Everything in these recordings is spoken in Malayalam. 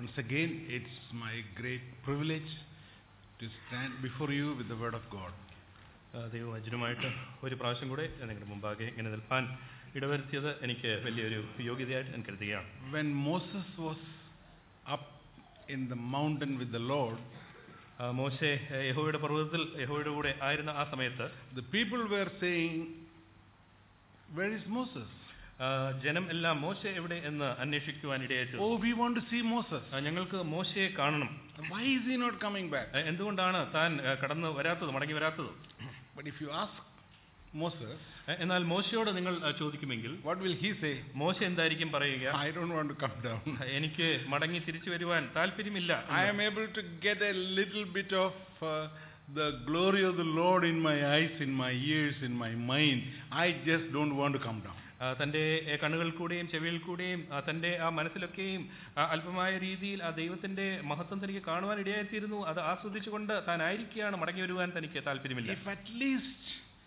Once again, it's my great privilege to stand before you with the Word of God. ആ, ദൈവവചനമായിട്ട് ഒരു പ്രാവശ്യം കൂടെ നിങ്ങളുടെ മുമ്പാകെ ഇങ്ങനെ നിൽപ്പാൻ ഇടവരുത്തിയത് എനിക്ക് വലിയൊരു യോഗ്യതയായിട്ട് ഞാൻ കരുതുകയാണ് When Moses was up in the mountain with the Lord, ആ, മോശെ ഏ, യഹോവയുടെ പർവ്വതത്തിൽ യഹോവയുടെ കൂടെ ആയിരുന്ന ആ സമയത്ത് the people were saying, Where is Moses? ആ, ജനം എല്ലാം മോശെ എവിടെ എന്ന് അന്വേഷിക്കുവാൻ ഇടയായിട്ട് Oh, we want to see Moses. ഞങ്ങൾക്ക് മോശയെ കാണണം Why is he not coming back? ആ, എന്തുകൊണ്ടാണ് താൻ ആ, കടന്നു വരാത്തത് മടങ്ങി വരാത്തത് But if you ask Moses, ആ, എന്നാൽ മോശയോട് നിങ്ങൾ ആ, ചോദിക്കുമെങ്കിൽ what will he say? മോശ എന്തായിരിക്കും പറയുക I don't want to come down. എനിക്ക് മടങ്ങി തിരിച്ചു വരുവാൻ താല്പര്യമില്ല I am able to get a little bit of uh, the glory of the Lord in my eyes, in my ears, in my mind. I just don't want to come down. ആ, തന്റെ ഏ, കണ്ണുകൾ കൂടെയും ചെവിയിൽ കൂടെയും ആ, തന്റെ ആ മനസ്സിലൊക്കെയും ആ, അല്പമായ രീതിയിൽ ആ ദൈവത്തിന്റെ മഹത്വം തനിക്ക് കാണുവാൻ ഇടയായിത്തീരുന്നു അത് ആസ്വദിച്ചുകൊണ്ട് താൻ ആയിരിക്കുകയാണ് മടങ്ങി വരുവാൻ തനിക്ക് താല്പര്യമില്ല If at least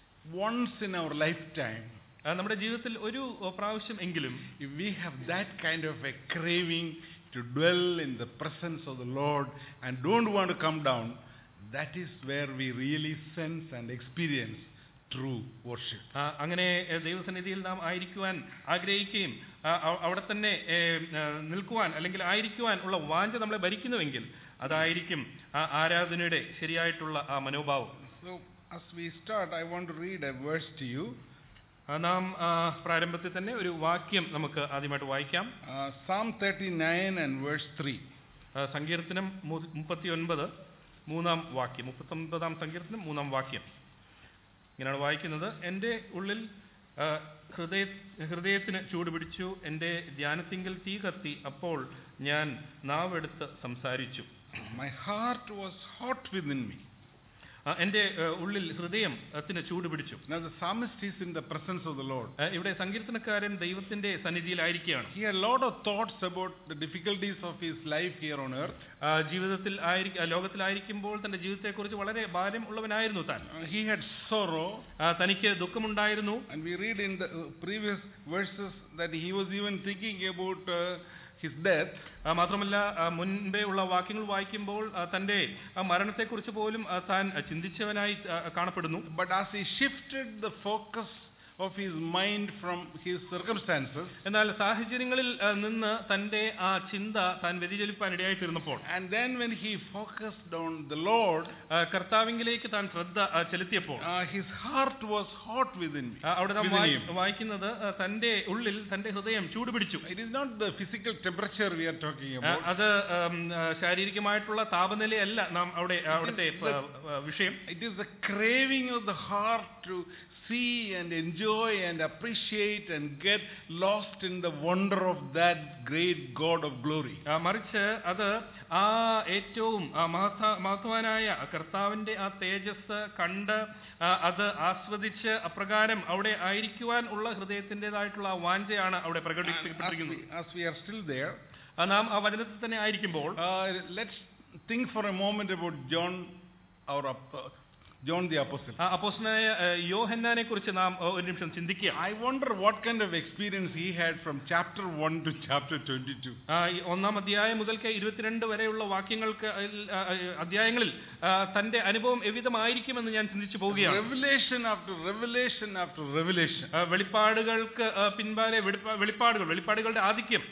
once in our lifetime, ആ, നമ്മുടെ ജീവിതത്തിൽ ഒരു ഓ, പ്രാവശ്യം എങ്കിലും if we have that kind of a craving to dwell in the presence of the Lord and don't want to come down, that is where we really sense and experience true worship. ആ, അങ്ങനെ ഏ, ദൈവസന്നിധിയിൽ നാം ആയിരിക്കുവാൻ ആഗ്രഹിക്കുകയും ആ, അവ- അവിടെ തന്നെ ഏ, ആ, നിൽക്കുവാൻ അല്ലെങ്കിൽ ആയിരിക്കുവാൻ ഉള്ള വാഞ്ച നമ്മളെ ഭരിക്കുന്നുവെങ്കിൽ അതായിരിക്കും ആ ആരാധനയുടെ ശരിയായിട്ടുള്ള ആ മനോഭാവം So, as we start, I want to read a verse to you. ആ, നാം ആ, പ്രാരംഭത്തിൽ തന്നെ ഒരു വാക്യം നമുക്ക് ആദ്യമായിട്ട് വായിക്കാം Uh, Psalm 39 and verse 3. ആ, സങ്കീർത്തനം മുപ്പത്തി ഒൻപത് മൂന്നാം വാക്യം മുപ്പത്തൊൻപതാം സങ്കീർത്തനം മൂന്നാം വാക്യം ഇങ്ങനെയാണ് വായിക്കുന്നത് എൻ്റെ ഉള്ളിൽ ആ, ഹൃദയ ഹൃദയത്തിന് ചൂട് പിടിച്ചു എൻ്റെ ധ്യാനത്തിങ്കിൽ തീ കത്തി അപ്പോൾ ഞാൻ നാവെടുത്ത് സംസാരിച്ചു My heart was hot within me. ആ, എൻ്റെ ആ, ഉള്ളിൽ ഹൃദയത്തിന് ചൂട് പിടിച്ചു Now, the psalmist is in the presence of the Lord. ആ, ഇവിടെ സങ്കീർത്തനക്കാരൻ ദൈവത്തിന്റെ സന്നിധിയിലായിരിക്കുകയാണ് He had a lot of thoughts about the difficulties of his life here on earth. ആ, ജീവിതത്തിൽ ആയിരിക്കും ആ, ലോകത്തിലായിരിക്കുമ്പോൾ തന്റെ ജീവിതത്തെക്കുറിച്ച് വളരെ ഭാരം ഉള്ളവനായിരുന്നു താൻ Uh, he had sorrow, ആ, തനിക്ക് ദുഃഖമുണ്ടായിരുന്നു and we read in the uh, previous verses that he was even thinking about uh, his death. ആ, മാത്രമല്ല ആ, മുൻപേ ഉള്ള വാക്യങ്ങൾ വായിക്കുമ്പോൾ ആ, തന്റെ ആ, മരണത്തെക്കുറിച്ച് പോലും ആ, താൻ ആ, ചിന്തിച്ചവനായി ആ, കാണപ്പെടുന്നു But as he shifted the focus of his mind from his circumstances, എന്നാൽ സാഹചര്യങ്ങളിൽ ആ, നിന്ന് തന്റെ ആ ചിന്ത താൻ വ്യതിചലിപ്പാൻ ഇടയായിത്തീർന്നപ്പോൾ and then when he focused on the Lord, ആ, കർത്താവിങ്കിലേക്ക് താൻ ശ്രദ്ധ ആ, ചെലുത്തിയപ്പോൾ uh, his heart was hot within me. ആ, അവിടെ നാം within വായി- him. വായിക്കുന്നത് ആ, തന്റെ ഉള്ളിൽ തന്റെ ഹൃദയം ചൂടുപിടിച്ചു It is not the physical temperature we are talking ആ, about. അത് ഉം, ആ, ശാരീരികമായിട്ടുള്ള താപനിലയല്ല നാം അവിടെ അവിടുത്തെ ആ, ആ, വിഷയം It is the craving of the heart to see and enjoy and appreciate and get lost in the wonder of that great God of glory. ആ, മറിച്ച് അത് ആ ഏറ്റവും ആ, മഹത്ത- മഹത്വാനായ കർത്താവിന്റെ ആ തേജസ് കണ്ട് ആ, അത് ആസ്വദിച്ച് അപ്രകാരം അവിടെ ആയിരിക്കുവാൻ ഉള്ള ഹൃദയത്തിൻ്റെതായിട്ടുള്ള ആ വാഞ്ചയാണ് അവിടെ And as, പ്രകടിപ്പിക്കപ്പെട്ടിരിക്കുന്നത് we, as we are still there, ആ, നാം ആ വചനത്തിൽ തന്നെ ആയിരിക്കുമ്പോൾ uh, let's think for a moment about John, our ap- uh, John the Apostle. ആ അപ്പോസ്തലനായ യോഹന്നാനെ കുറിച്ച് നാം ആ, ഒരു നിമിഷം ചിന്തിക്കുക I wonder what kind of experience he had from chapter 1 to chapter 22. ആ, ഈ ഒന്നാം അധ്യായം മുതൽക്ക് ഇരുപത്തിരണ്ട് വരെയുള്ള വാക്യങ്ങൾക്ക് ആ, ആ, അധ്യായങ്ങളിൽ ആ, തന്റെ അനുഭവം എവിധമായിരിക്കുമെന്ന് ഞാൻ ചിന്തിച്ചു പോവുകയാണ് Revelation after revelation after revelation. ആ, വെളിപ്പാടുകൾക്ക് ആ, പിൻപാലെ വെളിപ്പ- വെളിപ്പാടുകൾ വെളിപ്പാടുകളുടെ ആധിക്യം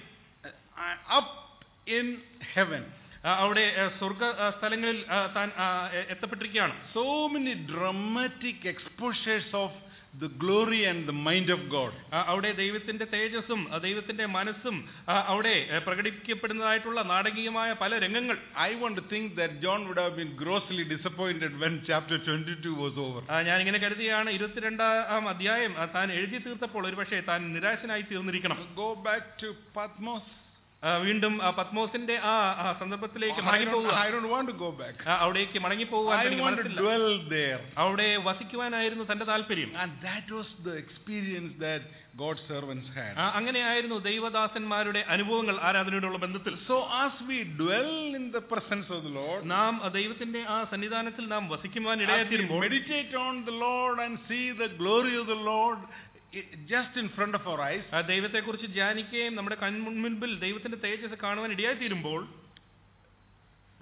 Uh, up in heaven. ആ, അവിടെ ആ, സ്വർഗ ആ, സ്ഥലങ്ങളിൽ ആ, താൻ ആ, എ- എത്തപ്പെട്ടിരിക്കുകയാണ് So many dramatic exposures of the glory and the mind of God. ആ, അവിടെ ദൈവത്തിന്റെ തേജസ്സും ആ, ദൈവത്തിന്റെ മനസ്സും ആ, അവിടെ ആ, പ്രകടിപ്പിക്കപ്പെടുന്നതായിട്ടുള്ള നാടകീയമായ പല രംഗങ്ങൾ I want to think that John would have been grossly disappointed when chapter 22 was over. ആ, ഞാനിങ്ങനെ കരുതിയാണ് ഇരുപത്തിരണ്ടാം അധ്യായം ആ, താൻ എഴുതി തീർത്തപ്പോൾ ഒരുപക്ഷെ താൻ നിരാശനായി തീർന്നിരിക്കണം Go back to Patmos. ആ, വീണ്ടും ആ പത്മോസിന്റെ ആ ആ സന്ദർഭത്തിലേക്ക് I don't, മടങ്ങിപ്പോവുക I don't want to go back. ആ, അവിടേക്ക് മടങ്ങിപ്പോവാൻ I തനിക്ക് want to മനസ്സില്ല. dwell there. അവിടെ വസിക്കുവാനായിരുന്നു തന്റെ താല്പര്യം And that was the experience that God's servants had. ആ, അങ്ങനെയായിരുന്നു ദൈവദാസന്മാരുടെ അനുഭവങ്ങൾ ആരാധനയോടുള്ള ബന്ധത്തിൽ So as we dwell in the presence of the Lord, നാം ദൈവത്തിന്റെ ആ സന്നിധാനത്തിൽ നാം വസിക്കുവാൻ as we ഇടയായിത്തീരുമ്പോൾ meditate on the Lord and see the glory of the Lord i- just in front of our eyes, ആ ദൈവത്തെക്കുറിച്ച് ധ്യാനിക്കുകയും നമ്മുടെ കൺമുൻപിൽ ദൈവത്തിന്റെ തേജസ് കാണുവാൻ ഇടയായിത്തീരുമ്പോൾ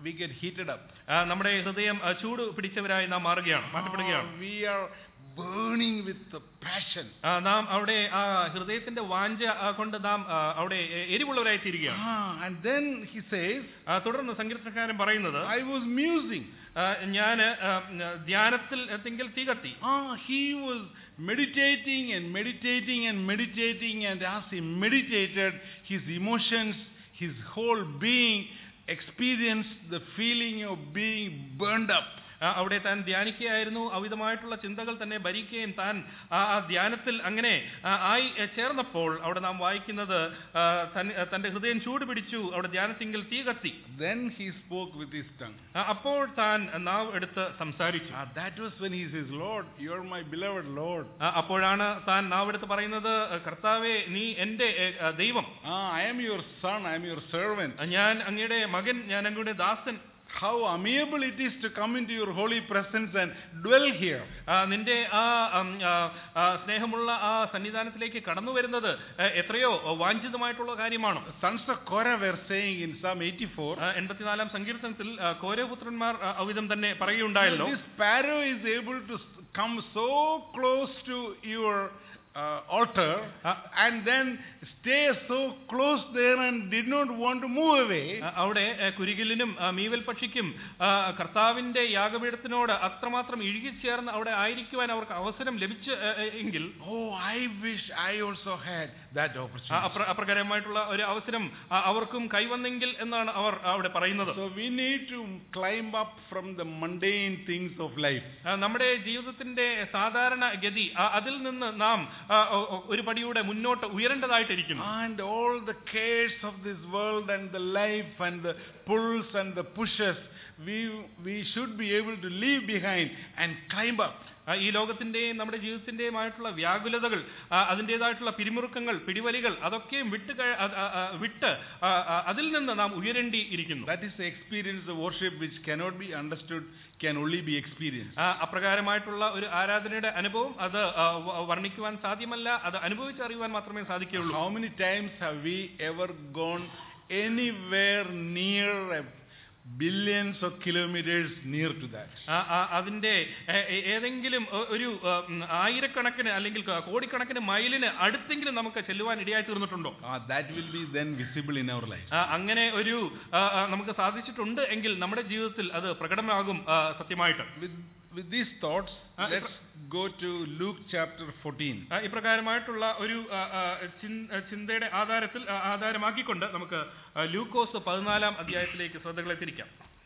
we get heated up. ആ, നമ്മുടെ ഹൃദയം ആ, ചൂട് പിടിച്ചവരായി നാം മാറുകയാണ് മാറ്റപ്പെടുകയാണ് Ah, we are burning with the passion. ആ, നാം അവിടെ ആ ഹൃദയത്തിന്റെ വാഞ്ച ആ, കൊണ്ട് നാം ആ, അവിടെ എ- എരിവുള്ളവരായി തീരുകയാണ് Ah, and then he says, ആ, തുടർന്ന് സങ്കീർത്തനക്കാരൻ പറയുന്നത് I was musing. ഞാൻ ധ്യാനത്തിൽ എത്തിങ്കിൽ തീ കത്തി Ah, he was meditating and meditating and meditating, and as he meditated, his emotions, his whole being experienced the feeling of being burned up. ആ, അവിടെ താൻ ധ്യാനിക്കുകയായിരുന്നു അവിധമായിട്ടുള്ള ചിന്തകൾ തന്നെ ഭരിക്കുകയും താൻ ആ ആ ധ്യാനത്തിൽ അങ്ങനെ ആ, ആയി എ, ചേർന്നപ്പോൾ അവിടെ നാം വായിക്കുന്നത് ആ, തൻ- ആ, തന്റെ ഹൃദയം ചൂട് പിടിച്ചു അവിടെ ധ്യാനത്തിങ്കിൽ തീ കത്തി Then he spoke with his tongue. ആ, അപ്പോൾ താൻ നാവ് എടുത്ത് സംസാരിച്ചു Ah, that was when he says, Lord, you are my beloved Lord. ആ, അപ്പോഴാണ് താൻ നാവെടുത്ത് പറയുന്നത് കർത്താവെ നീ എന്റെ എ, ആ, ദൈവം Ah, I am your son, I am your servant. ആ, ഞാൻ അങ്ങയുടെ മകൻ ഞാൻ അങ്ങയുടെ ദാസൻ How amiable it is to come into your holy presence and dwell here. ആ, നിന്റെ ആ ഉം, ആ, ആ, സ്നേഹമുള്ള ആ സന്നിധാനത്തിലേക്ക് കടന്നു വരുന്നത് ആ, എത്രയോ വാഞ്ചിതമായിട്ടുള്ള കാര്യമാണ് Sons of Korah were saying in Psalm 84, ആ, എൺപത്തിനാലാം സങ്കീർത്തനത്തിൽ ആ, കോരപുത്രന്മാർ ആ, അവിധം തന്നെ പറയുകയുണ്ടായല്ലോ this sparrow is able to s- come so close to your uh, altar Ah. and then stay so close there and did not want to move away. ആ, അവിടെ ആ, കുരികിലിനും ആ, മീവൽ പക്ഷിക്കും ആ, കർത്താവിന്റെ യാഗപീഠത്തിനോട് അത്രമാത്രം ഇഴുകിച്ചേർന്ന് അവിടെ ആയിരിക്കുവാൻ അവർക്ക് അവസരം ലഭിച്ചു ആ, ആ, എങ്കിൽ Oh, I wish I also had that ആ, opportunity. അപ്ര- അപ്രകാരമായിട്ടുള്ള ഒരു അവസരം ആ, അവർക്കും കൈവന്നെങ്കിൽ എന്നാണ് അവർ അവിടെ പറയുന്നത് So we need to climb up from the mundane things of life. ആ, നമ്മുടെ ജീവിതത്തിന്റെ സാധാരണ ഗതി ആ, അതിൽ നിന്ന് നാം ആ, ഒ- ഒ- ഒരു പടിയൂടെ മുന്നോട്ട് ഉയരേണ്ടതായിട്ടിരിക്കുന്നു And all the cares of this world and the life and the pulls and the pushes, we, we should be able to leave behind and climb up. ആ, ഈ ലോകത്തിന്റെയും നമ്മുടെ ജീവിതത്തിന്റെയുമായിട്ടുള്ള വ്യാകുലതകൾ ആ, അതിൻ്റെതായിട്ടുള്ള പിരിമുറുക്കങ്ങൾ പിടിവലികൾ അതൊക്കെയും വിട്ട് കഴി- ആ, ആ, ആ, വിട്ട് ആ, ആ, അതിൽ നിന്ന് നാം ഉയരേണ്ടി ഇരിക്കുന്നു That is the experience of worship which cannot be understood, can only be experienced. ആ, അപ്രകാരമായിട്ടുള്ള ഒരു ആരാധനയുടെ അനുഭവം അത് ആ, വ- വർണ്ണിക്കുവാൻ സാധ്യമല്ല അത് അനുഭവിച്ചറിയുവാൻ മാത്രമേ സാധിക്കുകയുള്ളൂ How many times have we ever gone anywhere near a billions of kilometers near to that? ആ, ആ, അതിന്റെ ഏ- ഏ- ഏതെങ്കിലും ഒ- ഒരു ആ, ഉം, ആയിരക്കണക്കിന് അല്ലെങ്കിൽ ക- കോടിക്കണക്കിന് മൈലിന് അടുത്തെങ്കിലും നമുക്ക് ചെല്ലുവാൻ ഇടയായി തീർന്നിട്ടുണ്ടോ Ah, that will be then visible in our life. ആ, അങ്ങനെ ഒരു ആ, ആ, നമുക്ക് സാധിച്ചിട്ടുണ്ട് എങ്കിൽ നമ്മുടെ ജീവിതത്തിൽ അത് പ്രകടമാകും ആ, സത്യമായിട്ട് With, with these thoughts, Ah, let's go to Luke chapter 14. ആ, ഇപ്രകാരമായിട്ടുള്ള ഒരു ആ, ആ, ചിൻ- ആ, ചിന്തയുടെ ആധാരത്തിൽ ആ, ആധാരമാക്കിക്കൊണ്ട് നമുക്ക് ആ, ലൂക്കോസ് പതിനാലാം അധ്യായത്തിലേക്ക് ശ്രദ്ധകളെ തിരിക്കാം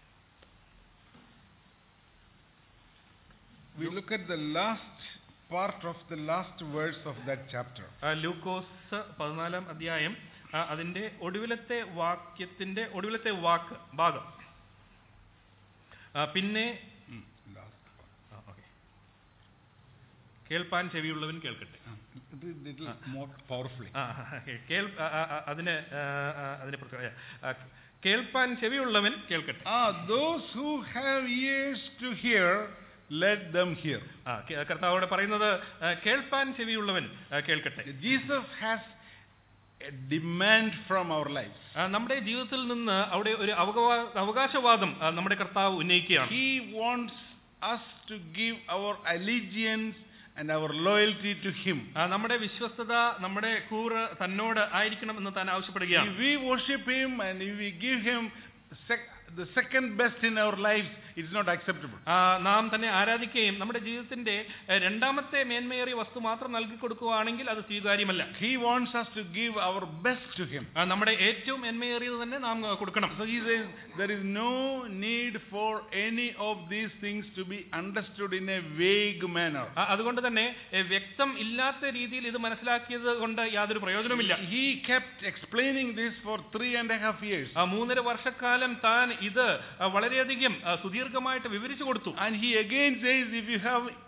We look at the last part of the last verse of that chapter. ആ, ലൂക്കോസ് പതിനാലാം അധ്യായം ആ, അതിന്റെ ഒടുവിലത്തെ വാക്യത്തിന്റെ ഒടുവിലത്തെ വാക്ക് ഭാഗം ആ, പിന്നെ Mm, last part. ആ, okay. കേൾപ്പാൻ ചെവിയുള്ളവൻ കേൾക്കട്ടെ Ah, it is little more powerfully. ആ, കേൾ ആ, ആ, ആ, അതിന് ആ, ആ, അതിന് പ്രത്യേക- ആ, കേൾപ്പാൻ ചെവിയുള്ളവൻ കേൾക്കട്ടെ Ah, those who have ears to hear, let them hear. ആ, കേ- കർത്താവോട് പറയുന്നത് ആ, കേൾപ്പാൻ ചെവിയുള്ളവൻ ആ, കേൾക്കട്ടെ Jesus has a demand from our lives. ആ, നമ്മുടെ ജീവിതത്തിൽ നിന്ന് അവിടെ ഒരു അവകാ- അവകാശവാദം ആ, നമ്മുടെ കർത്താവ് ഉന്നയിക്കുകയാണ് He wants us to give our allegiance and our loyalty to Him. ആ, നമ്മുടെ വിശ്വസ്തത നമ്മുടെ കൂറ് തന്നോട് ആയിരിക്കണം എന്ന് താൻ ആവശ്യപ്പെടുകയാണ് If we worship Him and if we give Him sec- the second best in our lives, it's not acceptable. ആ, നാം തന്നെ ആരാധിക്കുകയും നമ്മുടെ ജീവിതത്തിന്റെ എ, രണ്ടാമത്തെ മേന്മയേറിയ വസ്തു മാത്രം നൽകി കൊടുക്കുകയാണെങ്കിൽ അത് സ്വീകാര്യമല്ല He wants us to give our best to Him. ആ, നമ്മുടെ ഏറ്റവും മേന്മയേറിയത് തന്നെ നാം ആ, കൊടുക്കണം So He says there is no need for any of these things to be understood in a vague manner. ആ, അതുകൊണ്ട് തന്നെ എ, വ്യക്തം ഇല്ലാത്ത രീതിയിൽ ഇത് മനസ്സിലാക്കിയത് കൊണ്ട് യാതൊരു പ്രയോജനവുമില്ല He kept explaining this for three and a half years. ആ മൂന്നര വർഷക്കാലം താൻ ഇത് ആ, വളരെയധികം ആ, സുദീർഘമായിട്ട് വിവരിച്ചു കൊടുത്തു And he again says, if you have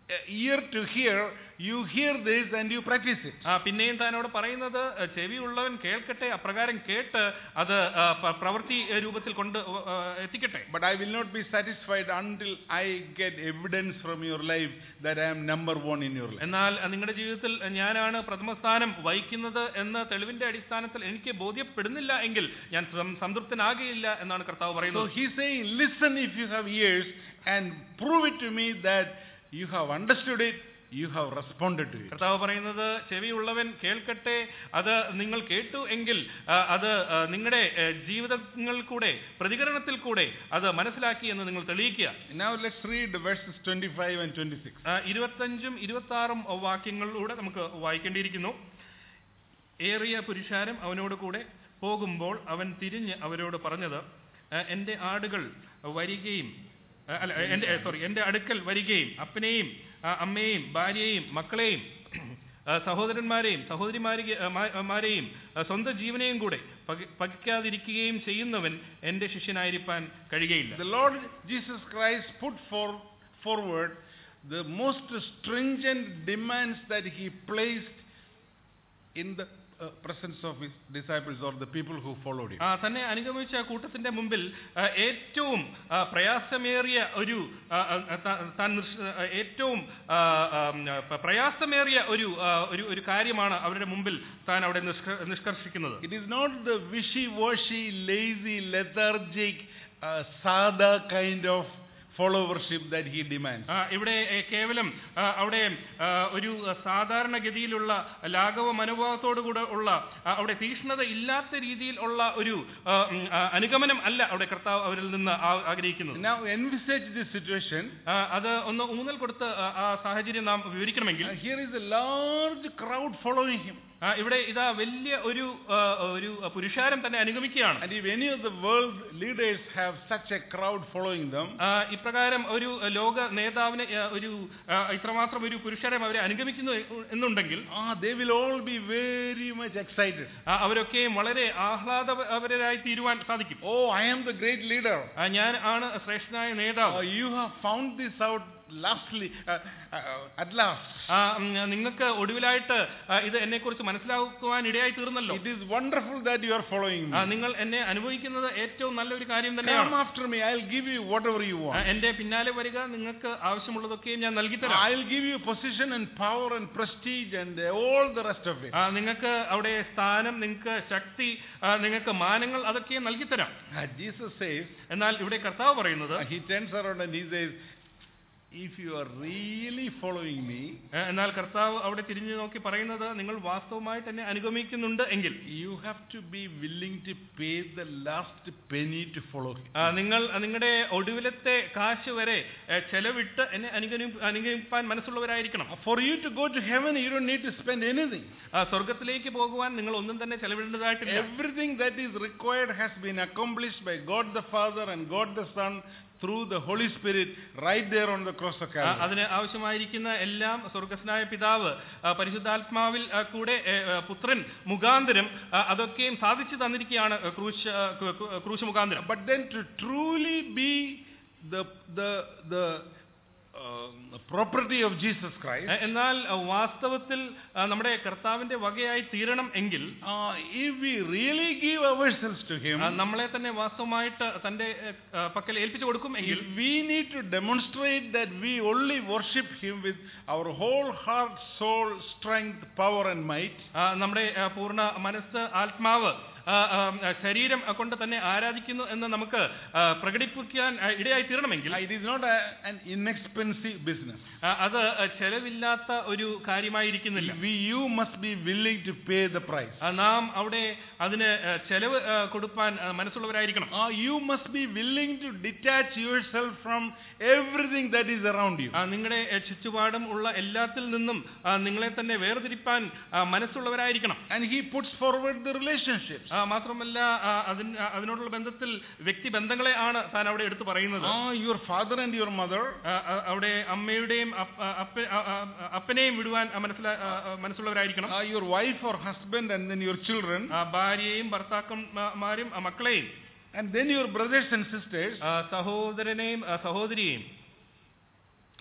uh, ear to hear, you hear this and you practice it. ആ പിന്നെയും താനോട് പറയുന്നത് അഹ് ചെവിയുള്ളവൻ കേൾക്കട്ടെ അപ്രകാരം കേട്ട് അത് ആ, പ- പ്രവൃത്തി അഹ് രൂപത്തിൽ കൊണ്ട് ആ, എത്തിക്കട്ടെ But I will not be satisfied until I get evidence from your life that I am number one in your life. എന്നാൽ അഹ് നിങ്ങളുടെ ജീവിതത്തിൽ ഞാനാണ് പ്രഥമ സ്ഥാനം വഹിക്കുന്നത് എന്ന തെളിവിന്റെ അടിസ്ഥാനത്തിൽ എനിക്ക് ബോധ്യപ്പെടുന്നില്ല എങ്കിൽ ഞാൻ സം- സംതൃപ്തനാകുകയില്ല എന്നാണ് കർത്താവ് So പറയുന്നത് he's saying, listen if you have ears and prove it to me that you have understood it, you have responded to it. കർത്താവ് പറയുന്നത് ചെവിയുള്ളവൻ കേൾക്കട്ടെ അത് നിങ്ങൾ കേട്ടു എങ്കിൽ ആ, അത് ആ, നിങ്ങളുടെ ആ, ജീവിതങ്ങൾ കൂടെ പ്രതികരണത്തിൽ കൂടെ അത് മനസ്സിലാക്കി എന്ന് നിങ്ങൾ തെളിയിക്കുക Now let's read verses 25 and 26. ആ, ഇരുപത്തഞ്ചും ഇരുപത്തി ആറും വാക്യങ്ങളിലൂടെ നമുക്ക് വായിക്കേണ്ടിയിരിക്കുന്നു ഏറിയ പുരുഷാരം അവനോട് കൂടെ പോകുമ്പോൾ അവൻ തിരിഞ്ഞ് അവരോട് പറഞ്ഞത് "ആ, എൻ്റെ ആടുകൾ വരികയും ആ, അല്ല എൻ്റെ സോറി എൻ്റെ അടുക്കൽ വരികയും അപ്പനെയും ആ, അമ്മയെയും ഭാര്യയെയും മക്കളെയും ആ, സഹോദരന്മാരെയും സഹോദരിമാരെയും സ്വന്തം ജീവനെയും കൂടെ പക- പകിക്കാതിരിക്കുകയും ചെയ്യുന്നവൻ എൻ്റെ ശിഷ്യനായിരിക്കാൻ കഴിയുകയില്ല The Lord Jesus Christ put for, forward the most stringent demands that he placed in the uh, presence of his disciples or the people who followed him. ആ, തന്നെ അനുഗമിച്ച കൂട്ടത്തിന്റെ മുമ്പിൽ ആ, ഏറ്റവും ആ, പ്രയാസമേറിയ ഒരു ആ, ആ, ത- താൻ നിഷ്- ആ, ഏറ്റവും ആ, ആ, പ- പ്രയാസമേറിയ ഒരു ആ, ഒരു ഒരു കാര്യമാണ് അവരുടെ മുമ്പിൽ താൻ അവിടെ നിഷ്ക- നിഷ്കർഷിക്കുന്നത് It is not the wishy-washy, lazy, lethargic, uh, sada kind of followership that he demands. ആ, ഇവിടെ ഏ, കേവലം ആ, അവിടെ ആ, ഒരു സാധാരണഗതിയിലുള്ള ലാഘവ മനോഭാവത്തോടുകൂടെ ഉള്ള ആ, അവിടെ തീക്ഷ്ണത ഇല്ലാത്ത രീതിയിൽ ഉള്ള ഒരു ആ, ഉം, ആ, അനുഗമനം അല്ല അവിടെ കർത്താവ് അവരിൽ നിന്ന് ആ- ആഗ്രഹിക്കുന്നത് Now envisage this situation. ആ, അത് ഒന്ന് ഊന്നൽ കൊടുത്ത് ആ- ആ സാഹചര്യം നാം വിവരിക്കണമെങ്കിൽ Uh, here is a large crowd following him. ആ, ഇവിടെ ഇതാ വലിയ ഒരു ആ, ഒരു പുരുഷാരം തന്നെ അനുഗമിക്കുകയാണ് And if any of the world leaders have such a crowd following them, ആ, ഇപ്രകാരം ഒരു ലോക നേതാവിനെ ആ, ഒരു ആ, ഇത്രമാത്രം ഒരു പുരുഷാരം അവരെ അനുഗമിക്കുന്നു എന്നുണ്ടെങ്കിൽ ah, they will all be very much excited. ആ, അവരൊക്കെയും വളരെ ആഹ്ലാദപരരായി തീരുവാൻ സാധിക്കും Oh, I am the great leader. ആ, ഞാൻ ആണ് ശ്രേഷ്ഠനായ Oh, നേതാവ് you have found this out lastly, uh, uh, at last. ആ, ഉം, നിങ്ങൾക്ക് ഒടുവിലായിട്ട് ആ, ഇത് എന്നെ കുറിച്ച് മനസ്സിലാക്കുവാൻ ഇടയായി തീർന്നല്ലോ It is wonderful that you are following ആ, me. നിങ്ങൾ എന്നെ അനുഭവിക്കുന്നത് ഏറ്റവും നല്ലൊരു കാര്യം Come തന്നെയാണ് after me. I'll give you whatever you ആ, want. എന്റെ പിന്നാലെ വരിക നിങ്ങൾക്ക് ആവശ്യമുള്ളതൊക്കെയും ഞാൻ നൽകി തരാം I'll give you position and power and prestige and all the rest of it. ആ, നിങ്ങൾക്ക് അവിടെ സ്ഥാനം നിങ്ങൾക്ക് ശക്തി ആ, നിങ്ങൾക്ക് മാനങ്ങൾ അതൊക്കെ നൽകി തരാം And Jesus says, എന്നാൽ ഇവിടെ കർത്താവ് പറയുന്നത് he turns around and he says, if you are really following me, ആ, എന്നാൽ കർത്താവ് അവിടെ തിരിഞ്ഞു നോക്കി പറയുന്നത് നിങ്ങൾ വാസ്തവമായിട്ട് എന്നെ അനുഗമിക്കുന്നുണ്ട് എങ്കിൽ you have to be willing to pay the last penny to follow him. ആ, നിങ്ങൾ നിങ്ങളുടെ ഒടുവിലത്തെ കാശ് വരെ ഏ, ചെലവിട്ട് എന്നെ അനുഗമി അനുഗമിപ്പാൻ മനസ്സുള്ളവരായിരിക്കണം For you to go to heaven, you don't need to spend anything. ആ, സ്വർഗത്തിലേക്ക് പോകുവാൻ നിങ്ങൾ ഒന്നും തന്നെ ചെലവിടേണ്ടതായിട്ടില്ല Everything that is required has been accomplished by God the Father and God the Son through the Holy Spirit right there on the cross of ആ, Calvary. അതിന് ആവശ്യമായിരിക്കുന്ന എല്ലാം സ്വർഗസ്നായ പിതാവ് ആ, പരിശുദ്ധാത്മാവിൽ ആ, കൂടെ ഏ, ആ, പുത്രൻ മുഖാന്തരം ആ, അതൊക്കെയും സാധിച്ചു തന്നിരിക്കുകയാണ് ആ, ക്രൂശ് ആ, ക്രൂ- ക്രൂ- ക്രൂശ് മുഖാന്തരം But then to truly be the, the, the um, property of Jesus Christ, എ- എന്നാൽ ആ, വാസ്തവത്തിൽ ആ, നമ്മുടെ കർത്താവിന്റെ വകയായി തീരണം എങ്കിൽ uh, if we really give ourselves to Him, ആ, നമ്മളെ തന്നെ വാസ്തവമായിട്ട് തന്റെ ഏ, ആ, പക്കൽ ഏൽപ്പിച്ചു കൊടുക്കും എങ്കിൽ if we need to demonstrate that we only worship Him with our whole heart, soul, strength, power and might, ആ, നമ്മുടെ ആ, പൂർണ്ണ മനസ്സ് ആത്മാവ് ആ, ആ, ആ, ശരീരം കൊണ്ട് തന്നെ ആരാധിക്കുന്നു എന്ന് നമുക്ക് ആ, പ്രകടിപ്പിക്കാൻ ആ, ഇടയായി തീരണമെങ്കിൽ uh, it is not a, an inexpensive business. ആ, അത് ചെലവില്ലാത്ത ഒരു കാര്യമായിരിക്കുന്നില്ല We, you must be willing to pay the price. ആ, നാം അവിടെ അതിന് ആ, ചെലവ് ആ, കൊടുപ്പാൻ ആ, മനസ്സുള്ളവരായിരിക്കണം Uh, you must be willing to detach yourself from everything that is around you. ആ, നിങ്ങളുടെ ആ, ചുറ്റുപാടും ഉള്ള എല്ലാത്തിൽ നിന്നും ആ, നിങ്ങളെ തന്നെ വേർതിരിപ്പാൻ ആ, മനസ്സുള്ളവരായിരിക്കണം And he puts forward the relationships. ആ, മാത്രമല്ല ആ, അതിന് ആ, അതിനോടുള്ള ബന്ധത്തിൽ വ്യക്തിബന്ധങ്ങളെ ആണ് താൻ അവിടെ എടുത്തു പറയുന്നത് Ah, your father and your mother, ആ, ആ, അവിടെ അമ്മയുടെയും അപ്പ- ആ, അപ്പ- ആ, ആ, അപ്പനെയും വിടുവാൻ ആ, മനസ്സിലാ ആ, ആ, മനസ്സുള്ളവരായിരിക്കണം ah, your wife or husband, and then your children, ആ, ഭാര്യയെയും ഭർത്താക്കന്മാരും ആ, മക്കളെയും and then your brothers and sisters, ആ, സഹോദരനെയും ആ, സഹോദരിയെയും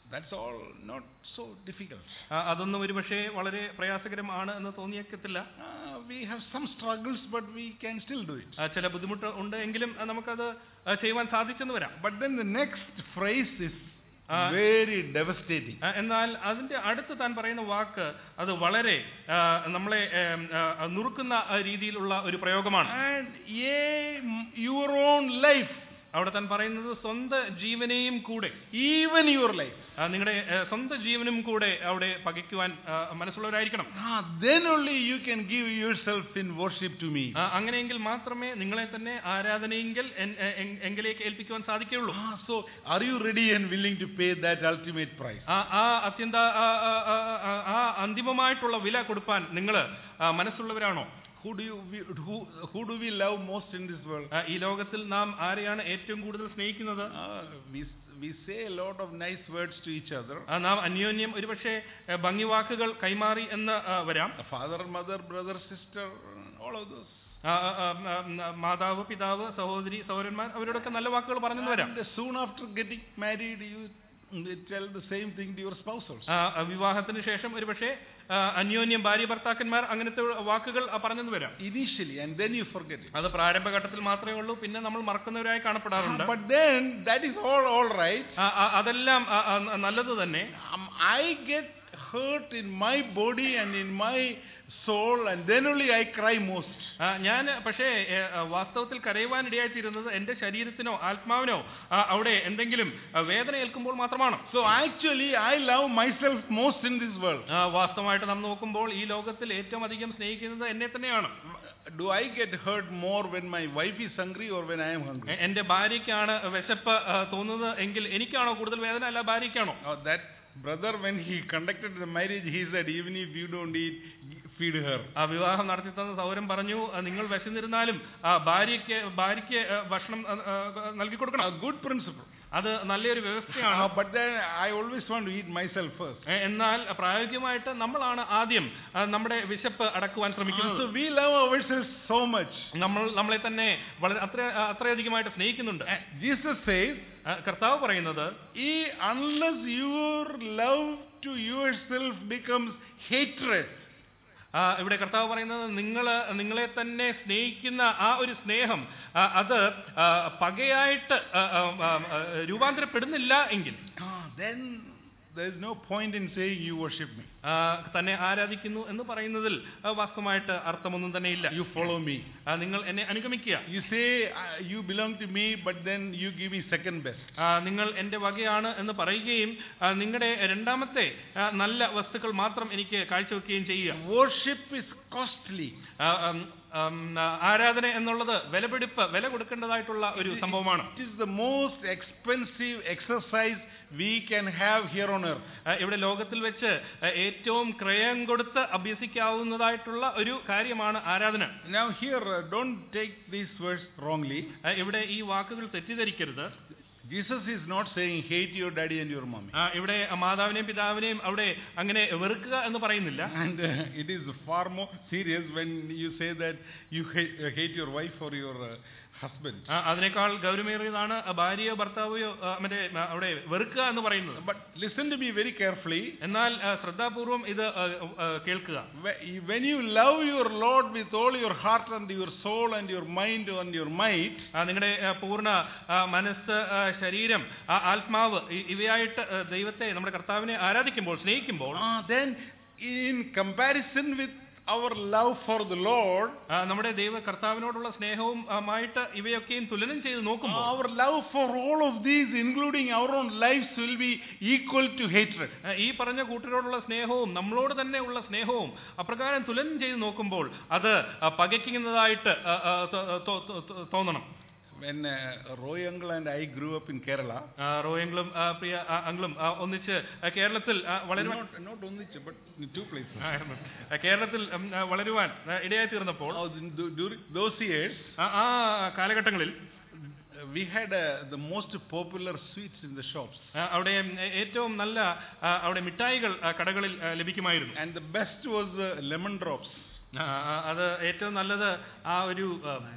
That's all not so difficult. ആ, അതൊന്നും ഒരുപക്ഷെ വളരെ പ്രയാസകരമാണ് എന്ന് തോന്നിയേക്കത്തില്ല Uh, we have some struggles, but we can still do it. ആ, ചില ബുദ്ധിമുട്ട് ഉണ്ട് എങ്കിലും ആ, നമുക്കത് ആ, ചെയ്യുവാൻ സാധിച്ചെന്ന് വരാം But then the next phrase is Ah. very devastating. ആ, എന്നാൽ അതിന്റെ അടുത്ത് താൻ പറയുന്ന വാക്ക് അത് വളരെ ആ, നമ്മളെ ഏം, ആ, നുറുക്കുന്ന ആ, രീതിയിലുള്ള ഒരു പ്രയോഗമാണ് And yea, m- your own life, അവിടെ താൻ പറയുന്നത് സ്വന്തം ജീവനെയും കൂടെ even your life. ആ, നിങ്ങളുടെ ഏ, സ്വന്തം ജീവനും കൂടെ അവിടെ പകയ്ക്കുവാൻ ആ, മനസ്സുള്ളവരായിരിക്കണം Ah, then only you can give yourself in worship to me. ആ, അങ്ങനെയെങ്കിൽ മാത്രമേ നിങ്ങളെ തന്നെ ആരാധനയെങ്കിൽ എൻ- എ- എ- എങ്കിലേക്ക് ഏൽപ്പിക്കുവാൻ സാധിക്കുകയുള്ളൂ Ah, so are you ready and willing to pay that ultimate price? ആ ആ അത്യന്ത ആ, ആ, ആ, ആ, ആ അന്തിമമായിട്ടുള്ള വില കൊടുപ്പാൻ നിങ്ങൾ മനസ്സുള്ളവരാണോ Who do you we, who who do we love most in this world? ആ, ഈ ലോകത്തിൽ നാം ആരെയാണ് ഏറ്റവും കൂടുതൽ സ്നേഹിക്കുന്നത് Ah, we we say a lot of nice words to each other. ആ, നാം അന്യോന്യം ഒരുപക്ഷെ ഏ, ഭംഗിവാക്കുകൾ കൈമാറി എന്ന് ആ, വരാം A father, mother, brother, sister, all of those. ആ, ആ, ആ, ആ, മാതാവ് പിതാവ് സഹോദരി സഹോദരന്മാർ അവരോടൊക്കെ നല്ല വാക്കുകൾ പറഞ്ഞെന്ന് വരാം And soon after getting married, you tell the same thing to your spouse also. ആ, ആ, വിവാഹത്തിന് ശേഷം ഒരുപക്ഷെ ആ, അന്യോന്യം ഭാര്യ ഭർത്താക്കന്മാർ അങ്ങനത്തെ വാക്കുകൾ ആ, പറഞ്ഞെന്ന് വരാം Initially, and then you forget it. അത് പ്രാരംഭഘട്ടത്തിൽ മാത്രമേ ഉള്ളൂ പിന്നെ നമ്മൾ മറക്കുന്നവരായി കാണപ്പെടാറുണ്ട് Ah, but then that is all all right. ആ, ആ, അതെല്ലാം ആ, ആ, നല്ലത് തന്നെ Um, I get hurt in my body and in my soul, and then only I cry most. ആ, ഞാൻ പക്ഷേ ഏ, ആ, വാസ്തവത്തിൽ കരയുവാനിടയായിത്തീരുന്നത് എന്റെ ശരീരത്തിനോ ആത്മാവിനോ ആ, അവിടെ എന്തെങ്കിലും ആ, വേദന ഏൽക്കുമ്പോൾ മാത്രമാണ് So actually, I love myself most in this world. ആ, വാസ്തവമായിട്ട് നാം നോക്കുമ്പോൾ ഈ ലോകത്തിൽ ഏറ്റവും അധികം സ്നേഹിക്കുന്നത് എന്നെ തന്നെയാണ് Do I get hurt more when my wife is hungry or when I am hungry? എ- എന്റെ ഭാര്യയ്ക്കാണ് വിശപ്പ് ആ, തോന്നുന്നത് എങ്കിൽ എനിക്കാണോ കൂടുതൽ വേദന അല്ല ഭാര്യയ്ക്കാണോ Oh, that brother, when he conducted the marriage, he said, even if you don't eat, feed her. ആ വിവാഹം നടത്തി തന്ന സൗരം പറഞ്ഞു ആ, നിങ്ങൾ വിശന്നിരുന്നാലും ആ ഭാര്യയ്ക്ക് ഭാര്യയ്ക്ക് ആ, ഭക്ഷണം ആ, ആ, നൽകി കൊടുക്കണം A good principle. അത് നല്ലൊരു വ്യവസ്ഥയാണ് Ah, but then I always want to eat myself first. എ- എന്നാൽ പ്രായോഗികമായിട്ട് നമ്മളാണ് ആദ്യം ആ, നമ്മുടെ വിശപ്പ് അടക്കുവാൻ Ah, ശ്രമിക്കുന്നത് so we love ourselves so much. നമ്മൾ നമ്മളെ തന്നെ വളരെ അത്ര അത്രയധികമായിട്ട് സ്നേഹിക്കുന്നുണ്ട് And Jesus says, ആ, കർത്താവ് പറയുന്നത് "Ye, unless your love to yourself becomes hatred, ആ, ഇവിടെ കർത്താവ് പറയുന്നത് നിങ്ങൾ നിങ്ങളെ തന്നെ സ്നേഹിക്കുന്ന ആ ഒരു സ്നേഹം ആ, അത് ആ, പകയായിട്ട് ആ, ആ, ആ, ആ, രൂപാന്തരപ്പെടുന്നില്ല എങ്കിൽ ah, then there is no point in saying you worship me. ആ, തന്നെ ആരാധിക്കുന്നു എന്ന് പറയുന്നതിൽ ആ, വാസ്തവമായിട്ട് അർത്ഥമൊന്നും തന്നെ ഇല്ല You follow me. ആ, നിങ്ങൾ എന്നെ അനുഗമിക്കുക You say uh, you belong to me, but then you give me second best. ആ, നിങ്ങൾ എൻ്റെ വകയാണ് എന്ന് പറയുകയും ആ, നിങ്ങളുടെ രണ്ടാമത്തെ ആ, നല്ല വസ്തുക്കൾ മാത്രം എനിക്ക് കാഴ്ചവെക്കുകയും ചെയ്യുക Worship is costly. ആ, ഉം, ഉം, ആ, ആരാധന എന്നുള്ളത് വിലപിടിപ്പ് വില കൊടുക്കേണ്ടതായിട്ടുള്ള ഒരു സംഭവമാണ് It is the most expensive exercise we can have here on earth. ആ, ഇവിടെ ലോകത്തിൽ വെച്ച് ആ, ഏറ്റവും ക്രയം കൊടുത്ത് അഭ്യസിക്കാവുന്നതായിട്ടുള്ള ഒരു കാര്യമാണ് ആരാധന Now here, uh, don't take these words wrongly. ആ, ഇവിടെ ഈ വാക്കുകൾ തെറ്റിദ്ധരിക്കരുത് Jesus is not saying hate your daddy and your mommy. ആ, ഇവിടെ മാതാവിനെയും പിതാവിനെയും അവിടെ അങ്ങനെ വെറുക്കുക എന്ന് പറയുന്നില്ല And uh, it is far more serious when you say that you hate, uh, hate your wife or your uh, husband. ആ, അതിനേക്കാൾ ഗൗരവമേറിയതാണ് ആ, ഭാര്യയോ ഭർത്താവോ ആ, മറ്റേ ആ, അവിടെ വെറുക്കുക എന്ന് പറയുന്നത് But listen to me very carefully. എന്നാൽ ആ, ശ്രദ്ധാപൂർവം ഇത് ആ, ആ, കേൾക്കുക Wh- When you love your Lord with all your heart and your soul and your mind and your might, ആ, നിങ്ങളുടെ ആ, പൂർണ്ണ ആ, മനസ്സ് ആ, ശരീരം ആ, ആത്മാവ് ഇ- ഇവയായിട്ട് ആ, ദൈവത്തെ നമ്മുടെ കർത്താവിനെ ആരാധിക്കുമ്പോൾ സ്നേഹിക്കുമ്പോൾ ah, then in comparison with our love for the Lord, ആ, നമ്മുടെ ദൈവ കർത്താവിനോടുള്ള സ്നേഹവും ആയിട്ട് ഇവയൊക്കെയും തുലനം ചെയ്ത് നോക്കുമ്പോൾ our love for all of these, including our own lives, will be equal to hatred. ആ, ഈ പറഞ്ഞ കൂട്ടരോടുള്ള സ്നേഹവും നമ്മളോട് തന്നെ ഉള്ള സ്നേഹവും അപ്രകാരം തുലനം ചെയ്ത് നോക്കുമ്പോൾ അത് ആ, പകയ്ക്കുന്നതായിട്ട് ആ, ആ, തോ- തോ- തോ- തോ- തോന്നണം When uh, Roy uncle and I grew up in Kerala, ആ, റോയങ്ങളും ആ, പ്രിയ ആ, അങ്കിളും ആ, ഒന്നിച്ച് ആ, കേരളത്തിൽ ആ, വളരുവാൻ not, not only, but in two places. ആയിരുന്നു. ആ, കേരളത്തിൽ ഉം, ആ, വളരുവാൻ ആ, ഇടയായി തീർന്നപ്പോൾ Oh, in th- during those years, ആ ആ കാലഘട്ടങ്ങളിൽ uh, we had uh, the most popular sweets in the shops. ആ, അവിടെ ഏ- ഏറ്റവും നല്ല ആ, അവിടെ മിഠായികൾ ആ, കടകളിൽ ആ, ലഭിക്കുമായിരുന്നു And the best was the lemon drops. ആ, ആ, അത് ഏറ്റവും നല്ലത് ആ ഒരു ആ,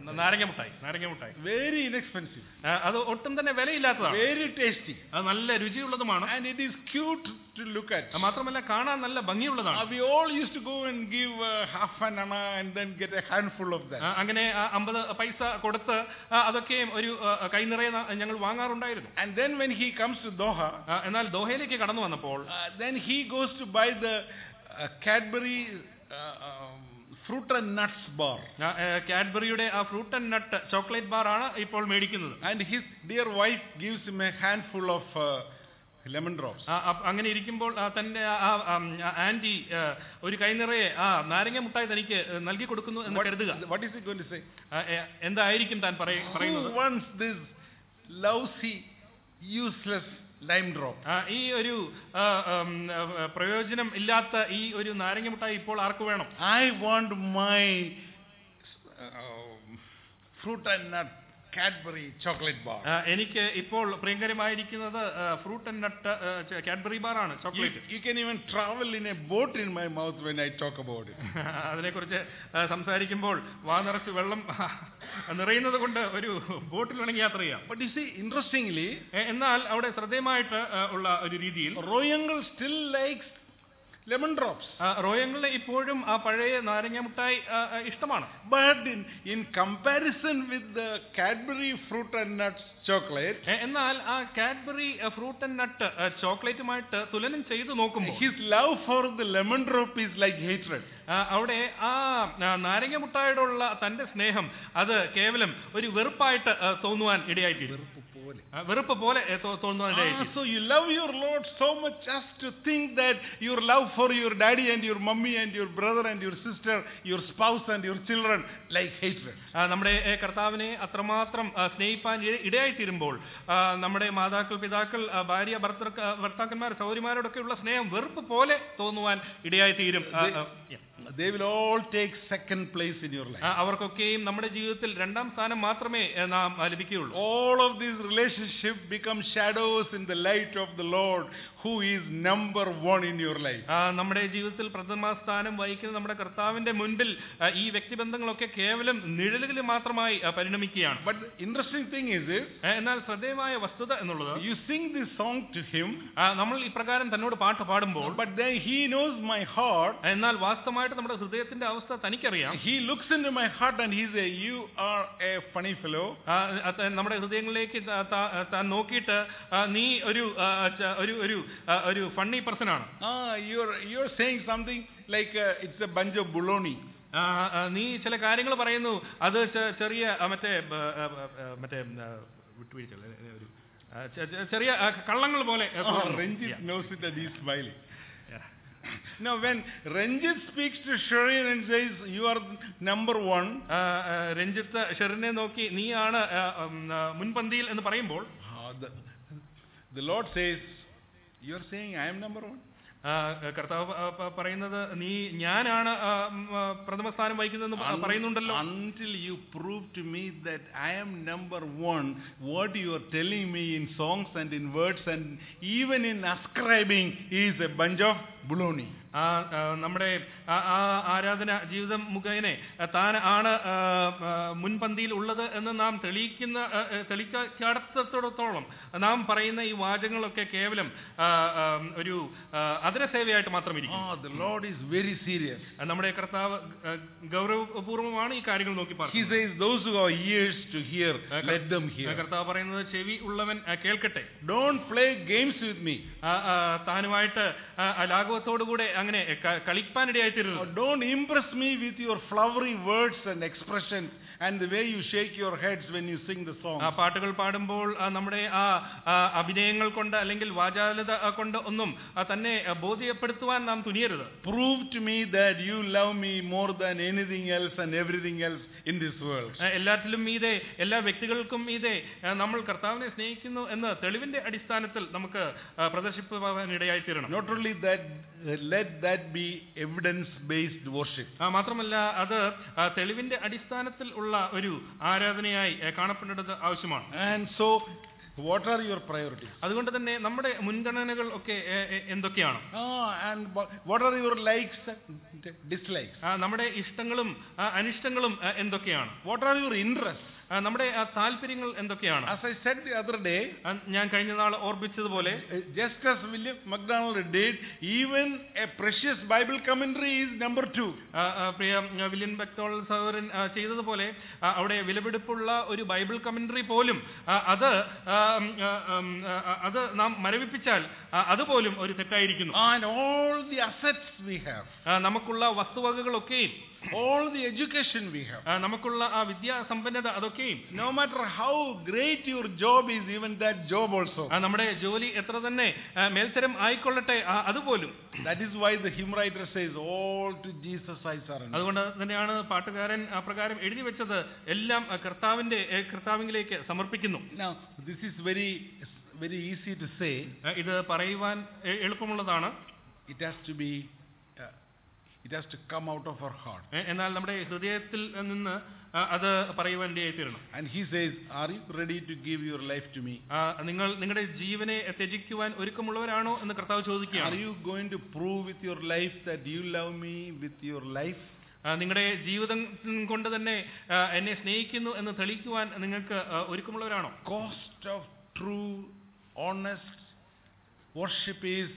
നാരങ്ങ മുട്ടായി നാരങ്ങ മുട്ടായി Very inexpensive. ആ, അത് ഒട്ടും തന്നെ വിലയില്ലാത്തതാണ് Very tasty. അത് നല്ല രുചിയുള്ളതുമാണ് And it is cute to look at. ആ, മാത്രമല്ല കാണാൻ നല്ല ഭംഗിയുള്ളതാണ് Uh, we all used to go and give uh, half an anna and then get a handful of that. ആ, അങ്ങനെ ആ അമ്പത് പൈസ കൊടുത്ത് ആ, അതൊക്കെയും ഒരു ആ, കൈ നിറയെ ന- ഞങ്ങൾ വാങ്ങാറുണ്ടായിരുന്നു And then when he comes to Doha, ആ, എന്നാൽ ദോഹയിലേക്ക് കടന്നു വന്നപ്പോൾ uh, then he goes to buy the uh, Cadbury uh, um, fruit and nuts bar. ആ, ഏ, കാഡ്ബറിയുടെ ആ fruit and nut chocolate bar ആണ് ഇപ്പോൾ മേടിക്കുന്നത് And his dear wife gives him a handful of uh, lemon drops. ആ, അപ്പ- അങ്ങനെ ഇരിക്കുമ്പോൾ ആ, തന്റെ ആ- ആ ആം, ആ ആന്റി ആ, ഒരു കൈ നിറയെ ആ നാരങ്ങ മുട്ടായി തനിക്ക് നൽകി കൊടുക്കുന്നു എന്ന് What, കരുതുക what is he going to say? ആ, ഏ, എന്തായിരിക്കും താൻ പറയ- പറയുന്നത് Who wants this lousy, useless lime drop? ആ, ഈ ഒരു ആ, ഉം, ആ, പ്രയോജനം ഇല്ലാത്ത ഈ ഒരു നാരങ്ങ മുട്ടായി ഇപ്പോൾ ആർക്ക് വേണം I want my uh, fruit and nut Cadbury chocolate bar. ആ, എനിക്ക് ഇപ്പോൾ പ്രിയങ്കരമായിരിക്കുന്നത് fruit and nut Cadbury bar ആണ് You, chocolate you can even travel in a boat in my mouth when I talk about it. അതിനെക്കുറിച്ച് ആ, സംസാരിക്കുമ്പോൾ വാ നിറച്ച് വെള്ളം നിറയുന്നത് കൊണ്ട് ഒരു ബോട്ടിൽ വേണമെങ്കിൽ യാത്ര ചെയ്യാം But you see, interestingly, എ- എന്നാൽ അവിടെ ശ്രദ്ധേയമായിട്ട് ആ, ഉള്ള ഒരു രീതിയിൽ Royangal still likes lemon drops. ആ, റോയങ്ങളിലെ ഇപ്പോഴും ആ പഴയ നാരങ്ങ മുട്ടായി ആ, ആ, ഇഷ്ടമാണ് But in, in comparison with the Cadbury fruit and nuts chocolate, എ- എന്നാൽ ആ കാഡ്ബറി ഫ്രൂട്ട് ആൻഡ് നട്ട് ചോക്ലേറ്റുമായിട്ട് തുലനം ചെയ്തു നോക്കുമ്പോൾ his love for the lemon drop is like hatred. ആ, അവിടെ ആ ആ, നാരങ്ങ മുട്ടായോടുള്ള തന്റെ സ്നേഹം അത് കേവലം ഒരു വെറുപ്പായിട്ട് ആ, തോന്നുവാൻ ഇടയായിത്തീരും ആ, വെറുപ്പ് പോലെ ഏ, തോ- തോന്നുവാൻ Ah, ഇടയായിത്തീരും so you love your Lord so much just to think that your love for your daddy and your mummy and your brother and your sister, your spouse and your children, like hatred. ആ, നമ്മുടെ ഏ, കർത്താവിനെ അത്രമാത്രം ആ, സ്നേഹിപ്പാൻ ഇട- ഇടയായിത്തീരുമ്പോൾ ആ, നമ്മുടെ മാതാക്കൾ പിതാക്കൾ ആ, ഭാര്യ ഭർത്തൃ ഭർത്താക്കന്മാർ സൗരിമാരോടൊക്കെയുള്ള സ്നേഹം വെറുപ്പ് പോലെ തോന്നുവാൻ ഇടയായിത്തീരും ആ, ആ, yeah. They will all take second place in your life. ആ, അവർക്കൊക്കെയും നമ്മുടെ ജീവിതത്തിൽ രണ്ടാം സ്ഥാനം മാത്രമേ ഏ, നാം ആ, ലഭിക്കുകയുള്ളൂ All of these relationships become shadows in the light of the Lord, who is number one in your life. ആ, നമ്മുടെ ജീവിതത്തിൽ പ്രഥമ സ്ഥാനം വഹിക്കുന്ന നമ്മുടെ കർത്താവിന്റെ മുൻപിൽ ആ, ഈ വ്യക്തിബന്ധങ്ങളൊക്കെ കേവലം നിഴലുകളിൽ മാത്രമായി ആ, പരിണമിക്കുകയാണ് But the interesting thing is this, ആ, എന്നാൽ ശ്രദ്ധേയമായ വസ്തുത എന്നുള്ളത് you sing this song to him, ആ, നമ്മൾ ഇപ്രകാരം തന്നോട് പാട്ട് പാടുമ്പോൾ but then he knows my heart. എന്നാൽ വാസ്തവമായിട്ട് നമ്മുടെ ഹൃദയത്തിന്റെ അവസ്ഥ തനിക്കറിയാം He looks into my heart and he says, You are a funny fellow. ആ, അത് നമ്മുടെ ഹൃദയങ്ങളിലേക്ക് ത- ത- താൻ നോക്കിയിട്ട് ആ, നീ ഒരു ആ, ച- ഒരു ഒരു ആ, ഒരു ഫണ്ണി പേഴ്സൺ ആണ് Ah, you're, you're saying something like uh, it's a bunch of baloney. ആ, ആ, നീ ചില കാര്യങ്ങൾ പറയുന്നു അത് ചെ- ചെറിയ ആ, മറ്റേ ബ, ആ, ആ, മറ്റേ ആ, വിട്ടുവീഴ്ച അല്ല, ഒരു ആ, ചെ- ചെ- ചെറിയ ആ, കള്ളങ്ങൾ പോലെ ആ, Oh, തോന്നുന്നു. Ranjit Yeah. knows it and he's smiling. Yeah. Now, when Ranjit speaks to Sharin and says, You are number one, ആ, ആ, രഞ്ജിത്ത് ഷെറിനെ നോക്കി നീയാണ് ആ, ഉം, ആ, മുൻപന്തിയിൽ എന്ന് പറയുമ്പോൾ ah, the, the Lord says, You're saying I am number one? ആ, കർത്താവ് പ- പ- പറയുന്നത് നീ ഞാനാണ് ആ, ഉം, ആ, പ്രഥമ സ്ഥാനം വഹിക്കുന്നതെന്ന് പ- Un- പറയുന്നുണ്ടല്ലോ Until you prove to me that I am number one, what you are telling me in songs and in words and even in ascribing is a bunch of baloney. ആ ആ, നമ്മുടെ ആ ആ ആരാധന ജീവിതം മുഖേന ആ, താൻ ആണ് ആ, ആ, മുൻപന്തിയിൽ ഉള്ളത് എന്ന് നാം തെളിയിക്കുന്ന ആ, ആ, തെളിയിക്കാടത്തോളം നാം പറയുന്ന ഈ വാചകങ്ങളൊക്കെ കേവലം ആ, ആ, ഒരു ആ, അതരസേവയായിട്ട് മാത്രം ഇരിക്കും Ah, the Lord is very serious. നമ്മുടെ കർത്താവ് ആ, ഗൗരവപൂർവ്വമാണ് ഈ കാര്യങ്ങൾ നോക്കി He പറഞ്ഞത് says, Those who have ears to hear, let them hear. കർത്താവ് പറയുന്നത് ചെവി ഉള്ളവൻ ആ, കേൾക്കട്ടെ Don't play games with me. ആ, ആ, താനുമായിട്ട് ആ, ആ, ലാഘവത്തോടുകൂടെ അങ്ങനെ ക- കളിപ്പാനിടയായിത്തീരുന്നു Or don't impress me with your flowery words and expressions and the way you shake your heads when you sing the song. ആ പാട്ടുകൾ പാടുമ്പോൾ ആ, നമ്മുടെ ആ ആ, അഭിനയങ്ങൾ കൊണ്ട് അല്ലെങ്കിൽ വാചാലത ആ, കൊണ്ട് ഒന്നും ആ, തന്നെ ആ, ബോധ്യപ്പെടുത്തുവാൻ നാം തുനിയരുത് Prove to me that you love me more than anything else and everything else in this world. ആ, എല്ലാറ്റിലും മീതെ എല്ലാ വ്യക്തികൾക്കും മീതെ ആ, നമ്മൾ കർത്താവിനെ സ്നേഹിക്കുന്നു എന്ന് തെളിവിന്റെ അടിസ്ഥാനത്തിൽ നമുക്ക് ആ, പ്രദർശിപ്പുവാൻ ഇടയായിത്തീരണം Not only that, uh, let that be evidence based worship. ആ, മാത്രമല്ല അത് ആ, തെളിവിന്റെ അടിസ്ഥാനത്തിൽ ഉള്ള ഒരു ആരാധനയായി ആ, കാണപ്പെടേണ്ടത് ആവശ്യമാണ് And so, What are your priorities? അതുകൊണ്ട് തന്നെ നമ്മുടെ മുൻഗണനകൾ ഒക്കെ ഏ, ഏ, എന്തൊക്കെയാണ് Ah, and wha- what are your likes and dislikes? ആ, നമ്മുടെ ഇഷ്ടങ്ങളും ആ, അനിഷ്ടങ്ങളും ആ, എന്തൊക്കെയാണ് What are your interests? ആ, നമ്മുടെ ആ, താല്പര്യങ്ങൾ എന്തൊക്കെയാണ് As I said the other day, ആ, ഞാൻ കഴിഞ്ഞ നാൾ ഓർപ്പിച്ചതുപോലെ uh, just as William MacDonald did, even a precious Bible commentary is number two. ആ, ആ, പ്രിയ ആ, വില്യൻ ബക്ടോൾ സഹോദരൻ ആ, ചെയ്തതുപോലെ ആ, അവിടെ വിലപിടിപ്പുള്ള ഒരു ബൈബിൾ കമന്ററി പോലും ആ, അത് ആ, ഉം, ആ, ഉം, ആ, അത് നാം മരവിപ്പിച്ചാൽ ആ, അതുപോലും ഒരു തെറ്റായിരിക്കുന്നു And all the assets we have, ആ, നമുക്കുള്ള വസ്തുവകകളൊക്കെയും all the education we have, ആ, നമുക്കുള്ള ആ വിദ്യാസമ്പന്നത അതൊക്കെയും no matter how great your job is, even that job also. ആ, നമ്മുടെ ജോലി എത്ര തന്നെ ആ, മേൽത്തരം ആയിക്കൊള്ളട്ടെ ആ, അതുപോലും That is why the hymn writer says, All to Jesus I surrender. അതുകൊണ്ട് തന്നെയാണ് പാട്ടുകാരൻ അപ്രകാരം എഴുതി വെച്ചത് എല്ലാം ആ, കർത്താവിന്റെ ഏ, കർത്താവിലേക്ക് സമർപ്പിക്കുന്നു Now, this is very, very easy to say. ആ, ഇത് പറയുവാൻ എ- എളുപ്പമുള്ളതാണ് It has to be, uh, it has to come out of our heart. ഏ, എന്നാൽ നമ്മുടെ ഹൃദയത്തിൽ നിന്ന് ആ, അത് പറയുവാൻ ഇടയായി തീരണം And he says, Are you ready to give your life to me? ആ, നിങ്ങൾ നിങ്ങളുടെ ജീവനെ ത്യജിക്കുവാൻ ഒരുക്കമുള്ളവരാണോ എന്ന് കർത്താവ് Are ചോദിക്കുകയാണ് you going to prove with your life that you love me with your life? ആ, നിങ്ങളുടെ ജീവിതം കൊണ്ട് തന്നെ ആ, എന്നെ സ്നേഹിക്കുന്നു എന്ന് തെളിയിക്കുവാൻ നിങ്ങൾക്ക് ആ, ഒരുക്കമുള്ളവരാണോ Cost of true, honest worship is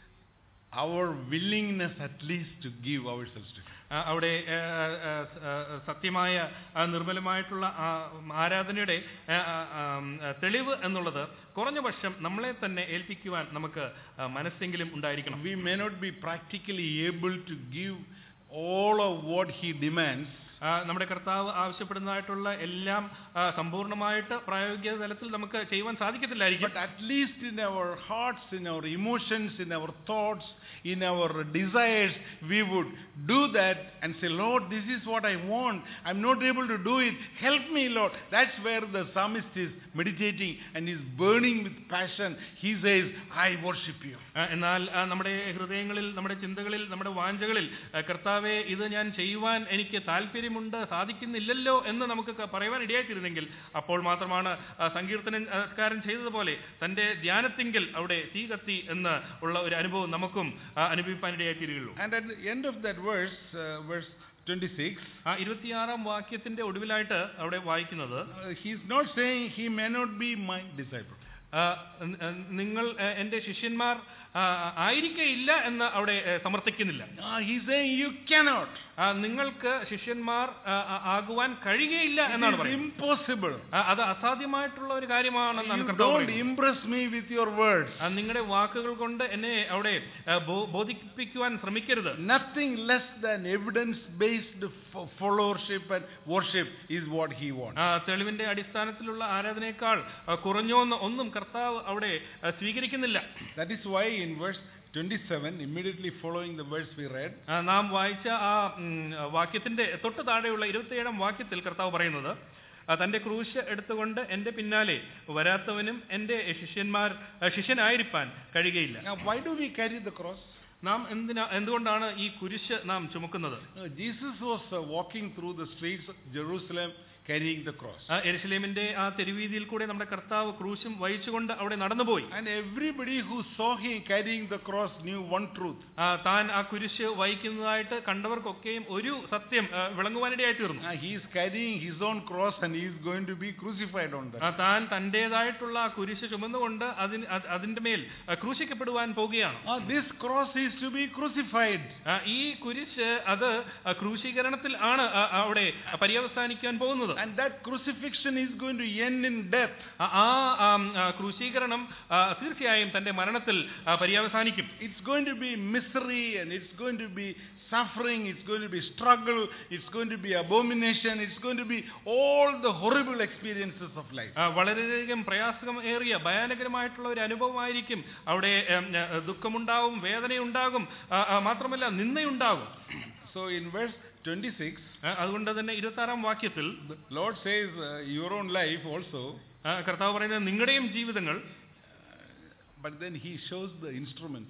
our willingness at least to give ourselves to Him. ആ, അവിടെ ആ, ആ, ആ, സത്യമായ ആ, നിർമ്മലമായിട്ടുള്ള ആ, ആരാധനയുടെ ആ, ആ, ആ, തെളിവ് എന്നുള്ളത് കുറഞ്ഞ പക്ഷം നമ്മളെ തന്നെ ഏൽപ്പിക്കുവാൻ നമുക്ക് ആ, മനസ്സെങ്കിലും ഉണ്ടായിരിക്കണം We may not be practically able to give all of what He demands, ആ, നമ്മുടെ കർത്താവ് ആവശ്യപ്പെടുന്നതായിട്ടുള്ള എല്ലാം ആ, സമ്പൂർണ്ണമായിട്ട് പ്രായോഗിക തലത്തിൽ നമുക്ക് ചെയ്യുവാൻ സാധിക്കത്തില്ലായിരിക്കും but at least in our hearts, in our emotions, in our thoughts, in our desires, we would do that and say, Lord, this is what I want. I'm not able to do it. Help me, Lord. That's where the psalmist is meditating and is burning with passion. He says, I worship you. ആ, എന്നാൽ ആ, നമ്മുടെ ഹൃദയങ്ങളിൽ നമ്മുടെ ചിന്തകളിൽ നമ്മുടെ വാഞ്ചകളിൽ ആ, കർത്താവെ ഇത് ഞാൻ ചെയ്യുവാൻ എനിക്ക് താല്പര്യമുണ്ട് സാധിക്കുന്നില്ലല്ലോ എന്ന് നമുക്ക് ക- പറയുവാൻ ഇടയായിത്തീരുന്നെങ്കിൽ അപ്പോൾ മാത്രമാണ് ആ, സങ്കീർത്തനക്കാരൻ ചെയ്തതുപോലെ തന്റെ ധ്യാനത്തിങ്കിൽ അവിടെ തീ കത്തി എന്ന് ഉള്ള ഒരു അനുഭവം നമുക്കും ആ, അനുഭവിപ്പാൻ ഇടയായിത്തീരുകയുള്ളൂ And at the end of that verse, uh, verse 26, ആ ഇരുപത്തിയാറാം വാക്യത്തിന്റെ ഒടുവിലായിട്ട് അവിടെ വായിക്കുന്നത് uh, he's not saying he may not be my disciple. ആ, ന- ന- നിങ്ങൾ ആ, എന്റെ ശിഷ്യന്മാർ ആ, ആയിരിക്കയില്ല എന്ന് അവിടെ ആ, സമർത്ഥിക്കുന്നില്ല Ah, he's saying you cannot. ആ, നിങ്ങൾക്ക് ശിഷ്യന്മാർ ആ, ആ, ആകുവാൻ കഴിയുകയില്ല It എന്നാണ് is പറയുന്നത് impossible. ആ, അത് അസാധ്യമായിട്ടുള്ള ഒരു കാര്യമാണെന്നാണ് You കർത്താവ് don't പറയുന്നത്. impress me with your words. ആ, നിങ്ങളുടെ വാക്കുകൾ കൊണ്ട് എന്നെ അവിടെ ആ, ബോ- ബോധിപ്പിക്കുവാൻ ശ്രമിക്കരുത് Nothing less than evidence-based fo- followership and worship is what he wants. ആ, തെളിവിന്റെ അടിസ്ഥാനത്തിലുള്ള ആരാധനയേക്കാൾ ആ, കുറഞ്ഞോന്ന് ഒന്നും കർത്താവ് അവിടെ ആ, സ്വീകരിക്കുന്നില്ല That is why in verse 27, immediately following the verse we read, ആ, നാം വായിച്ച ആ ഉം, വാക്യത്തിന്റെ തൊട്ട് താഴെയുള്ള ഇരുപത്തിയേഴാം വാക്യത്തിൽ കർത്താവ് പറയുന്നത് ആ, തന്റെ ക്രൂശ് എടുത്തുകൊണ്ട് എന്റെ പിന്നാലെ വരാത്തവനും എന്റെ ശിഷ്യന്മാർ ആ, ശിഷ്യനായിരിക്കാൻ കഴിയുകയില്ല now why do we carry the cross? നാം എന്തിനാ എന്തുകൊണ്ടാണ് ഈ കുരിശ് നാം ചുമക്കുന്നത് Uh, Jesus was uh, walking through the streets of Jerusalem carrying the cross. ആ എരുശലേമിന്റെ ആ തെരുവീതിയിൽ കൂടെ നമ്മുടെ കർത്താവ് ക്രൂശും വഹിച്ചുകൊണ്ട് അവിടെ നടന്നുപോയി And everybody who saw him carrying the cross knew one truth. ആ, താൻ ആ കുരിശ് വഹിക്കുന്നതായിട്ട് കണ്ടവർക്കൊക്കെയും ഒരു സത്യം ആ, വിളങ്ങുവാനിടയായി തീർന്നു Uh, he is carrying his own cross and he is going to be crucified on that. ആ, താൻ തന്റേതായിട്ടുള്ള ആ കുരിശ് ചുമന്നുകൊണ്ട് അതിന് അത് അതിന്റെ മേൽ ആ, ക്രൂശിക്കപ്പെടുവാൻ പോവുകയാണ് Uh, this cross is to be crucified. ആ, ഈ കുരിശ് അത് ആ, ക്രൂശീകരണത്തിൽ ആണ് ആ, അവിടെ പര്യവസാനിക്കാൻ പോകുന്നത് And that crucifixion is going to end in death. ആ ആ, ആം, ആ, ക്രൂശീകരണം ആ, തീർച്ചയായും തന്റെ മരണത്തിൽ ആ, പര്യവസാനിക്കും It's going to be misery and it's going to be suffering, it's going to be struggle, it's going to be abomination, it's going to be all the horrible experiences of life. ആ, വളരെയധികം പ്രയാസം ഏറിയ ഭയാനകരമായിട്ടുള്ള ഒരു അനുഭവമായിരിക്കും അവിടെ ഉം, ആ, ദുഃഖമുണ്ടാവും വേദനയുണ്ടാകും ആ, ആ, മാത്രമല്ല നിന്നയുണ്ടാകും So in verse 26, ആ, അതുകൊണ്ട് തന്നെ ഇരുപത്തി ആറാം വാക്യത്തിൽ the Lord says, uh, Your own life also, ആ, കർത്താവ് പറയുന്നത് നിങ്ങളുടെയും ജീവിതങ്ങൾ but then He shows the instrument.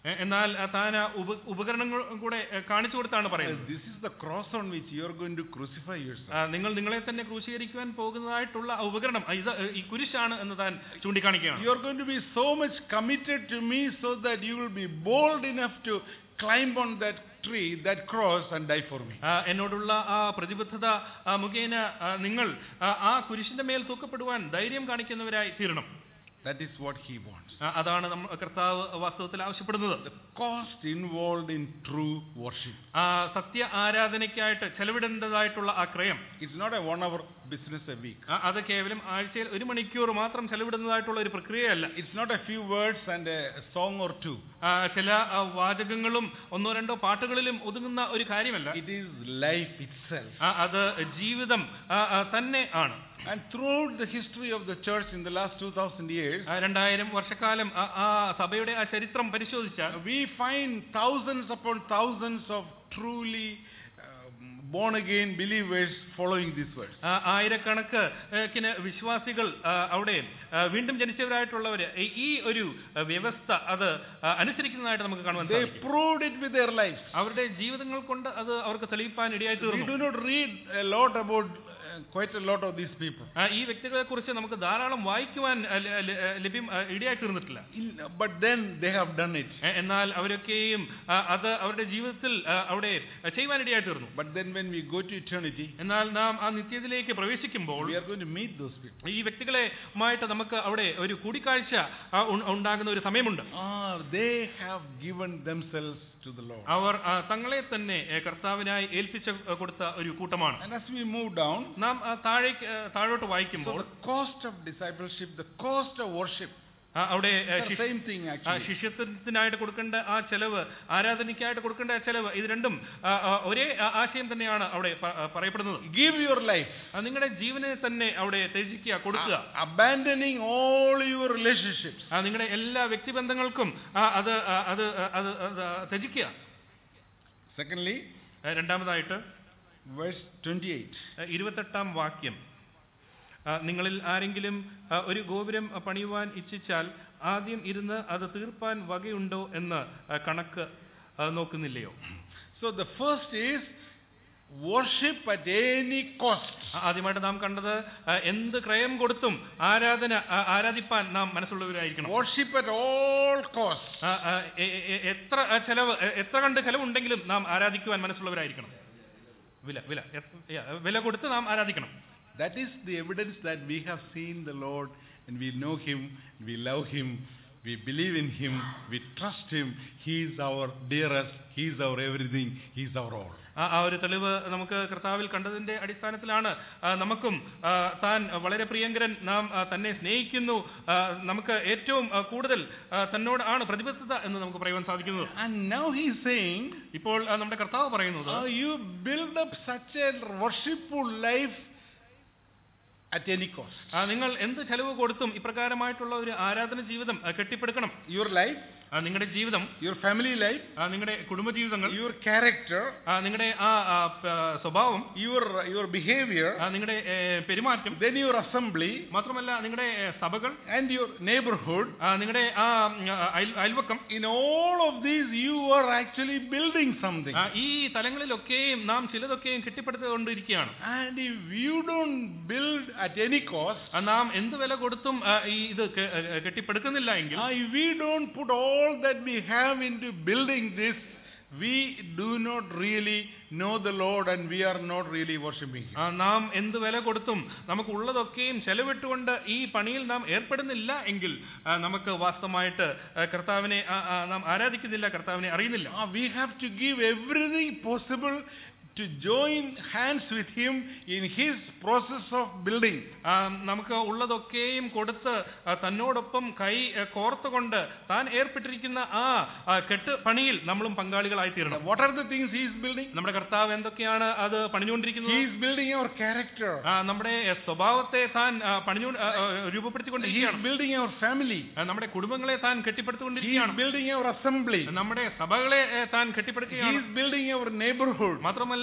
എ- എന്നാൽ ആ, താൻ ആ ഉപ- ഉപകരണങ്ങൾ കൂടെ എ, കാണിച്ചു കൊടുത്താണ് പറയുന്നത് This is the cross on which you are going to crucify yourself. ആ, നിങ്ങൾ നിങ്ങളെ തന്നെ ക്രൂശീകരിക്കുവാൻ പോകുന്നതായിട്ടുള്ള ആ ഉപകരണം ആ, ഇത് ഈ കുരിശാണ് എന്ന് താൻ ചൂണ്ടിക്കാണിക്കുകയാണ് You are going to be so much committed to me so that you will be bold enough to climb on that tree, that cross, and die for me. ആ, എന്നോടുള്ള ആ പ്രതിബദ്ധത ആ, മുഖേന ആ, നിങ്ങൾ ആ, ആ കുരിശിന്റെ മേൽ തൂക്കപ്പെടുവാൻ ധൈര്യം കാണിക്കുന്നവരായി തീരണം That is what he wants. ആ, അതാണ് നമ്മ കർത്താവ് വാസ്തവത്തിൽ ആവശ്യപ്പെടുന്നത് The cost involved in true worship. ആ സത്യ ആരാധനയ്ക്കായിട്ട് ചെലവിടേണ്ടതായിട്ടുള്ള ആ ക്രയം It's not a one hour business a week. ആ, അത് കേവലം ആഴ്ചയിൽ ഒരു മണിക്കൂർ മാത്രം ചെലവിടുന്നതായിട്ടുള്ള ഒരു പ്രക്രിയയല്ല It's not a few words and a song or two. ആ, ചില ആ, വാചകങ്ങളും ഒന്നോ രണ്ടോ പാട്ടുകളിലും ഒതുങ്ങുന്ന ഒരു കാര്യമല്ല It is life itself. ആ, അത് ജീവിതം ആ, ആ, തന്നെ ആണ് And throughout the history of the church in the last 2000 years, ആ, രണ്ടായിരം വർഷക്കാലം ആ- ആ സഭയുടെ ആ ചരിത്രം പരിശോധിച്ചാൽ we find thousands upon thousands of truly um, born again believers following this verse. ആ, ആയിരക്കണക്ക് ഏക്കിന് വിശ്വാസികൾ ആ, അവിടെ ആ, വീണ്ടും ജനിച്ചവരായിട്ടുള്ളവര് ഈ- ഈ ഒരു ആ, വ്യവസ്ഥ അത് ആ, അനുസരിക്കുന്നതായിട്ട് നമുക്ക് കാണുവാൻ They സാധിക്കും proved it with their lives. അവരുടെ ജീവിതങ്ങൾ കൊണ്ട് അത് അവർക്ക് തെളിയിപ്പാൻ ഇടയായി We തീർന്നു do not read a lot about uh, quite a lot of these people. ആ, ഈ വ്യക്തികളെ കുറിച്ച് നമുക്ക് ധാരാളം വായിക്കുവാൻ ആ, ല- ല- ലഭ്യം ആ, ഇടയായി തീർന്നിട്ടില്ല In, but then they have done it. എ- എന്നാൽ അവരൊക്കെയും ആ, അത് അവരുടെ ജീവിതത്തിൽ ആ, അവിടെ ചെയ്യുവാൻ ഇടയായി തീർന്നു But then when we go to eternity, എന്നാൽ നാം ആ നിത്യത്തിലേക്ക് പ്രവേശിക്കുമ്പോൾ we are going to meet those people. ഈ വ്യക്തികളെമായിട്ട് നമുക്ക് അവിടെ ഒരു കൂടിക്കാഴ്ച ആ, ഉ- ഉണ്ടാകുന്ന ഒരു സമയമുണ്ട് Ah, they have given themselves to the Lord. അവർ ആ, തങ്ങളെ തന്നെ ഏ, കർത്താവിനായി ഏൽപ്പിച്ച ആ, കൊടുത്ത ഒരു കൂട്ടമാണ് And as we move down, നാം ആ, താഴേക്ക് ആ, താഴോട്ട് so വായിക്കുമ്പോൾ the cost of discipleship, the cost of worship, ആ, അവിടെ ഏ, are the ശിഷ്യ- same thing ആ, actually. ശിഷ്യത്വത്തിനായിട്ട് കൊടുക്കേണ്ട ആ ചെലവ് ആരാധനയ്ക്കായിട്ട് കൊടുക്കേണ്ട ആ ചെലവ് ഇത് രണ്ടും ആ, ആ, ഒരേ ആ, ആശയം തന്നെയാണ് അവിടെ പ- ആ, പറയപ്പെടുന്നത് Give your life, ആ, നിങ്ങളുടെ ജീവനെ തന്നെ അവിടെ ത്യജിക്കുക കൊടുക്കുക a- abandoning all your relationships. ആ, നിങ്ങളുടെ എല്ലാ വ്യക്തിബന്ധങ്ങൾക്കും ആ, അത് ആ, അത് ആ, അത് അത് ത്യജിക്കുക Secondly, ആ, രണ്ടാമതായിട്ട് verse 28. ആ, ഇരുപത്തെട്ടാം വാക്യം ആ, നിങ്ങളിൽ ആരെങ്കിലും ആ, ഒരു ഗോപുരം ആ, പണിയുവാൻ ഇച്ഛിച്ചാൽ ആദ്യം ഇരുന്ന് അത് തീർപ്പാൻ വകയുണ്ടോ എന്ന് ആ, കണക്ക് ആ, നോക്കുന്നില്ലയോ So the first is worship at any cost. ആ, ആദ്യമായിട്ട് നാം കണ്ടത് ആ, എന്ത് ക്രയം കൊടുത്തും ആരാധന ആ, ആരാധിപ്പാൻ നാം മനസ്സുള്ളവരായിരിക്കണം Worship at all costs. ആ, ആ, എ- എ- എ- എത്ര ആ, ചെലവ് എ- എത്ര കണ്ട് ചെലവുണ്ടെങ്കിലും നാം ആരാധിക്കുവാൻ മനസ്സുള്ളവരായിരിക്കണം വില വില എത്ര- yeah, വില കൊടുത്ത് നാം ആരാധിക്കണം That is the evidence that we have seen the Lord and we know Him, we love Him, we believe in Him, we trust Him. He is our dearest, He is our everything, He is our all. ആ ആ ഒരു തെളിവ് നമുക്ക് കർത്താവിൽ കണ്ടതിന്റെ അടിസ്ഥാനത്തിലാണ് ആ, നമുക്കും ആ, താൻ വളരെ പ്രിയങ്കരൻ നാം ആ, തന്നെ സ്നേഹിക്കുന്നു ആ, നമുക്ക് ഏറ്റവും ആ, കൂടുതൽ ആ, തന്നോട് ആണ് പ്രതിബദ്ധത എന്ന് നമുക്ക് പറയുവാൻ സാധിക്കുന്നത് And now He is saying, ഇപ്പോൾ ആ, നമ്മുടെ കർത്താവ് പറയുന്നത് "Ah, You build up such a worshipful life at any cost. ആ, നിങ്ങൾ എന്ത് ചെലവ് കൊടുത്തും ഇപ്രകാരമായിട്ടുള്ള ഒരു ആരാധന ജീവിതം ആ, കെട്ടിപ്പടുക്കണം Your life, ആ, നിങ്ങളുടെ ജീവിതം your family life, ആ, നിങ്ങളുടെ കുടുംബജീവിതങ്ങൾ your character, ആ, നിങ്ങളുടെ ആ ആ, പ- സ്വഭാവം your, your behavior, ആ, നിങ്ങളുടെ ഏ, പെരുമാറ്റം then your assembly, മാത്രമല്ല നിങ്ങളുടെ ഏ, സഭകൾ and your neighborhood. ആ, നിങ്ങളുടെ ആ ഉം, അയൽ- അയൽവക്കം In all of these, you are actually building something. ആ, ഈ തലങ്ങളിലൊക്കെയും നാം ചിലതൊക്കെയും കെട്ടിപ്പടുത്തുകൊണ്ടിരിക്കുകയാണ് And if you don't build at any cost, ആ, നാം എന്ത് വില കൊടുത്തും ആ, ഈ ഇത് കെ- ഏ, കെട്ടിപ്പടുക്കുന്നില്ല എങ്കിൽ uh, if we don't put all that we have into building this, we do not really know the Lord and we are not really worshiping Him. ആ, നാം എന്ത് വില കൊടുത്തും നമുക്ക് ഉള്ളതൊക്കെയും ചെലവിട്ടുകൊണ്ട് ഈ പണിയിൽ നാം ഏർപ്പെടുന്നില്ല എങ്കിൽ ആ, നമുക്ക് വാസ്തവമായിട്ട് ആ, കർത്താവിനെ ആ, ആ, നാം ആരാധിക്കുന്നില്ല കർത്താവിനെ അറിയുന്നില്ല Uh, we have to give everything possible to join hands with Him in His process of building. ആ, നമുക്ക് ഉള്ളതൊക്കെയും കൊടുത്ത് ആ, തന്നോടൊപ്പം കൈ ആ, കോർത്തുകൊണ്ട് താൻ ഏർപ്പെട്ടിരിക്കുന്ന ആ ആ, കെട്ട് പണിയിൽ നമ്മളും പങ്കാളികളായി Uh, തീരണം What are the things He is building? നമ്മുടെ കർത്താവ് എന്തൊക്കെയാണ് അത് He പണിഞ്ഞുകൊണ്ടിരിക്കുന്നത് is building our character. ആ, നമ്മുടെ ആ, സ്വഭാവത്തെ താൻ ആ, പണിഞ്ഞു ആ, ആ, He is രൂപപ്പെടുത്തിക്കൊണ്ടിരിക്കുകയാണ് building our family. ആ, നമ്മുടെ കുടുംബങ്ങളെ താൻ He is കെട്ടിപ്പടുത്തുകൊണ്ടിരിക്കുകയാണ് building our assembly. നമ്മുടെ സഭകളെ ഏ, താൻ He കെട്ടിപ്പടുക്കുകയാണ് is building our neighborhood. മാത്രമല്ല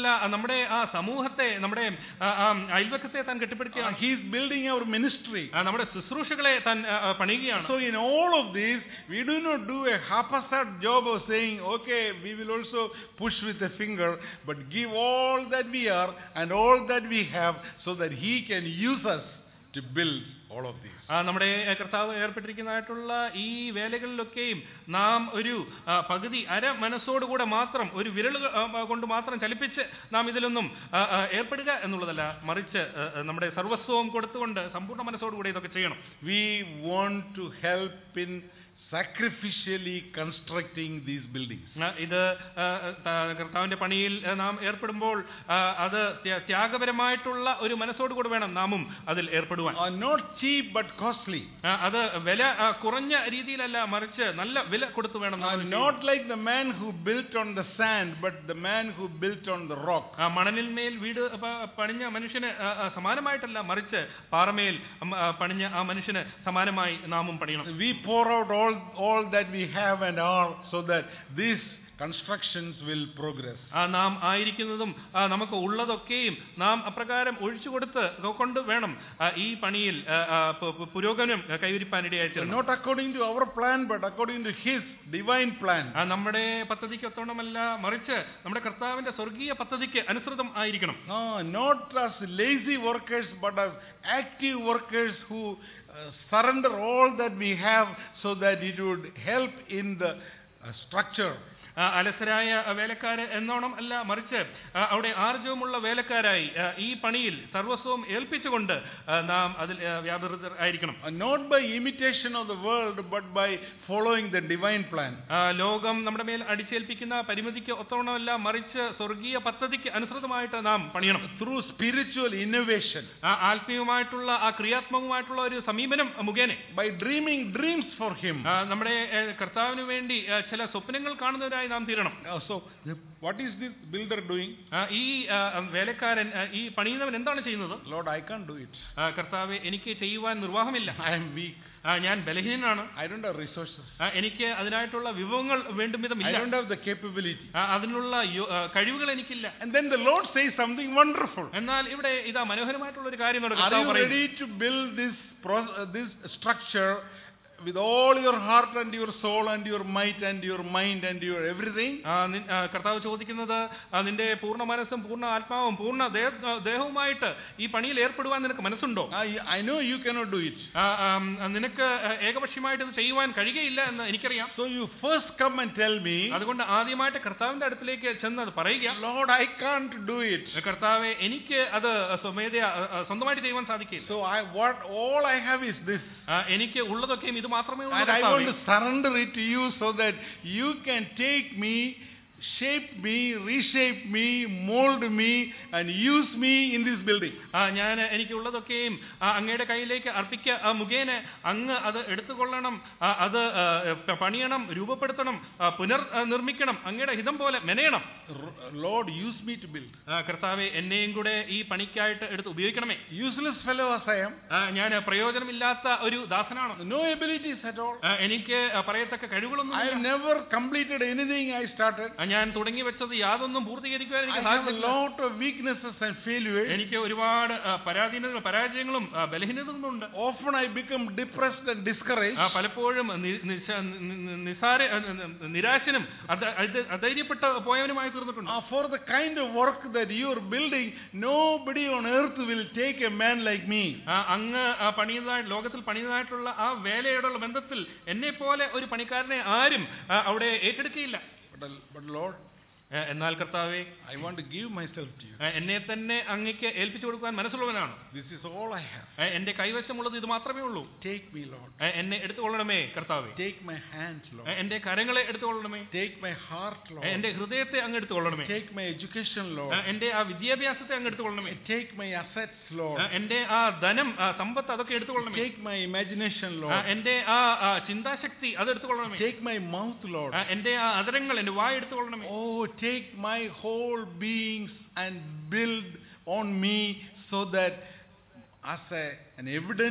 മാത്രമല്ല ആ, നമ്മുടെ ആ സമൂഹത്തെ നമ്മുടെ ആ, ആ, അയൽവക്കത്തെ താൻ Uh, കെട്ടിപ്പടുക്കുകയാണ് he is building our ministry. ആ, നമ്മുടെ ശുശ്രൂഷകളെ താൻ ആ, ആ, പണിയുകയാണ് So in all of this, we do not do a haphazard job of saying, okay, we will also push with a finger, but give all that we are and all that we have so that he can use us to build all of these. ആ, നമ്മുടെ ഏ, കർത്താവ് ഏർപ്പെട്ടിരിക്കുന്നതായിട്ടുള്ള ഈ വേലകളിലൊക്കെയും നാം ഒരു ആ, പകുതി അര മനസ്സോടുകൂടെ മാത്രം ഒരു വിരൽ കൊണ്ട് മാത്രം ചലിപ്പിച്ച് നാം ഇതിലൊന്നും ആ, ആ, ഏർപ്പെടുക എന്നുള്ളതല്ല മറിച്ച് ആ, ആ, നമ്മുടെ സർവസ്വവും കൊടുത്തുകൊണ്ട് സമ്പൂർണ്ണ മനസ്സോടുകൂടി ഇതൊക്കെ ചെയ്യണം We want to help in sacrificially constructing these buildings. ആ, ഇത് ആ, ആ, കർത്താവിന്റെ പണിയിൽ ആ, നാം ഏർപ്പെടുമ്പോൾ ആ, അത് ത്യാ- ത്യാഗപരമായിട്ടുള്ള ഒരു മനസ്സോടുകൂടി വേണം നാമും അതിൽ ഏർപ്പെടുവാൻ Uh, not cheap but costly. ആ, അത് വില ആ, കുറഞ്ഞ രീതിയിലല്ല മറിച്ച് നല്ല വില കൊടുത്തു വേണം Uh, നാം ഇത് not like the man who built on the sand, but the man who built on the rock. ആ മണലിന്മേൽ വീട് പ- പണിഞ്ഞ മനുഷ്യന് ആ, ആ, സമാനമായിട്ടല്ല മറിച്ച് പാറമേൽ ഉം, ആ, പണിഞ്ഞ ആ മനുഷ്യന് സമാനമായി നാമും പണിയണം We pour out all, all that we have and are so that these constructions will progress. ആ നാം ആയിരിക്കുന്നതും ആ, നമുക്ക് ഉള്ളതൊക്കെയും നാം അപ്രകാരം ഒഴിച്ചു കൊടുത്ത് കൊണ്ട് വേണം ആ, ഈ പണിയിൽ ആ, ആ, പു- പു- പുരോഗമനം കൈവരിപ്പാനിടയായി തീരണം. Not according to our plan, but according to His divine plan. ആ, നമ്മുടെ പദ്ധതിക്ക് ഒത്തോണമല്ല മറിച്ച് നമ്മുടെ കർത്താവിന്റെ സ്വർഗീയ പദ്ധതിക്ക് അനുസൃതം ആയിരിക്കണം Ah, not as lazy workers, but as active workers who uh, surrender all that we have so that it would help in the uh, structure. ആ, അലസരായ വേലക്കാര് എന്നോണം അല്ല മറിച്ച് ആ, അവിടെ ആർജവമുള്ള വേലക്കാരായി ആ, ഈ പണിയിൽ സർവസ്വവും ഏൽപ്പിച്ചുകൊണ്ട് ആ, നാം അതിൽ ആ, വ്യാപൃതർ ആയിരിക്കണം Uh, not by imitation of the world, but by following the divine plan. ആ, ലോകം നമ്മുടെ മേൽ അടിച്ചേൽപ്പിക്കുന്ന പരിമിതിക്ക് ഒത്തവണമല്ല മറിച്ച് സ്വർഗീയ പദ്ധതിക്ക് അനുസൃതമായിട്ട് നാം പണിയണം Through spiritual innovation, ആ ആത്മീയമായിട്ടുള്ള ആ ക്രിയാത്മകമായിട്ടുള്ള ഒരു സമീപനം മുഖേന by dreaming dreams for Him. ആ, നമ്മുടെ ഏ, കർത്താവിന് വേണ്ടി ആ, ചില സ്വപ്നങ്ങൾ കാണുന്നവരായി നാം തീരണം Uh, so, the- what is this builder doing? ആ, ഈ ആ, വേലക്കാരൻ ആ, ഈ പണിയുന്നവൻ എന്താണ് ചെയ്യുന്നത് Lord, I can't do it. ആ, കർത്താവെ എനിക്ക് ചെയ്യുവാൻ നിർവാഹമില്ല I am weak. ആ, ഞാൻ ബലഹീനനാണ് I don't have resources. ആ, എനിക്ക് അതിനായിട്ടുള്ള വിഭവങ്ങൾ വേണ്ടും I വിധമില്ല don't have the capability. ആ, അതിനുള്ള യോ- ആ, കഴിവുകൾ എനിക്കില്ല And then the Lord says something wonderful. എന്നാൽ ഇവിടെ ഇതാ മനോഹരമായിട്ടുള്ള ഒരു കാര്യം ഇവിടെ Are കർത്താവ് you പറയുന്നു. ready to build this pro- uh, this structure with all your heart and your soul and your might and your mind and your everything? ആ, നി- ആ, കർത്താവ് ചോദിക്കുന്നത് ആ, നിന്റെ പൂർണ്ണ മനസ്സും പൂർണ്ണ ആത്മാവും പൂർണ്ണ ദേ- ആ, ദേഹവുമായിട്ട് ഈ പണിയിൽ ഏർപ്പെടുവാൻ നിനക്ക് മനസ്സുണ്ടോ I, I know you cannot do it. ആ, ആം, നിനക്ക് ഏകപക്ഷീയമായിട്ട് ഇത് ചെയ്യുവാൻ കഴിയുകയില്ല എന്ന് എനിക്കറിയാം So you first come and tell me, അതുകൊണ്ട് ആദ്യമായിട്ട് കർത്താവിന്റെ അടുത്തിലേക്ക് ചെന്ന് അത് പറയുക Lord, I can't do it. കർത്താവെ എനിക്ക് അത് സ്വമേധയ ആ, ആ, സ്വന്തമായിട്ട് ചെയ്യുവാൻ സാധിക്കില്ല So I what all I have is this. ആ, എനിക്ക് ഉള്ളതൊക്കെയും ഇത് മാത്രമേ ഉള്ളൂ And I കർത്താവേ. want to surrender it to you so that you can take me, shape me, reshape me, mold me, and use me in this building. ആ ഞാൻ എനിക്കുള്ളതൊക്കെയും ആ, അങ്ങയുടെ കയ്യിലേക്ക് അർപ്പിക്ക ആ, മുഖേന അങ്ങ് അത് എടുത്തുകൊള്ളണം ആ, അത് ആ, പ- പണിയണം രൂപപ്പെടുത്തണം ആ, പുനർ ആ, നിർമ്മിക്കണം അങ്ങയുടെ ഹിതം പോലെ മെനയണം R- Lord, use me to build. ആ, കർത്താവെ എന്നെയും കൂടെ ഈ പണിക്കായിട്ട് എടുത്ത് ഉപയോഗിക്കണമേ Useless fellow as I am, ആ, ഞാൻ പ്രയോജനമില്ലാത്ത ഒരു ദാസനാണ് no abilities at all. ആ, എനിക്ക് ആ, പറയത്തക്ക കഴിവുകളൊന്നും I have never completed anything I started. ആ, ഞാൻ തുടങ്ങി വെച്ചത് യാതൊന്നും പൂർത്തീകരിക്കുവാൻ I എനിക്ക് have a സാധിച്ചില്ല lot of weaknesses and failures. എനിക്ക് ഒരുപാട് ആ, പരാധീനതകളും പരാജയങ്ങളും ആ, ബലഹീനതകളും ഉണ്ട് Often I become depressed and discouraged. ആ, പലപ്പോഴും നി- നിശ- നി- നി- നിസാര ആ, നി- നിരാശനും അധ- അധ- അധൈര്യപ്പെട്ട് പോയവനുമായി തീർന്നിട്ടുണ്ട് Uh, for the kind of work that you are building, nobody on earth will take a man like me. ആ, അങ്ങ് ആ പണിയുന്നതായി ലോകത്തിൽ പണിയുന്നതായിട്ടുള്ള ആ വേലയോടുള്ള ബന്ധത്തിൽ എന്നെ പോലെ ഒരു പണിക്കാരനെ ആരും ആ, അവിടെ ഏറ്റെടുക്കുകയില്ല But, uh, but Lord, ആ, എന്നാൽ കർത്താവെ I want to give myself to you. ആ, എന്നെ തന്നെ അങ്ങയ്ക്ക് ഏൽപ്പിച്ചു കൊടുക്കാൻ മനസ്സുള്ളവനാണ് This is all I have. ആ, എന്റെ കൈവശമുള്ളത് ഇത് മാത്രമേ ഉള്ളൂ Take me, Lord. ആ, എന്നെ എടുത്തുകൊള്ളണമേ കർത്താവെ Take my hands, ആ, Lord. എന്റെ കരങ്ങളെ എടുത്തുകൊള്ളണമേ Take my heart, ആ, Lord. എന്റെ ഹൃദയത്തെ അങ്ങ് എടുത്തുകൊള്ളണമേ Take my education, ആ, Lord. എന്റെ ആ വിദ്യാഭ്യാസത്തെ അങ്ങ് എടുത്തുകൊള്ളണമേ Take my assets, ആ, Lord. എന്റെ ആ ധനം ആ സമ്പത്ത് അതൊക്കെ എടുത്തുകൊള്ളണമേ Take my imagination, ആ, Lord. എന്റെ ആ ആ ചിന്താശക്തി അത് എടുത്തുകൊള്ളണമേ Take my mouth, Lord. ആ, എന്റെ ആ അതരങ്ങൾ എന്റെ വായ എടുത്തുകൊള്ളണമേ Oh, take my whole beings and build on me so that as a, an evidence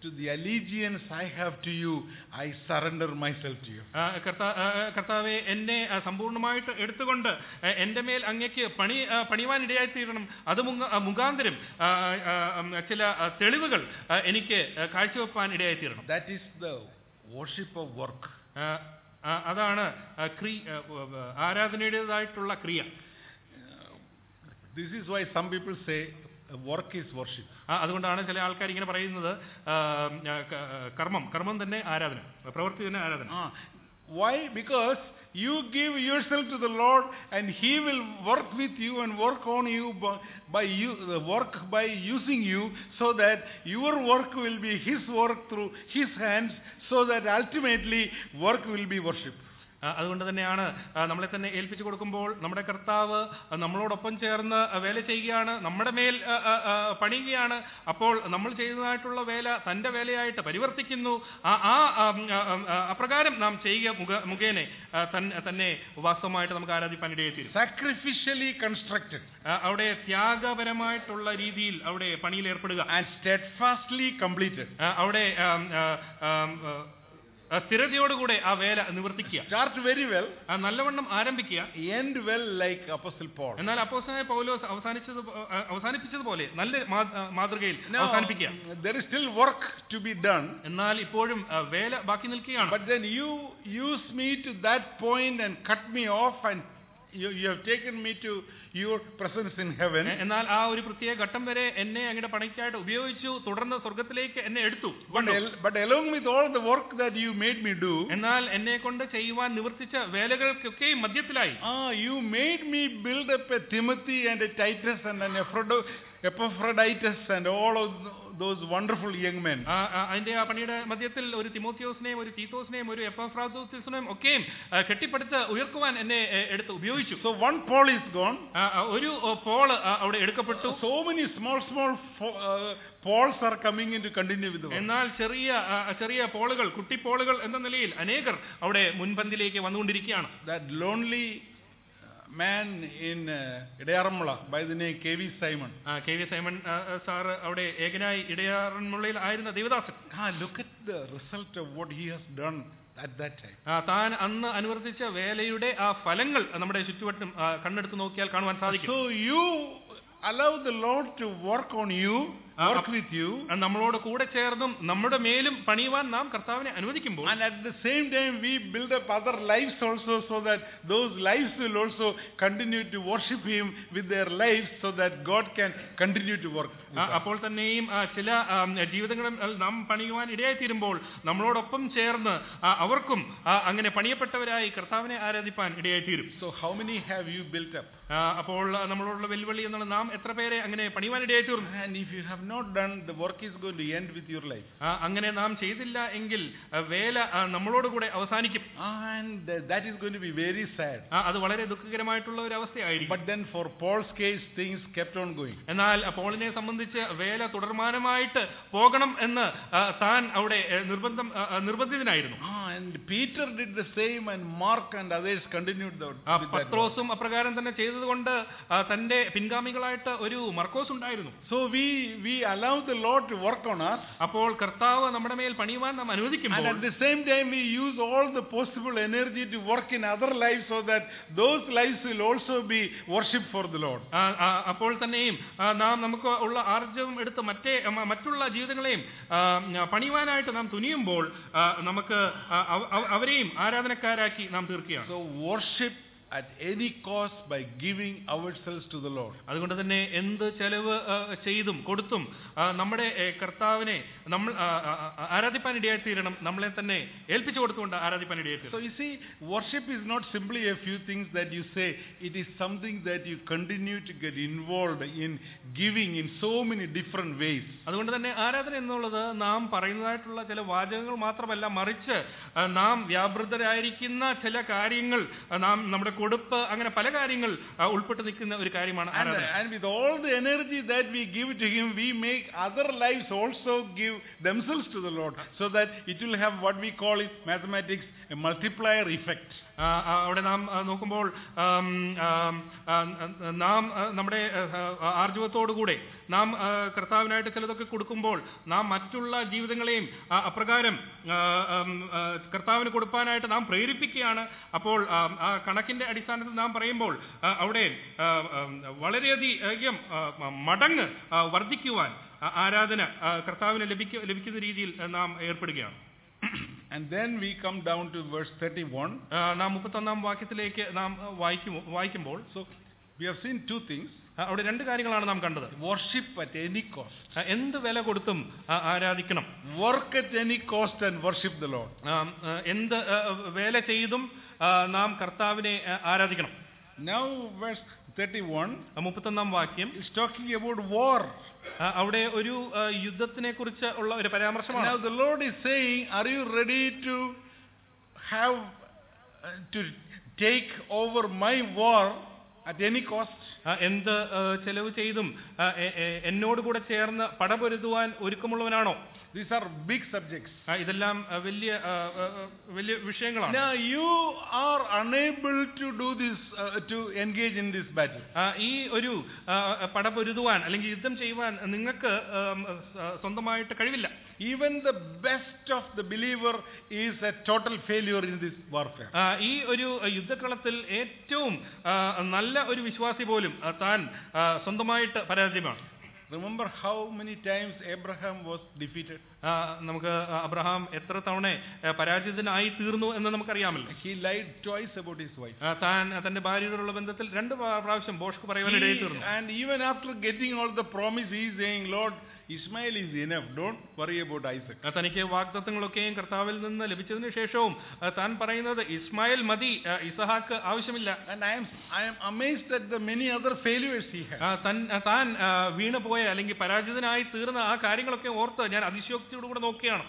to the allegiance I have to you, I surrender myself to you. ആ, കർത്താ- ആ, ആ, കർത്താവെ എന്നെ ആ, സമ്പൂർണ്ണമായിട്ട് എടുത്തുകൊണ്ട് ആ, എന്റെ മേൽ അങ്ങയ്ക്ക് പണി ആ, പണിയുവാൻ ഇടയായി തീരണം അത് മുഖ- ആ, മുഖാന്തരം ആ, ആ, ഉം, ചില ആ, തെളിവുകൾ ആ, എനിക്ക് ആ, കാഴ്ചവെപ്പാൻ ഇടയായി തീരണം That is the worship of work. ആ, ആ, അതാണ് ആ, ക്രി ആ, ആ, ആരാധനയുടേതായിട്ടുള്ള ക്രിയ This is why some people say uh, work is worship. ആ, അതുകൊണ്ടാണ് ചില ആൾക്കാർ ഇങ്ങനെ പറയുന്നത് ആ, ആ, ക- ആ, കർമ്മം കർമ്മം തന്നെ ആരാധന പ്രവൃത്തി തന്നെ ആരാധന Ah, why? Because you give yourself to the Lord and He will work with you and work on you by, by you, the work by using you so that your work will be His work through His hands so that ultimately work will be worship. ആ, അതുകൊണ്ട് തന്നെയാണ് ആ, നമ്മളെ തന്നെ ഏൽപ്പിച്ചു കൊടുക്കുമ്പോൾ നമ്മുടെ കർത്താവ് ആ, നമ്മളോടൊപ്പം ചേർന്ന് ആ, വേല ചെയ്യുകയാണ് നമ്മുടെ മേൽ ആ, ആ, ആ, പണിയുകയാണ് അപ്പോൾ നമ്മൾ ചെയ്യുന്നതായിട്ടുള്ള വേല തന്റെ വേലയായിട്ട് പരിവർത്തിക്കുന്നു ആ ആ ആ, ആ, ആ, അപ്രകാരം നാം ചെയ്യുക മുഖ മുഖേനെ ആ, തൻ- തന്നെ വാസ്തവമായിട്ട് നമുക്ക് ആരാധിപ്പാൻ ഇടയായി തീരും Sacrificially constructed ആ, അവിടെ ത്യാഗപരമായിട്ടുള്ള രീതിയിൽ അവിടെ പണിയിൽ ഏർപ്പെടുക and steadfastly completed. ആ, അവിടെ ആം, ആ, ആം, ആ, ആ, സ്ഥിരതയോടുകൂടെ ആ വേല നിവർത്തിക്കുക Start very well, ആ, നല്ലവണ്ണം ആരംഭിക്കുക end well like Apostle Paul. എന്നാൽ അപ്പോസ്തലനായ പൗലോസ് അവസാനിച്ചത് പോ- ആ, അവസാനിപ്പിച്ചതുപോലെ നല്ല മാ- ആ, മാതൃകയിൽ Now, അവസാനിപ്പിക്കുക there is still work to be done. എന്നാൽ ഇപ്പോഴും ആ, വേല ബാക്കി നിൽക്കുകയാണ് But then you use me to that point and cut me off, and you, you have taken me to your presence in heaven. എ- എന്നാൽ ആ ഒരു പ്രത്യേക ഘട്ടം വരെ എന്നെ അങ്ങയുടെ പണിക്കായിട്ട് ഉപയോഗിച്ചു തുടർന്ന് സ്വർഗത്തിലേക്ക് എന്നെ എടുത്തു But, കൊണ്ടു. al- but along with all the work that you made me do, എന്നാൽ എന്നെ കൊണ്ട് ചെയ്യുവാൻ നിവർത്തിച്ച വേലകൾക്കൊക്കെയും മധ്യത്തിലായി ah, you made me build up a Timothy and a Titus and an Epaphrod- Epaphroditus and all of those wonderful young men. ആ, ആ, അതിന്റെ ആ പണിയുടെ മധ്യത്തിൽ ഒരു തിമോത്തിയോസിനെയും ഒരു തീത്തോസിനെയും ഒരു എപ്പഫ്രാദോസിനെയും ഒക്കെയും ആ, കെട്ടിപ്പടുത്ത് ഉയർക്കുവാൻ എന്നെ എ, എടുത്ത് ഉപയോഗിച്ചു So one Paul is gone. ആ, ആ, ഒരു ഓ, പോള് ആ, അവിടെ എടുക്കപ്പെട്ടു So many small, small fo- uh, Pauls are coming in to continue with the work. എന്നാൽ ചെറിയ ആ, ചെറിയ പോളുകൾ കുട്ടി പോളുകൾ എന്ന നിലയിൽ അനേകർ അവിടെ മുൻപന്തിലേക്ക് വന്നുകൊണ്ടിരിക്കുകയാണ് That lonely uh, man in uh, Idayaramala by the name K.V. Simon. ആ, കെ വി സൈമൺ ആ, ആ, സാറ് അവിടെ ഏകനായി ഇടയാറന്മുള്ളയിൽ ആയിരുന്ന Devadasan Ah, look at the result of what he has done at that time. ആ, താൻ അന്ന് അനുവർത്തിച്ച വേലയുടെ ആ ഫലങ്ങൾ നമ്മുടെ ചുറ്റുവട്ടം ആ, കണ്ണെടുത്ത് നോക്കിയാൽ കാണുവാൻ സാധിക്കും So you allow the Lord to work on you, Ah, work up- with you, ആ, നമ്മളോട് കൂടെ ചേർന്നും നമ്മുടെ മേലും പണിയുവാൻ നാം കർത്താവിനെ അനുവദിക്കുമ്പോൾ and at the same time we build up other lives also so that those lives will also continue to worship Him with their lives so that God can continue to work. with ആ, us. അപ്പോൾ തന്നെയും ആ, ചില ആ, ജീവിതങ്ങളും ആ, നാം പണിയുവാൻ ഇടയായി തീരുമ്പോൾ നമ്മളോടൊപ്പം ചേർന്ന് ആ, അവർക്കും ആ, അങ്ങനെ പണിയപ്പെട്ടവരായി കർത്താവിനെ ആരാധിപ്പാൻ ഇടയായി തീരും So how many have you built up? ആ, അപ്പോൾ ആ, നമ്മളോടുള്ള വെല്ലുവിളി എന്നുള്ള നാം എത്ര പേരെ അങ്ങനെ പണിയുവാൻ ഇടയായി തീർന്നു And if you have not done, the work is going to end with your life. ആ, അങ്ങനെ നാം ചെയ്തില്ല എങ്കിൽ ആ, വേല ആ, നമ്മളോടുകൂടെ അവസാനിക്കും And uh, that is going to be very sad. ആ, അത് വളരെ ദുഃഖകരമായിട്ടുള്ള ഒരു അവസ്ഥയായിരിക്കും But then for Paul's case, things kept on going. എന്നാൽ ആ, പോളിനെ സംബന്ധിച്ച് വേല തുടർമാനമായിട്ട് പോകണം എന്ന് ആ, താൻ അവിടെ ഏ, നിർബന്ധം ആ, ആ, നിർബന്ധിതനായിരുന്നു Ah, and Peter did the same, and Mark and others continued the, ആ with that. work. പത്രോസും അപ്രകാരം തന്നെ ചെയ്തതുകൊണ്ട് ആ, തന്റെ പിൻഗാമികളായിട്ട് ഒരു മർക്കോസ് ഉണ്ടായിരുന്നു So we we allow the Lord to work on us, അപ്പോൾ കർത്താവ് നമ്മുടെ മേൽ പണിയുവാൻ നാം and അനുവദിക്കുമ്പോൾ at the same time we use all the possible energy to work in other lives, so that those lives will also be worship for the Lord. ആ, ആ, അപ്പോൾ തന്നെയും ആ, നാം നമുക്ക് ഉള്ള ആർജവം എടുത്ത് മറ്റേ മ- മറ്റുള്ള ജീവിതങ്ങളെയും ആ, പണിയുവാനായിട്ട് നാം തുനിയുമ്പോൾ ആ, നമുക്ക് ആ, അവ- അവ- അവരെയും ആരാധനക്കാരാക്കി നാം തീർക്കുകയാണ് So worship at any cost by giving ourselves to the Lord. അതുകൊണ്ട് തന്നെ എന്ത് ചെലവ് ആ, ചെയ്തും കൊടുത്തും ആ, നമ്മുടെ ഏ, കർത്താവിനെ നമ്മൾ ആ, ആ, ആ, ആരാധിപ്പാൻ ഇടയായി തീരണം നമ്മളെ തന്നെ ഏൽപ്പിച്ചു കൊടുത്തുകൊണ്ട് ആരാധിപ്പാൻ ഇടയായി So തീരണം you see, worship is not simply a few things that you say. It is something that you continue to get involved in giving in so many different ways. അതുകൊണ്ട് തന്നെ ആരാധന എന്നുള്ളത് നാം പറയുന്നതായിട്ടുള്ള ചില വാചകങ്ങൾ മാത്രമല്ല മറിച്ച് ആ, നാം വ്യാപൃതരായിരിക്കുന്ന ചില കാര്യങ്ങൾ ആ, നാം നമ്മുടെ കൊടുപ്പ് അങ്ങനെ പല കാര്യങ്ങൾ ആ, ഉൾപ്പെട്ട് നിൽക്കുന്ന ഒരു കാര്യമാണ് And, ആരാധന and with all the energy that we give to Him, we make other lives also give themselves to the Lord, so that it will have what we call in mathematics a multiplier effect. ആ, ആ, അവിടെ നാം ആ, നോക്കുമ്പോൾ ആം, ആം, ആ, ആ, നാം ആ, നമ്മുടെ ആ, ആ, ആർജവത്തോടുകൂടെ നാം ആ, കർത്താവിനായിട്ട് ചിലതൊക്കെ കൊടുക്കുമ്പോൾ നാം മറ്റുള്ള ജീവിതങ്ങളെയും ആ, അപ്രകാരം ആ, ഉം, ആ, കർത്താവിന് കൊടുക്കാനായിട്ട് നാം പ്രേരിപ്പിക്കുകയാണ് അപ്പോൾ ആ, ആ കണക്കിന്റെ അടിസ്ഥാനത്തിൽ നാം പറയുമ്പോൾ ആ, അവിടെ ആ, ആ, വളരെയധികം ആ, മടങ്ങ് ആ, വർദ്ധിക്കുവാൻ ആ, ആരാധന ആ, കർത്താവിന് ലഭിക്ക ലഭിക്കുന്ന രീതിയിൽ ആ, നാം ഏർപ്പെടുകയാണ് And then we come down to verse 31. ആ, നാം മുപ്പത്തൊന്നാം വാക്യത്തിലേക്ക് നാം ആ, വായിക്കുമോ വായിക്കുമ്പോൾ So we have seen two things. ആ, അവിടെ രണ്ട് കാര്യങ്ങളാണ് നാം കണ്ടത് Worship at any cost. ആ, എന്ത് വില കൊടുത്തും ആ, ആരാധിക്കണം Work at any cost and worship the Lord. ആ, ആ, എന്ത് ആ, വേല ചെയ്തും ആ, നാം കർത്താവിനെ ആ, ആരാധിക്കണം Now verse 31 ആ, മുപ്പത്തൊന്നാം വാക്യം is talking about war. ആ, അവിടെ ഒരു ആ, യുദ്ധത്തിനെ കുറിച്ച് ഉള്ള ഒരു പരാമർശമാണ് Now the Lord is saying, are you ready to have, uh, to take over my war at any cost? ആ, എന്ത് ആ, ചെലവ് ചെയ്തും ആ, എ- എ- എന്നോട് കൂടെ ചേർന്ന് പടപൊരുതുവാൻ ഒരുക്കമുള്ളവനാണോ These are big subjects. ആ, ഇതെല്ലാം ആ, വലിയ ആ, ആ, ആ, വലിയ വിഷയങ്ങളാണ് Now you are unable to do this, uh, to engage in this battle. ആ, ഈ ഒരു ആ, പടപൊരുതുവാൻ അല്ലെങ്കിൽ യുദ്ധം ചെയ്യുവാൻ നിങ്ങൾക്ക് ആം, സ- സ്വന്തമായിട്ട് കഴിവില്ല Even the best of the believer is a total failure in this warfare. ആ, ഈ ഒരു യുദ്ധക്കളത്തിൽ ഏറ്റവും ആ, നല്ല ഒരു വിശ്വാസി പോലും ആ, താൻ ആ, സ്വന്തമായിട്ട് പരാജയമാണ് Remember how many times Abraham was defeated? ആ, നമുക്ക് അബ്രഹാം എത്ര തവണ ആ, പരാജിതനായി തീർന്നു എന്ന് നമുക്കറിയാമല്ലോ He lied twice about his wife. ആ, താൻ തന്റെ ഭാര്യയോടുള്ള ബന്ധത്തിൽ രണ്ട് പ്രാ- പ്രാവശ്യം ബോഷ്ക്ക് പറയുവാനിടയിൽ He- തീർന്നു and even after getting all the promise, he is saying, Lord, Ishmael is enough. Don't worry about Isaac. ആ, തനിക്ക് വാഗ്ദത്തങ്ങളൊക്കെയും കർത്താവിൽ നിന്ന് ലഭിച്ചതിന് ശേഷവും ആ, താൻ പറയുന്നത് ഇസ്മായിൽ മതി ആ, ഇസഹാക്ക് ആവശ്യമില്ല And I am, I am amazed at the many other failures he had. ആ, തൻ- ആ, താൻ ആ, വീണുപോയ അല്ലെങ്കിൽ പരാജിതനായി തീർന്ന ആ കാര്യങ്ങളൊക്കെ ഓർത്ത് ഞാൻ അതിശയോക്തിയോടുകൂടെ നോക്കുകയാണ്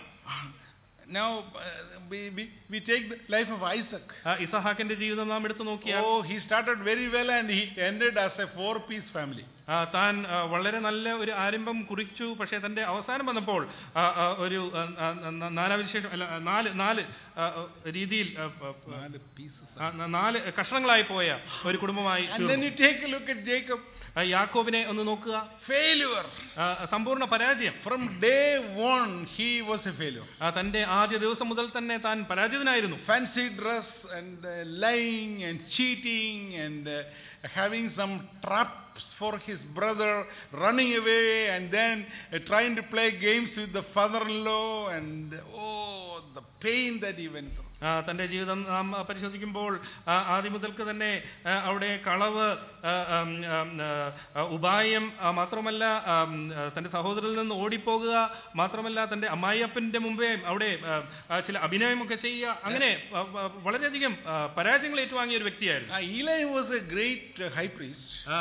Now, uh, we, we, we take the life of Isaac. ആ, ഇസഹാക്കിന്റെ ജീവിതം നാം എടുത്തു നോക്കിയാൽ Oh, he started very well and he ended as a four-piece family. ആ, താൻ ആ, വളരെ നല്ല ഒരു ആരംഭം കുറിച്ചു പക്ഷേ തന്റെ അവസാനം വന്നപ്പോൾ ആ, ആ, ഒരു ആ, ആ, ന- നാനാവിശേഷം അല്ല ആ, നാല് നാല് ആ, ആ, രീതിയിൽ ആ, ആ, Nalu pieces. ആ, ന- നാല് കഷണങ്ങളായി പോയ ഒരു കുടുംബമായി And then തീർന്നു. you take a look at Jacob. ആ, യാക്കോബിനെ ഒന്ന് നോക്കുക Failure. ആ, സമ്പൂർണ്ണ പരാജയം From day one, he was a failure. ആ, തന്റെ ആദ്യ ദിവസം മുതൽ തന്നെ താൻ പരാജിതനായിരുന്നു Fancy dress and uh, lying and cheating and uh, having some traps for his brother, running away and then uh, trying to play games with the father-in-law and oh, the pain that he went through. ആ, തന്റെ ജീവിതം നാം ആ, പരിശോധിക്കുമ്പോൾ ആ, ആദ്യം മുതൽക്ക് തന്നെ ആ, അവിടെ കളവ് ആ, ആം, ആം, ആ, ഉപായം ആ, മാത്രമല്ല ആം, ആ, തന്റെ സഹോദരനിൽ നിന്ന് ഓടിപ്പോകുക മാത്രമല്ല തന്റെ അമ്മായിയപ്പന്റെ മുമ്പേ അവിടെ ആ, ആ, ചില അഭിനയമൊക്കെ ചെയ്യുക അങ്ങനെ ആ, ആ, വളരെയധികം ആ, പരാജയങ്ങൾ ഏറ്റുവാങ്ങിയ ഒരു വ്യക്തിയായിരുന്നു Uh, Eli was a great uh, high priest, ആ,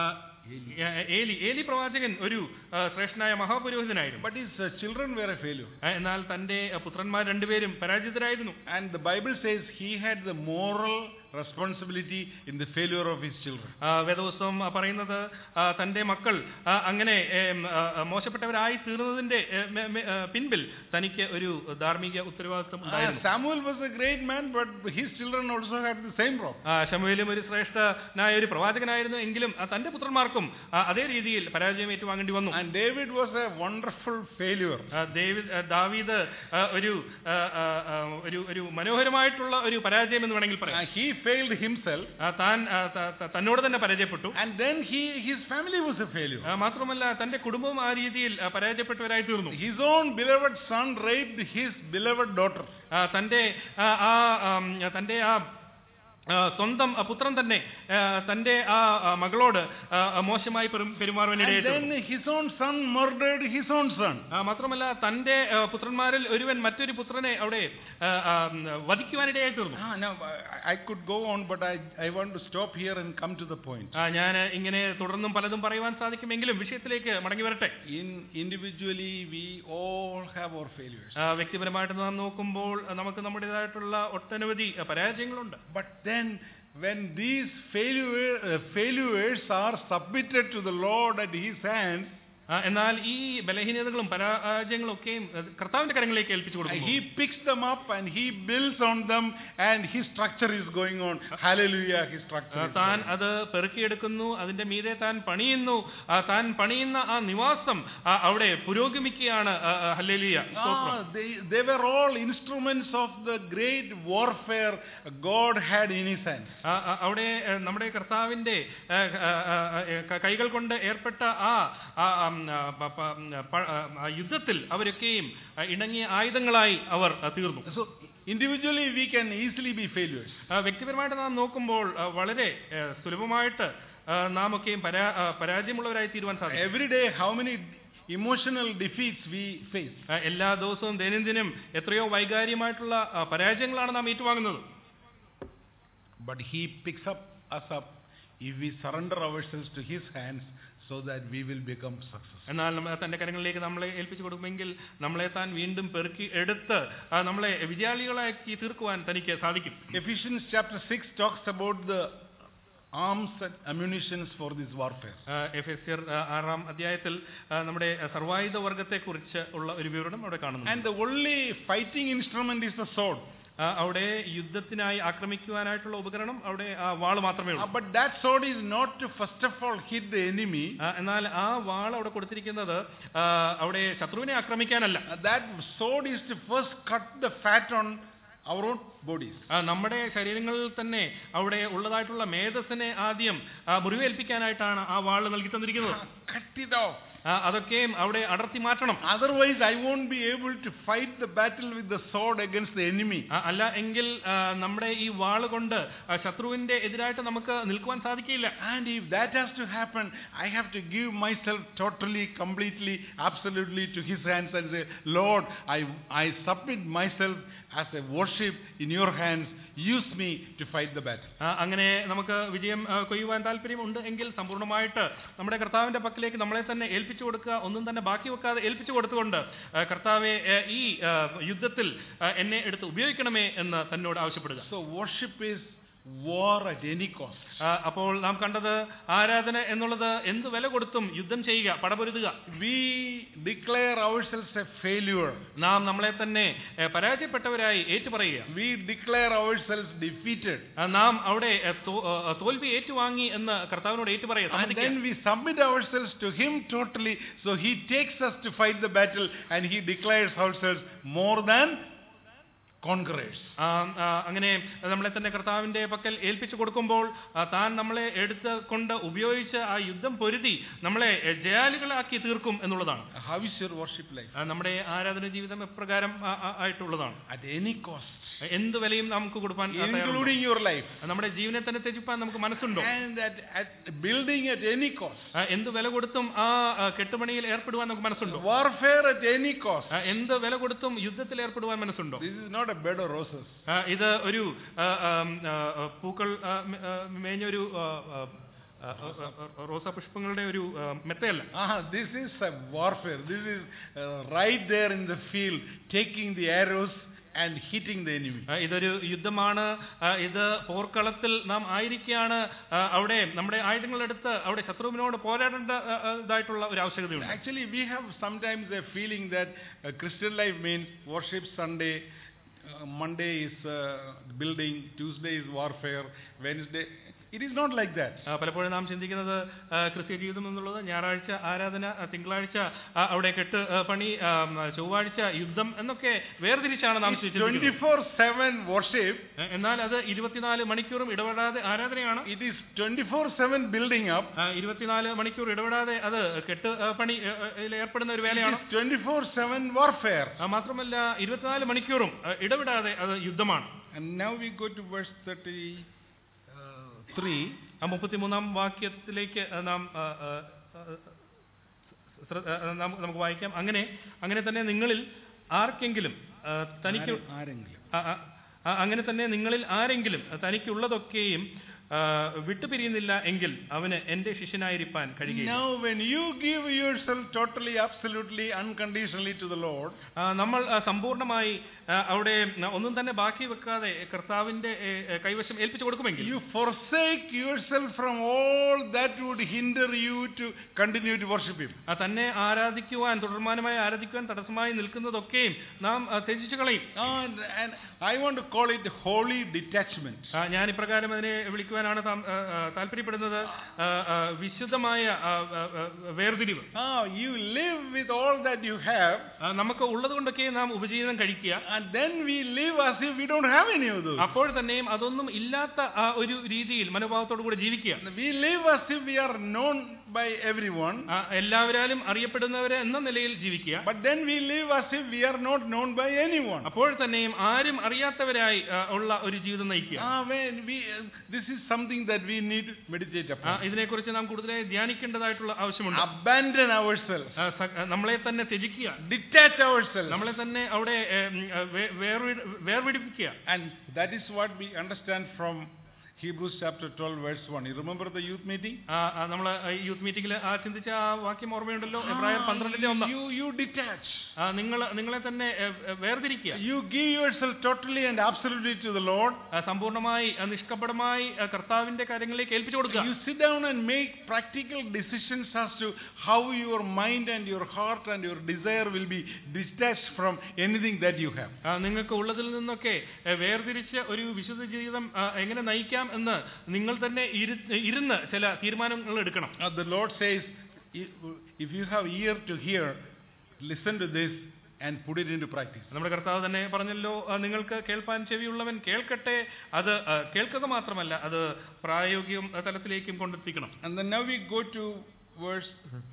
ഏ- ഏലി ഏലി പ്രവാചകൻ ഒരു ആ, ശ്രേഷ്ഠനായ മഹാപുരോഹിതനായിരുന്നു but his uh, children were a failure. ആ, എന്നാൽ തന്റെ ആ, പുത്രന്മാർ രണ്ടുപേരും പരാജിതരായിരുന്നു And the Bible says he had the moral responsibility in the failure of his children. ആ, വേദപുസ്തകം ആ, പറയുന്നത് ആ, തന്റെ മക്കൾ ആ, അങ്ങനെ ഏം, ആ, ആ, മോശപ്പെട്ടവരായി തീർന്നതിന്റെ ഏ, മെ- മെ- ആ, പിൻപിൽ തനിക്ക് ഒരു ധാർമ്മിക ഉത്തരവാദിത്വം Uh, ഉണ്ടായിരുന്നു Samuel was a great man, but his children also had the same problem. ആ, ശമൂവേലും ഒരു ശ്രേഷ്ഠനായ ഒരു പ്രവാചകനായിരുന്നു എങ്കിലും ആ, തന്റെ പുത്രന്മാർക്കും ആ, അതേ രീതിയിൽ പരാജയം ഏറ്റുവാങ്ങേണ്ടി വന്നു And David was a wonderful failure. ആ, ദാവീദ് ആ, ദാവീദ് ആ, ഒരു ആ, ആ, ആ, ഒരു ഒരു മനോഹരമായിട്ടുള്ള ഒരു പരാജയം എന്ന് വേണമെങ്കിൽ Uh, പറയാം he failed himself, ആ, താൻ ആ, ത- ത- തന്നോട് തന്നെ പരാജയപ്പെട്ടു and then he his family was a failure. ആ, മാത്രമല്ല തന്റെ കുടുംബം ആ രീതിയിൽ ആ, പരാജയപ്പെട്ടവരായി തീർന്നു His own beloved son raped his beloved daughter. ആ, തന്റെ ആ, ആ ആം, തന്റെ ആ ആ, സ്വന്തം ആ, പുത്രൻ തന്നെ ആ, തന്റെ ആ ആ, മകളോട് ആ, ആ, മോശമായി പെരു- And പെരുമാറുവാനിടയായി then his own son murdered his own son. ആ, മാത്രമല്ല തന്റെ ആ, പുത്രന്മാരിൽ ഒരുവൻ മറ്റൊരു പുത്രനെ അവിടെ ആ, ആ, വധിക്കുവാനിടയായി തീർന്നു Ah, now I, I could go on, but I, I want to stop here and come to the point. ആ, ഞാൻ ഇങ്ങനെ തുടർന്നും പലതും പറയുവാൻ സാധിക്കുമെങ്കിലും വിഷയത്തിലേക്ക് മടങ്ങി വരട്ടെ In individually, we all have our failures. ആ, വ്യക്തിപരമായിട്ട് നാം നോക്കുമ്പോൾ നമുക്ക് നമ്മുടേതായിട്ടുള്ള ഒട്ടനവധി ആ, പരാജയങ്ങളുണ്ട് But then, when these failure, uh, failures are submitted to the Lord at His hands, ആ, എന്നാൽ ഈ ബലഹീനതകളും പരാജയങ്ങളും ഒക്കെയും അത് കർത്താവിന്റെ കരങ്ങളിലേക്ക് ഏൽപ്പിച്ചു കൊടുക്കുന്നു He picks them up and he builds on them and his structure is going on. Hallelujah, his structure. ആ, is താൻ going on. അത് പെറുക്കിയെടുക്കുന്നു അതിന്റെ മീതെ താൻ പണിയുന്നു ആ, താൻ പണിയുന്ന ആ നിവാസം ആ, അവിടെ പുരോഗമിക്കുകയാണ് ആ, ആ, ഹല്ലേലൂയ സ്തോത്രം. Ah, they, they were all instruments of the great warfare God had in his hands. ആ, ആ, അവിടെ ഏ, നമ്മുടെ കർത്താവിന്റെ ഏ, ആ, ആ, ആ, ക- കൈകൾ കൊണ്ട് ഏർപ്പെട്ട ആ ആ, ആം, ആ, പ- പ- പ- ആ, യുദ്ധത്തിൽ അവരൊക്കെയും ആ, ഇണങ്ങിയ ആയുധങ്ങളായി അവർ ആ, തീർന്നു So individually we can easily be failures. ആ, വ്യക്തിപരമായിട്ട് നാം നോക്കുമ്പോൾ ആ, വളരെ ഏ, സുലഭമായിട്ട് ആ, നാം ഒക്കെയും പരാ ആ, പരാജയമുള്ളവരായി തീരുവാൻ സാധിക്കും Every day how many emotional defeats we face. ആ, എല്ലാ ദിവസവും ദൈനംദിനം എത്രയോ വൈകാരികമായിട്ടുള്ള ആ, പരാജയങ്ങളാണ് നാം ഏറ്റുവാങ്ങുന്നത് But he picks up us up if we surrender ourselves to his hands so that we will become successful. എന്നാൽ നമ്മൾ തന്റെ കരങ്ങളിലേക്ക് നമ്മളെ ഏൽപ്പിച്ചു കൊടുക്കുമെങ്കിൽ നമ്മളെ താൻ വീണ്ടും പെറുക്കി എടുത്ത് ആ, നമ്മളെ വിജയാളികളാക്കി തീർക്കുവാൻ തനിക്ക് സാധിക്കും Ephesians chapter 6 talks about the arms and ammunitions for this warfare. ആ, എഫെസ്യർ ആ, ആറാം അധ്യായത്തിൽ ആ, നമ്മുടെ സർവായുധ വർഗത്തെ കുറിച്ച് ഉള്ള ഒരു വിവരണം അവിടെ കാണുന്നു And the only fighting instrument is the sword. ആ, അവിടെ യുദ്ധത്തിനായി ആക്രമിക്കുവാനായിട്ടുള്ള ഉപകരണം അവിടെ ആ വാള് മാത്രമേ Uh, ഉള്ളൂ but that sword is not to first of all hit the enemy. ആ, എന്നാൽ ആ വാൾ അവിടെ കൊടുത്തിരിക്കുന്നത് ആ, അവിടെ ശത്രുവിനെ ആക്രമിക്കാനല്ല Uh, that sword is to first cut the fat on our own bodies. ആ, നമ്മുടെ ശരീരങ്ങളിൽ തന്നെ അവിടെ ഉള്ളതായിട്ടുള്ള മേധസ്സിനെ ആദ്യം ആ, മുറിവേൽപ്പിക്കാനായിട്ടാണ് ആ വാൾ നൽകി തന്നിരിക്കുന്നത് Uh, cut it off. ആ, അതൊക്കെയും അവിടെ അടർത്തി മാറ്റണം Otherwise, I won't be able to fight the battle with the sword against the enemy. ആ, അല്ല എങ്കിൽ ആ, നമ്മുടെ ഈ വാള് കൊണ്ട് ആ, ശത്രുവിന്റെ എതിരായിട്ട് നമുക്ക് നിൽക്കുവാൻ സാധിക്കില്ല And if that has to happen, I have to give myself totally, completely, absolutely to His hands and say, Lord, I, I submit myself as a worship in your hands. Use me to fight the battle. ആ, അങ്ങനെ നമുക്ക് വിജയം ആ, കൊയ്യുവാൻ താല്പര്യമുണ്ട് എങ്കിൽ സമ്പൂർണ്ണമായിട്ട് നമ്മുടെ കർത്താവിന്റെ പക്കലേക്ക് നമ്മളെ തന്നെ ഏൽപ്പിച്ചു കൊടുക്കുക ഒന്നും തന്നെ ബാക്കി വെക്കാതെ ഏൽപ്പിച്ചു കൊടുത്തുകൊണ്ട് ആ, കർത്താവെ ആ, ഈ ആ, യുദ്ധത്തിൽ ആ, എന്നെ എടുത്ത് ഉപയോഗിക്കണമേ എന്ന് തന്നോട് ആവശ്യപ്പെടുക So, worship is war at any cost. ആ, അപ്പോൾ നാം കണ്ടത് ആരാധന എന്നുള്ളത് എന്ത് വില കൊടുത്തും യുദ്ധം ചെയ്യുക പടപൊരുതുക We declare ourselves a failure. നാം നമ്മളെ തന്നെ ഏ, പരാജയപ്പെട്ടവരായി ഏറ്റുപറയുക We declare ourselves defeated. ആ, നാം അവിടെ ഏ, തോ- ആ, തോൽവി ഏറ്റുവാങ്ങി എന്ന് കർത്താവിനോട് ഏറ്റുപറയുക And സമ്മതിക്കുക. then we submit ourselves to Him totally. So He takes us to fight the battle and He declares ourselves more than conquerors. ആ, ആ, അങ്ങനെ നമ്മളെ തന്നെ കർത്താവിന്റെ പക്കൽ ഏൽപ്പിച്ചു കൊടുക്കുമ്പോൾ ആ, താൻ നമ്മളെ എടുത്ത് കൊണ്ട് ഉപയോഗിച്ച് ആ യുദ്ധം പൊരുതി നമ്മളെ എ, ജയാലികളാക്കി തീർക്കും എന്നുള്ളതാണ് How is your worship life? ആ, നമ്മുടെ ആരാധന ജീവിതം എപ്രകാരം ആ, ആ, ആയിട്ടുള്ളതാണ് At any cost, എന്ത് വിലയും നമുക്ക് കൊടുക്കാൻ ആ, തയ്യാറുണ്ടോ? including your life. നമ്മുടെ ജീവനെ തന്നെ ത്യജിപ്പാൻ നമുക്ക് മനസ്സുണ്ടോ And at, at building at any cost. ആ, എന്ത് വില കൊടുത്തും ആ ആ, കെട്ടുപണിയിൽ ഏർപ്പെടുവാൻ നമുക്ക് മനസ്സുണ്ടോ Warfare at any cost. ആ, എന്ത് വില കൊടുത്തും യുദ്ധത്തിൽ ഏർപ്പെടുവാൻ മനസ്സുണ്ടോ This is not a bed of roses. ആ, ഇത് ഒരു ആ, ആം, ആ, ആ, പൂക്കൾ ആ, മെ- ആ, മേഞ്ഞൊരു ആ, ആ, ആ, ആ, ആ, റോസാ പുഷ്പങ്ങളുടെ ഒരു ആ, മെത്തയല്ല Ah, this is a warfare. This is uh, right there in the field, taking the arrows and hitting the enemy. ആ, ഇതൊരു യുദ്ധമാണ് ആ, ഇത് പോർക്കളത്തിൽ നാം ആയിരിക്കുകയാണ് ആ, അവിടെ നമ്മുടെ ആയുധങ്ങളെടുത്ത് അവിടെ ശത്രുവിനോട് പോരാടേണ്ട ആ, ആ, ഇതായിട്ടുള്ള ഒരു ആവശ്യകതയുണ്ട് Actually, we have sometimes a feeling that uh, Christian life means worship Sunday, uh, Monday is uh, building, Tuesday is warfare, Wednesday. It is not like that. ആ, പലപ്പോഴും നാം ചിന്തിക്കുന്നത് ആ, ക്രിസ്ത്യ ജീവിതം എന്നുള്ളത് ഞായറാഴ്ച ആരാധന ആ, തിങ്കളാഴ്ച ആ, അവിടെ കെട്ട് ആ, പണി ആ, ചൊവ്വാഴ്ച യുദ്ധം എന്നൊക്കെ വേർതിരിച്ചാണ് നാം It's ചിന്തിക്കുന്നത് 24 7 worship, എ- എന്നാൽ അത് ഇരുപത്തിനാല് മണിക്കൂറും ഇടപെടാതെ ആരാധനയാണ് it is 24 7 building up, ആ, ഇരുപത്തിനാല് മണിക്കൂർ ഇടപെടാതെ അത് കെട്ട് ആ, പണി ആ, ആ, യിൽ ഏർപ്പെടുന്ന ഒരു it വേലയാണ് is 24 7 warfare. ആ, മാത്രമല്ല ഇരുപത്തിനാല് മണിക്കൂറും ആ, ഇടപെടാതെ അത് യുദ്ധമാണ് And now we go to verse 33. ആ മുപ്പത്തിമൂന്നാം വാക്യത്തിലേക്ക് ആ, നാം ആ, ആ, ആ, ശ്ര- ആ, നാം- നമുക്ക് വായിക്കാം അങ്ങനെ അങ്ങനെ തന്നെ നിങ്ങളിൽ ആർക്കെങ്കിലും ആ, തനിക്ക് ആരെങ്കിലും ആ, ആ, ആ, അങ്ങനെ തന്നെ നിങ്ങളിൽ ആരെങ്കിലും തനിക്കുള്ളതൊക്കെയും ആ, വിട്ടുപിരിയുന്നില്ല എങ്കിൽ അവന് എന്റെ ശിഷ്യനായിരിക്കാൻ കഴിയുകയില്ല Now, when you give yourself totally, absolutely, unconditionally to the Lord, ആ, നമ്മൾ ആ, സമ്പൂർണ്ണമായി ആ, അവിടെ ഒന്നും തന്നെ ബാക്കി വെക്കാതെ കർത്താവിന്റെ ഏ, ഏ, കൈവശം ഏൽപ്പിച്ചു കൊടുക്കുമെങ്കിൽ you forsake yourself from all that would hinder you to continue to worship Him. ആ, തന്നെ ആരാധിക്കുവാൻ തുടർമാനമായി ആരാധിക്കുവാൻ തടസ്സമായി നിൽക്കുന്നതൊക്കെയും നാം ആ, ത്യജിച്ചു കളയും And, and I want to call it holy detachment. ആ, ഞാൻ ഇപ്രകാരം അതിനെ വിളിക്കുവാനാണ് താം- ആ, ആ, താല്പര്യപ്പെടുന്നത് ആ, ആ, വിശുദ്ധമായ ആ, ആ, ആ, വേർതിരിവ് Ah, you live with all that you have, ആ, നമുക്ക് ഉള്ളത് കൊണ്ടൊക്കെ നാം ഉപജീവനം കഴിക്കുക and then we live as if we don't have any of those. അപ്പോൾ തന്നെയും അതൊന്നും ഇല്ലാത്ത ആ ഒരു രീതിയിൽ മനോഭാവത്തോടു കൂടെ ജീവിക്കുക We live as if we are known by everyone, ആ, എല്ലാവരാലും അറിയപ്പെടുന്നവരെ എന്ന നിലയിൽ ജീവിക്കുക but then we live as if we are not known by anyone. അപ്പോൾ തന്നെയും ആരും അറിയാത്തവരായി ആ, ഉള്ള ഒരു ജീവിതം നയിക്കുക Ah, when we, uh, this is something that we need to meditate ആ, upon. ഇതിനെക്കുറിച്ച് നാം കൂടുതലായി ധ്യാനിക്കേണ്ടതായിട്ടുള്ള ആവശ്യമുണ്ട് Abandon ourselves, ആ, സ- ആ, നമ്മളെ തന്നെ ത്യജിക്കുക detach ourselves. നമ്മളെ തന്നെ അവിടെ ഏ, ഉം, ആ, വേ- വേർവിട- വേർപിടിപ്പിക്കുക And that is what we understand from Hebrews chapter 12, verse 1. You remember the youth meeting? നമ്മൾ യൂത്ത് മീറ്റിംഗിൽ ആ ചിന്തിച്ച ആ വാക്യം ഓർമ്മയുണ്ടല്ലോ എബ്രായർ പന്ത്രണ്ടിന്റെ ഒന്ന് you, you detach. നിങ്ങൾ നിങ്ങളെ തന്നെ ഏ, ഏ, വേർതിരിക്കുക You give yourself totally and absolutely to the Lord. ആ, സമ്പൂർണ്ണമായി ആ, നിഷ്കപടമായി ആ, കർത്താവിന്റെ കാര്യങ്ങളിലേക്ക് ഏൽപ്പിച്ചു കൊടുക്കുക You sit down and make practical decisions as to how your mind and your heart and your desire will be detached from anything that you have. ആ, നിങ്ങൾക്ക് ഉള്ളതിൽ നിന്നൊക്കെ ഏ, വേർതിരിച്ച് ഒരു വിശുദ്ധ ജീവിതം ആ, എങ്ങനെ നയിക്കാം എന്ന് നിങ്ങൾ തന്നെ ഇരു- ഇരുന്ന് ചില തീരുമാനങ്ങൾ എടുക്കണം Now the Lord says, if if you have ear to hear, listen to this and put it into practice. നമ്മുടെ കർത്താവ് തന്നെ പറഞ്ഞല്ലോ ആ, നിങ്ങൾക്ക് കേൾപ്പാൻ ചെവിയുള്ളവൻ കേൾക്കട്ടെ അത് ആ, കേൾക്കുക മാത്രമല്ല അത് പ്രായോഗിക തലത്തിലേക്കും കൊണ്ടെത്തിക്കണം And then now we go to verse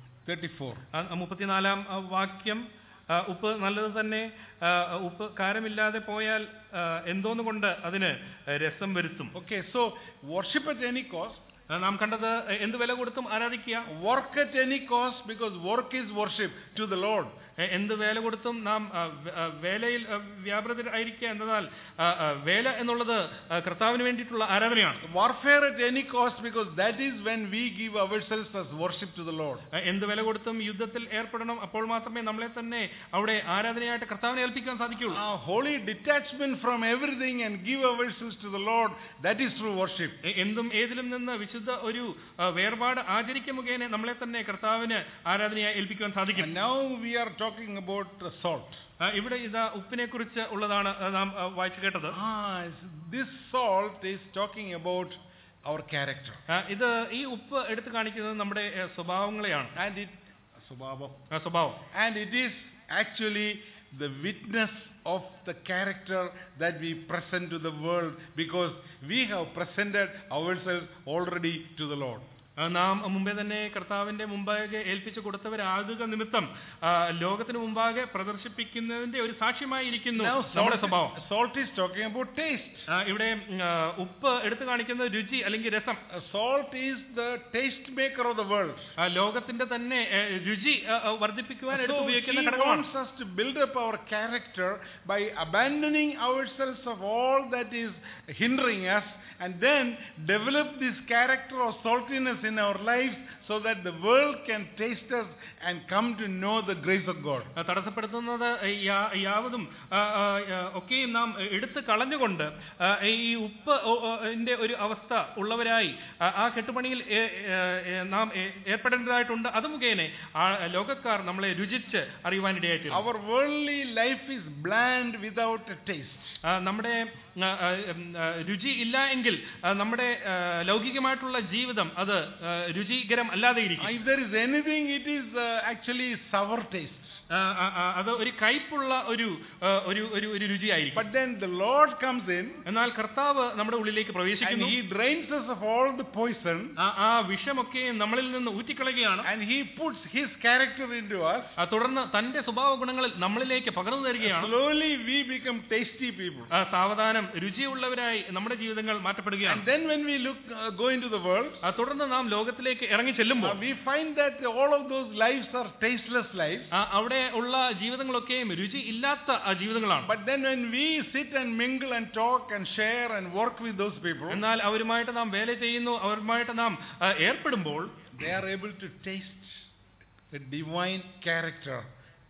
34. ആ, മുപ്പത്തിനാലാം ആ, വാക്യം ആ, ഉപ്പ് നല്ലത് തന്നെ ആ, ഉപ്പ് കാരമില്ലാതെ പോയാൽ ആ, എന്തോന്നുകൊണ്ട് അതിന് രസം വരുത്തും Okay, so worship at any cost, ആ, നാം കണ്ടത് എന്ത് വില കൊടുത്തും ആരാധിക്കുക work at any cost because work is worship to the Lord. എ- എന്ത് വേല കൊടുത്തും നാം ആ, വ- ആ, വേലയിൽ ആ, വ്യാപൃതരായിരിക്കുക എന്നതാൽ ആ, ആ, വേല എന്നുള്ളത് ആ, കർത്താവിന് വേണ്ടിയിട്ടുള്ള ആരാധനയാണ് Warfare at any cost because that is when we give ourselves as worship to the Lord. ആ, എന്ത് വില കൊടുത്തും യുദ്ധത്തിൽ ഏർപ്പെടണം അപ്പോൾ മാത്രമേ നമ്മളെ തന്നെ അവിടെ ആരാധനയായിട്ട് കർത്താവിനെ ഏൽപ്പിക്കാൻ സാധിക്കുകയുള്ളൂ Our holy detachment from everything and give ourselves to the Lord, that is true worship. എ- എന്തും ഏതിലും നിന്ന് വിശുദ്ധ ഒരു ആ, വേർപാട് ആചരിക്കുക മുഖേന നമ്മളെ തന്നെ കർത്താവിന് ആരാധനയായി ഏൽപ്പിക്കുവാൻ സാധിക്കും And now we are talking about uh, salt. ആ, ഇവിടെ ഇതാ ഉപ്പിനെ കുറിച്ച് ഉള്ളതാണ് ആ, നാം ആ, വായിച്ചു കേട്ടത് Ah, this salt is talking about our character. ആ, ഇത് ഈ ഉപ്പ് എടുത്തു കാണിക്കുന്നത് നമ്മുടെ ഏ, സ്വഭാവങ്ങളെയാണ് And it, Subhava. ആ, സ്വഭാവം and it is actually the witness of the character that we present to the world because we have presented ourselves already to the Lord. ആ, നാം മുമ്പേ തന്നെ കർത്താവിന്റെ മുമ്പാകെ ഏൽപ്പിച്ചു കൊടുത്തവരാകുക നിമിത്തം ആ, ലോകത്തിന് മുമ്പാകെ പ്രദർശിപ്പിക്കുന്നതിന്റെ ഒരു സാക്ഷ്യമായി ഇരിക്കുന്നു Now നമ്മുടെ salt, സ്വഭാവം salt is talking about taste. ആ, ഇവിടെ ഉം, ആ, ഉപ്പ് എടുത്തു കാണിക്കുന്നത് രുചി അല്ലെങ്കിൽ രസം Uh, Salt is the taste maker of the world. ആ, ലോകത്തിന്റെ തന്നെ ഏ, രുചി ആ, ആ, വർദ്ധിപ്പിക്കുവാൻ എടുത്ത് So he ഉപയോഗിക്കുന്ന ഘടകമാണ് wants us to build up our character by abandoning ourselves of all that is hindering us and then develop this character of saltiness in our lives so that the world can taste us and come to know the grace of God. ആ, തടസ്സപ്പെടുത്തുന്നത് യാ- യാവതും ആ, ആ, ആ, ഒക്കെയും നാം എടുത്ത് കളഞ്ഞുകൊണ്ട് ആ, ഈ ഉപ്പ് ഒ- ഒ- ന്റെ ഒരു അവസ്ഥ ഉള്ളവരായി ആ, ആ കെട്ടുപണിയിൽ ഏ- ഏ- ഏ- നാം ഏ- ഏർപ്പെടേണ്ടതായിട്ടുണ്ട് അത് മുഖേന ആ ലോകക്കാർ നമ്മളെ രുചിച്ച് അറിയുവാനിടയായിട്ടുണ്ട് Our worldly life is bland without a taste. ആ, നമ്മുടെ ആ, ആ, ഉം, ആ, രുചി ഇല്ല എങ്കിൽ ആ, നമ്മുടെ ആ, ലൗകികമായിട്ടുള്ള ജീവിതം അത് ആ, രുചികരം അല്ലാതെ ഇരിക്കും If there is anything, it is uh, actually sour taste. ആ, ആ, ആ, അത് ഒരു കയ്പുള്ള ഒരു ആ, ഒരു ഒരു ഒരു രുചിയായിരിക്കും But then the Lord comes in എന്നാൽ കർത്താവ് നമ്മുടെ ഉള്ളിലേക്ക് and പ്രവേശിക്കുന്നു He drains us of all the poison ആ ആ വിഷമൊക്കെ നമ്മളിൽ നിന്ന് ഊറ്റിക്കളയുകയാണ് and He puts His character into us. ആ, തുടർന്ന് തന്റെ സ്വഭാവ ഗുണങ്ങളിൽ നമ്മളിലേക്ക് പകർന്നു തരികയാണ് Slowly we become tasty people. ആ, സാവധാനം രുചിയുള്ളവരായി നമ്മുടെ ജീവിതങ്ങൾ And മാറ്റപ്പെടുകയാണ് then when we look, uh, go into the world, ആ, തുടർന്ന് നാം ലോകത്തിലേക്ക് ഇറങ്ങി ചെല്ലുമ്പോൾ uh, we find that all of those lives are tasteless lives. ആ, അവിടെ ഉള്ള ജീവിതങ്ങളൊക്കെയും രുചി ഇല്ലാത്ത ആ, ജീവിതങ്ങളാണ് But then when we sit and mingle and talk and share and work with those people, എന്നാൽ അവരുമായിട്ട് നാം വേല ചെയ്യുന്നു അവരുമായിട്ട് നാം ആ, ഏർപ്പെടുമ്പോൾ they are able to taste the divine character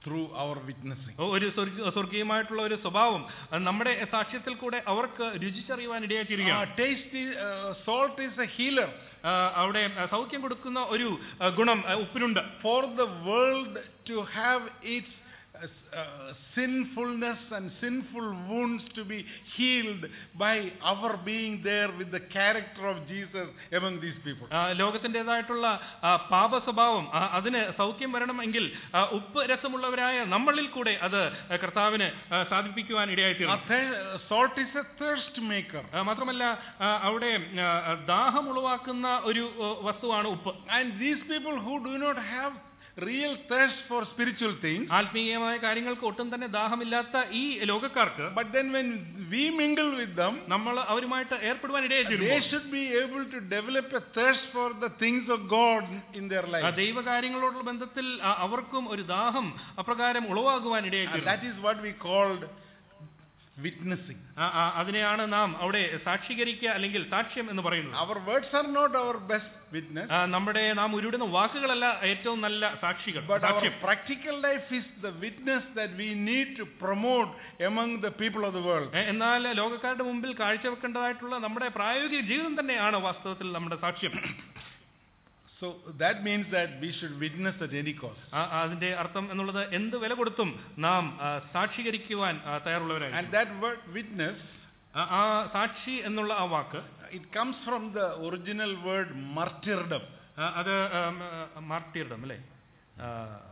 through our witnessing. ഒരു സ്വർഗ- സ്വർഗീയമായിട്ടുള്ള ഒരു സ്വഭാവം അത് നമ്മുടെ സാക്ഷ്യത്തിൽ കൂടെ അവർക്ക് രുചിച്ചറിയുവാൻ Uh, ഇടയാക്കിയിരിക്കുകയാണ് taste is, uh, salt is a healer. ആ, അവിടെ ആ, സൗഖ്യം കൊടുക്കുന്ന ഒരു ആ, ഗുണം ആ, ഉപ്പിനുണ്ട് For the world to have its uh, s- uh, sinfulness and sinful wounds to be healed by our being there with the character of Jesus among these people. ആ, ലോകത്തിൻ്റെതായിട്ടുള്ള ആ, പാപ സ്വഭാവം ആ, അതിന് സൗഖ്യം വരണമെങ്കിൽ ആ, ഉപ്പ് രസമുള്ളവരായ നമ്മളിൽ കൂടെ അത് കർത്താവിന് ആ, സാധിപ്പിക്കുവാൻ A ഇടയായിത്തീർന്നു thir- uh, salt is a thirst maker. ആ, മാത്രമല്ല ആ, അവിടെ ആ, ദാഹം ഉളവാക്കുന്ന ഒരു ആ, വസ്തുവാണ് ഉപ്പ് And these people who do not have real thirst for spiritual things, ആത്മീയമായ കാര്യങ്ങൾക്ക് ഒട്ടും തന്നെ ദാഹമില്ലാത്ത ഈ ലോകക്കാർക്ക് but then when we mingle with them, നമ്മൾ അവരുമായിട്ട് ഏർപ്പെടുവാൻ they ഇടയായിത്തീരുന്നു should be able to develop a thirst for the things of God in their ആ, life. ദൈവകാര്യങ്ങളോടുള്ള ബന്ധത്തിൽ ആ, അവർക്കും ഒരു ദാഹം അപ്രകാരം ഉളവാകുവാൻ And ഇടയായിത്തീരുന്നു that is what we called witnessing. ആ, ആ, അതിനെയാണ് നാം അവിടെ സാക്ഷീകരിക്കുക അല്ലെങ്കിൽ സാക്ഷ്യം എന്ന് പറയുന്നത് Our words are not our best witness, ആ, നമ്മുടെ നാം ഉരുവിടുന്ന വാക്കുകളല്ല ഏറ്റവും നല്ല സാക്ഷികൾ but our സാക്ഷ്യം practical life is the witness that we need to promote among the people of the world. എ- എന്നാൽ ലോകക്കാരുടെ മുമ്പിൽ കാഴ്ചവെക്കേണ്ടതായിട്ടുള്ള നമ്മുടെ പ്രായോഗിക ജീവിതം തന്നെയാണ് വാസ്തവത്തിൽ നമ്മുടെ സാക്ഷ്യം So that means that we should witness at any cost. ആ- ആ, അതിന്റെ അർത്ഥം എന്നുള്ളത് എന്ത് വില കൊടുത്തും നാം ആ, സാക്ഷീകരിക്കുവാൻ ആ, തയ്യാറുള്ളവരാണ് And that word witness, ആ ആ സാക്ഷി എന്നുള്ള ആ വാക്ക് it comes from the original word martyrdom. ആ, അത് മാർട്ടിയർഡം അല്ലേ ആ,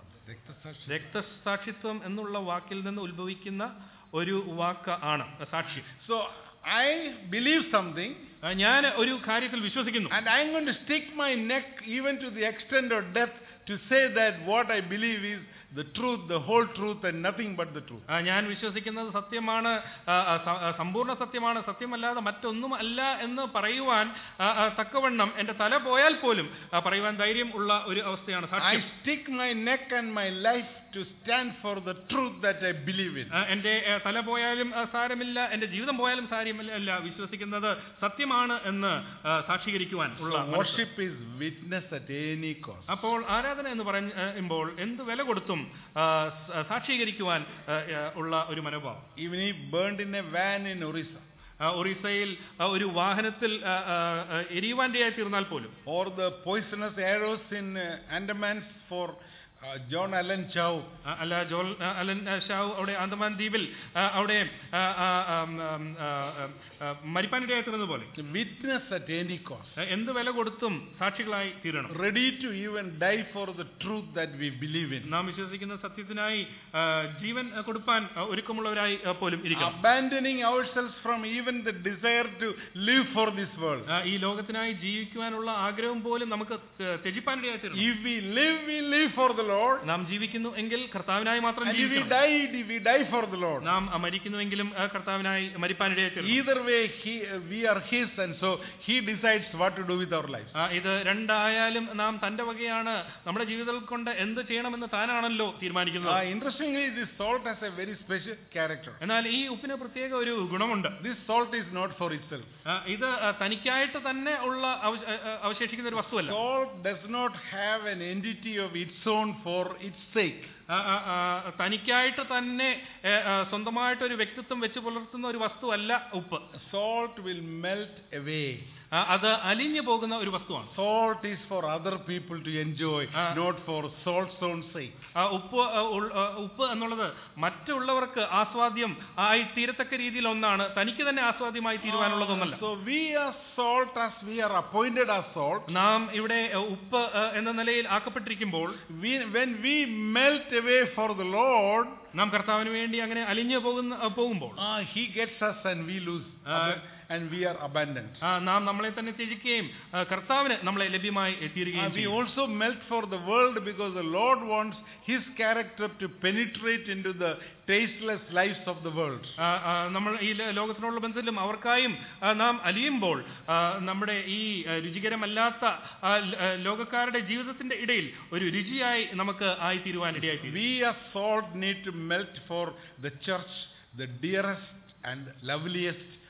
രക്തസാക്ഷിത്വം എന്നുള്ള വാക്കിൽ നിന്ന് ഉത്ഭവിക്കുന്ന ഒരു വാക്ക് ആണ് സാക്ഷി So I believe something ആ, ഞാൻ ഒരു കാര്യത്തിൽ വിശ്വസിക്കുന്നു and I'm going to stick my neck even to the extent of death to say that what I believe is the truth, the whole truth and nothing but the truth. ആ, ഞാൻ വിശ്വസിക്കുന്നത് സത്യമാണ് ആ, ആ, സ- ആ, സമ്പൂർണ്ണ സത്യമാണ് സത്യമല്ലാതെ മറ്റൊന്നും അല്ല എന്ന് പറയുവാൻ ആ, ആ, തക്കവണ്ണം എന്റെ തല പോയാൽ പോലും ആ, പറയുവാൻ ധൈര്യം ഉള്ള ഒരു അവസ്ഥയാണ് I സാക്ഷ്യം stick my neck and my life to stand for the truth that I believe in. ആ, എന്റെ ആ, തല പോയാലും ആ, സാരമില്ല എന്റെ ജീവിതം പോയാലും സാരമില്ല അല്ല വിശ്വസിക്കുന്നത് സത്യമാണ് എന്ന് ആ, സാക്ഷീകരിക്കുവാൻ ഉള്ള So മനസ്സ്. worship is witness at any cost. അപ്പോൾ ആരാധന എന്ന് പറയുമ്പോൾ എന്ത് വില കൊടുത്തും ആ, സ- സാക്ഷീകരിക്കുവാൻ ആ, ആ, ഉള്ള ഒരു മനോഭാവം Even if burned in a van in Orissa ആ, ഒറീസയിൽ ആ, ഒരു വാഹനത്തിൽ ആ, ആ, ആ, എരിയുവാൻ്റെയായി തീർന്നാൽ പോലും or the poisonous arrows in uh, Andamans for uh, John Allen Chow ആ, അല്ല ജോൽ ആ, അലൻ ആ, ഷാവ് അവിടെ ആന്തമാൻ ദ്വീപിൽ ആ, അവിടെ ആ, ആ, ആം, ആം, ആ, ആ, മരിപ്പാനിടയായി തീർന്നത് പോലെ to witness at any cost. ആ, എന്ത് വില കൊടുത്തും സാക്ഷികളായി തീരണം Ready to even die for the truth that we believe in. നാം വിശ്വസിക്കുന്ന സത്യത്തിനായി ആ, ജീവൻ ആ, കൊടുപ്പാൻ ആ, ഒരുക്കമുള്ളവരായി ആ, പോലും ഇരിക്കണം Abandoning ourselves from even the desire to live for this world. ആ, ഈ ലോകത്തിനായി ജീവിക്കുവാനുള്ള ആഗ്രഹം പോലും നമുക്ക് ത- ത്യജിപ്പാനിടയായി തീരണം If we live, we live for the Lord. നാം ജീവിക്കുന്നു എങ്കിൽ കർത്താവിനായി മാത്രം And if we ജീവിക്കണം die, if we die for the Lord. നാം ആ, മരിക്കുന്നുവെങ്കിലും ആ, കർത്താവിനായി മരിപ്പാനിടയായി തീരണം Either way, he, we are His, and so He decides what to do with our lives. ആ, ഇത് രണ്ടായാലും നാം തന്റെ വകയാണ് നമ്മുടെ ജീവിതത്തിൽ കൊണ്ട് എന്ത് ചെയ്യണമെന്ന് താനാണല്ലോ തീരുമാനിക്കുന്നത് Uh, interestingly, this salt has a very special character. എന്നാൽ ഈ ഉപ്പിന് പ്രത്യേക ഒരു ഗുണമുണ്ട് This salt is not for itself. ആ, ഇത് ആ, തനിക്കായിട്ട് തന്നെ ഉള്ള അവശ- ആ, ആ, അവശേഷിക്കുന്ന ഒരു വസ്തുവല്ല Salt does not have an entity of its own for its sake. ആ, ആ, ആ, തനിക്കായിട്ട് തന്നെ ഏ, ആ, സ്വന്തമായിട്ട് ഒരു വ്യക്തിത്വം വെച്ച് പുലർത്തുന്ന ഒരു വസ്തുവല്ല ഉപ്പ് Salt will melt away. ആ, അത് അലിഞ്ഞു പോകുന്ന ഒരു വസ്തുവാണ് Salt is for other people to enjoy, Ah. not for salt's own sake. ആ, ഉപ്പ് ആ, ഉൾ- ആ, ഉപ്പ് എന്നുള്ളത് മറ്റുള്ളവർക്ക് ആസ്വാദ്യം ആയി തീരത്തക്ക രീതിയിൽ ഒന്നാണ് തനിക്ക് തന്നെ ആസ്വാദ്യമായി തീരുവാനുള്ളതൊന്നല്ല So we are salt as we are appointed as salt. നാം ഇവിടെ ആ, ഉപ്പ് ആ, എന്ന നിലയിൽ ആക്കപ്പെട്ടിരിക്കുമ്പോൾ We, when we melt away for the Lord, നാം കർത്താവിന് വേണ്ടി അങ്ങനെ അലിഞ്ഞു പോകുന്ന ആ, പോകുമ്പോൾ ah, He gets us and we lose, Ah. and we are abandoned. ആ, നാം നമ്മളെ തന്നെ ത്യജിക്കുകയും ആ, കർത്താവിന് നമ്മളെ ലഭ്യമായി Ah, തീരുകയും we ചെയ്യും also melt for the world because the Lord wants His character to penetrate into the tasteless lives of the world. ആ, ആ, നമ്മൾ ഈ ലോ- ലോകത്തിനുള്ള ബന്ധത്തിലും അവർക്കായും ആ, നാം അലിയുമ്പോൾ ആ, നമ്മുടെ ഈ ആ, രുചികരമല്ലാത്ത ആ, ല- ആ, ലോകക്കാരുടെ ജീവിതത്തിന്റെ ഇടയിൽ ഒരു രുചിയായി നമുക്ക് ആയി തീരുവാൻ ഇടയായി തീരും We as salt need to melt for the church, the dearest and loveliest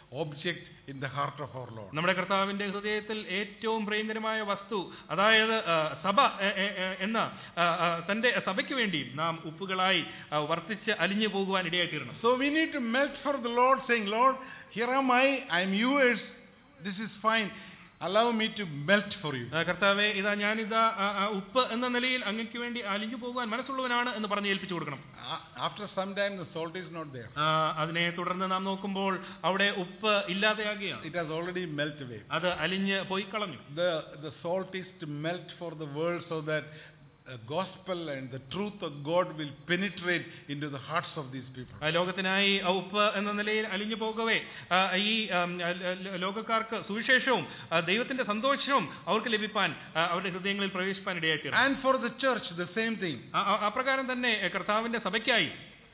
object in the heart of our Lord. നമ്മുടെ കർത്താവിന്റെ ഹൃദയത്തിൽ ഏറ്റവും പ്രിയങ്കരമായ വസ്തു അതായത് ആ, സഭ എ, എ, എ, എന്ന ആ, ആ, തന്റെ സഭയ്ക്ക് വേണ്ടി നാം ഉപ്പുകളായി ആ, വർത്തിച്ച് അലിഞ്ഞു പോകുവാൻ ഇടയായിത്തീരണം So we need to melt for the Lord, saying, Lord, here am I, I am yours, this is fine. Allow me to melt for you. ആ, കർത്താവെ ഇതാ ഞാനിതാ ആ, ആ, ഉപ്പ് എന്ന നിലയിൽ അങ്ങയ്ക്ക് വേണ്ടി അലിഞ്ഞു പോകുവാൻ മനസ്സുള്ളവനാണ് എന്ന് പറഞ്ഞ് ഏൽപ്പിച്ചു കൊടുക്കണം A- After some time, the salt is not there. ആ, അതിനെ തുടർന്ന് നാം നോക്കുമ്പോൾ അവിടെ ഉപ്പ് ഇല്ലാതെയാകുകയാണ് It has already melted away. അത് അലിഞ്ഞ് പോയി കളഞ്ഞു The, the salt is to melt for the world so that the gospel and the truth of God will penetrate into the hearts of these people. ആ, ലോകത്തിനായി ആ ഉപ്പ് എന്ന നിലയിൽ അലിഞ്ഞു പോകവേ ആ, ഈ ആം, ആ, ല- ലോകക്കാർക്ക് സുവിശേഷവും ആ, ദൈവത്തിന്റെ സന്തോഷവും അവർക്ക് ലഭിപ്പാൻ ആ, അവരുടെ ഹൃദയങ്ങളിൽ പ്രവേശിപ്പാൻ ഇടയായിത്തീരണം And for the church, the same thing. ആ- ആ- അപ്രകാരം തന്നെ എ, കർത്താവിന്റെ സഭയ്ക്കായി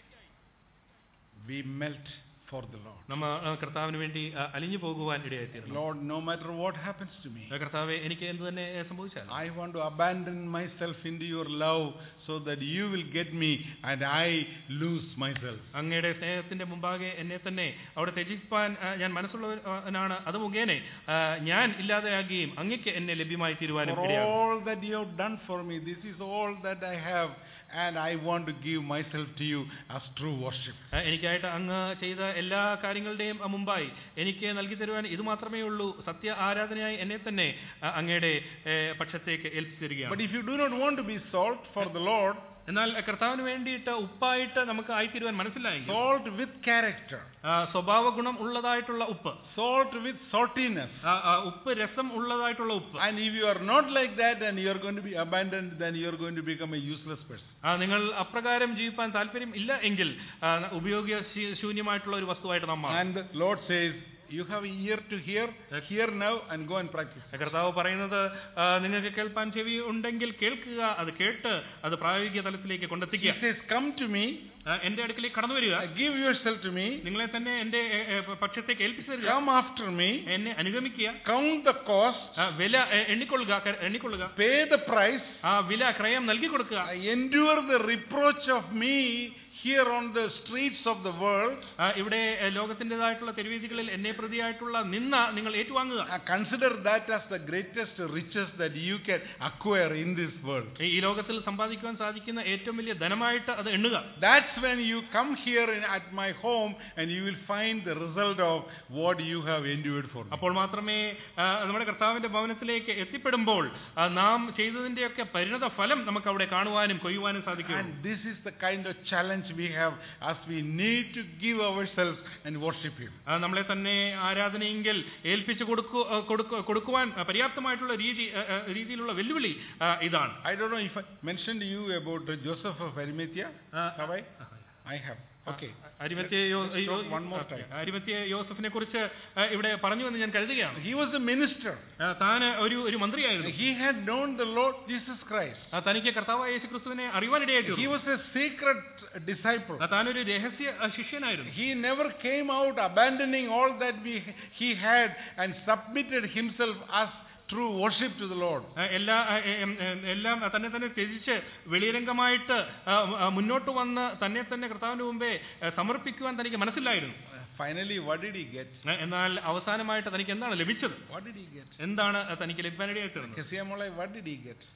We melt for the Lord. നമ്മ ആ, കർത്താവിന് വേണ്ടി ആ, അലിഞ്ഞു പോകുവാൻ ഇടയായിത്തീരണം Lord, no matter what happens to me, ആ, കർത്താവെ എനിക്ക് എന്ത് തന്നെ ഏ, സംഭവിച്ചാലും I want to abandon myself into your love so that you will get me and I lose myself. അങ്ങയുടെ സ്നേഹത്തിന്റെ മുമ്പാകെ എന്നെ തന്നെ അവിടെ ത്യജിപ്പാൻ ആ, ഞാൻ മനസ്സുള്ളവനാണ് അത് മുഖേന ആ, ഞാൻ ഇല്ലാതെയാകുകയും അങ്ങയ്ക്ക് എന്നെ ലഭ്യമായി തീരുവാനും For ഇടയാകും all that you have done for me, this is all that I have, and I want to give myself to you as true worship. ആ, എനിക്കായിട്ട് അങ്ങ് ചെയ്ത എല്ലാ കാര്യങ്ങളുടെയും മുമ്പായി എനിക്ക് നൽകി തരുവാൻ ഇത് മാത്രമേ ഉള്ളൂ സത്യ ആരാധനയായി എന്നെ തന്നെ ആ, അങ്ങയുടെ ഏ, പക്ഷത്തേക്ക് ഏൽപ്പിച്ചു But തരികയാണ് if you do not want to be salt for the Lord, എന്നാൽ കർത്താവിന് വേണ്ടിയിട്ട് ഉപ്പായിട്ട് നമുക്ക് ആയിത്തീരുവാൻ മനസ്സിലായെങ്കിൽ salt with character, ആ, സ്വഭാവ ഗുണം ഉള്ളതായിട്ടുള്ള ഉപ്പ് salt with saltiness, ആ, ആ, ഉപ്പ് രസം ഉള്ളതായിട്ടുള്ള ഉപ്പ് and if you are not like that and you are going to be abandoned, then you are going to become a useless person. ആ, നിങ്ങൾ അപ്രകാരം ജീവിപ്പാൻ താല്പര്യം ഇല്ല എങ്കിൽ ആ, ഉപയോഗ ശൂ- ശൂന്യമായിട്ടുള്ള ഒരു വസ്തുവായിട്ട് നാം മാറും And the Lord says, You have a ear to hear, hear now and go and practice. കർത്താവ് പറയുന്നത് ആ, നിങ്ങൾക്ക് കേൾപ്പാൻ ചെവി ഉണ്ടെങ്കിൽ കേൾക്കുക അത് കേട്ട് അത് പ്രായോഗിക തലത്തിലേക്ക് He കൊണ്ടെത്തിക്കുക says, Come to me, ആ, എന്റെ അടുക്കലേക്ക് കടന്നു വരിക uh, give yourself to me, നിങ്ങളെ തന്നെ എന്റെ എ, എ, പക്ഷത്തേക്ക് ഏൽപ്പിച്ചു തരിക come after me, എന്നെ അനുഗമിക്കുക count the cost, ആ, വില എ, എണ്ണിക്കൊള്ളുക ക- എണ്ണിക്കൊള്ളുക pay the price, ആ വില ക്രയം നൽകി കൊടുക്കുക uh, endure the reproach of me here on the streets of the world. ആ, ഇവിടെ എ, ലോകത്തിൻ്റെതായിട്ടുള്ള തെരുവീതികളിൽ എന്നെ പ്രതിയായിട്ടുള്ള നിന്ന നിങ്ങൾ ഏറ്റുവാങ്ങുക Uh, consider that as the greatest riches that you can acquire in this world. ഈ- ഈ ലോകത്തിൽ സമ്പാദിക്കുവാൻ സാധിക്കുന്ന ഏറ്റവും വലിയ ധനമായിട്ട് അത് എണ്ണുക That's when you come here in, at my home and you will find the result of what you have endured for me. അപ്പോൾ മാത്രമേ ആ, നമ്മുടെ കർത്താവിന്റെ ഭവനത്തിലേക്ക് എത്തിപ്പെടുമ്പോൾ ആ, നാം ചെയ്തതിന്റെയൊക്കെ പരിണത ഫലം നമുക്ക് അവിടെ കാണുവാനും കൊയ്യുവാനും സാധിക്കും And this is the kind of challenge we have as we need to give ourselves and worship Him. നമ്മളെ തന്നെ ആരാധനയെങ്കിൽ ഏൽപ്പിച്ചു കൊടുക്കു ആ, കൊടുക്കു- കൊടുക്കുവാൻ ആ, പര്യാപ്തമായിട്ടുള്ള രീതി ആ, ആ, രീതിയിലുള്ള വെല്ലുവിളി ആ, ഇതാണ് I don't know if I mentioned to you about uh, Joseph of Arimathea. ആ, Have I? I have. Okay. അരിമത്തിയ യോ- Let's യോ- talk one more time. അരിമത്തിയ യോസഫിനെ കുറിച്ച് ആ, ഇവിടെ പറഞ്ഞു എന്ന് ഞാൻ കരുതുകയാണ് He was a minister. ആ, താൻ ഒരു ഒരു മന്ത്രിയായിരുന്നു He had known the Lord Jesus Christ. ആ, തനിക്ക് കർത്താവായ യേശു ക്രിസ്തുവിനെ അറിയുവാനിടയായിട്ടുണ്ട് He was a secret disciple. ആ, താനൊരു രഹസ്യ ആ, ശിഷ്യനായിരുന്നു He never came out abandoning all that we, he had and submitted himself as true worship to the Lord. ആ, എല്ലാ ആ, എ, എം, എം, എല്ലാം തന്നെ തന്നെ ത്യജിച്ച് വെളിയരംഗമായിട്ട് ആ, ആ, മുന്നോട്ട് വന്ന് തന്നെ തന്നെ കർത്താവിന് മുമ്പേ ആ, സമർപ്പിക്കുവാൻ തനിക്ക് മനസ്സിലായിരുന്നു Uh, Finally, what did he get? ആ, എന്നാൽ അവസാനമായിട്ട് തനിക്ക് എന്താണ് ലഭിച്ചത് What did he get? എന്താണ് തനിക്ക് ലഭിക്കാനിടയായിത്തീർന്നത് Kesiyamolai, what did he get?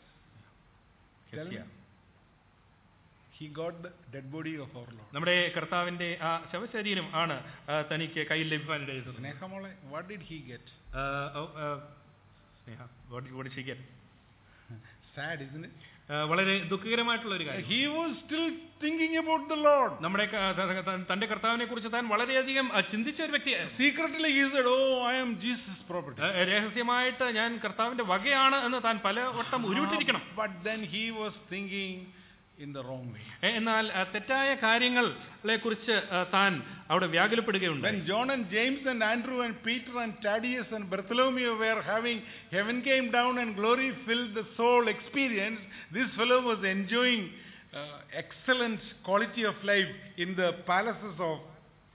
Tell me. He got the dead body of our Lord. നമ്മുടെ കർത്താവിന്റെ ആ ശവശരീരം ആണ് ആ, തനിക്ക് കയ്യിൽ ലഭിക്കാനിടയായിത്തീർന്നത് Nehamolai, what did he get? ആ, ഓ, ആ, സ്നേഹ, what did- what did she get? Sad, isn't it? ആ, വളരെ ദുഃഖകരമായിട്ടുള്ള ഒരു കാര്യം He was still thinking about the Lord. നമ്മുടെ ക- ത- ത- തന്റെ കർത്താവിനെ കുറിച്ച് താൻ വളരെയധികം ആ, ചിന്തിച്ച ഒരു വ്യക്തിയായിരുന്നു Secretly, he said, Oh, I am Jesus' property. ആ, രഹസ്യമായിട്ട് ഞാൻ കർത്താവിന്റെ വകയാണ് എന്ന് താൻ പല വട്ടം ഉരുവിട്ടിരിക്കണം Ah, But then he was thinking in the wrong way. എ- എന്നാൽ ആ, തെറ്റായ കാര്യങ്ങളെ കുറിച്ച് താൻ അവിടെ വ്യാകുലപ്പെടുകയുണ്ട് When John and James and Andrew and Peter and Thaddeus and Bartholomew were having heaven came down and glory filled the soul experience, this fellow was enjoying uh, excellent quality of life in the palaces of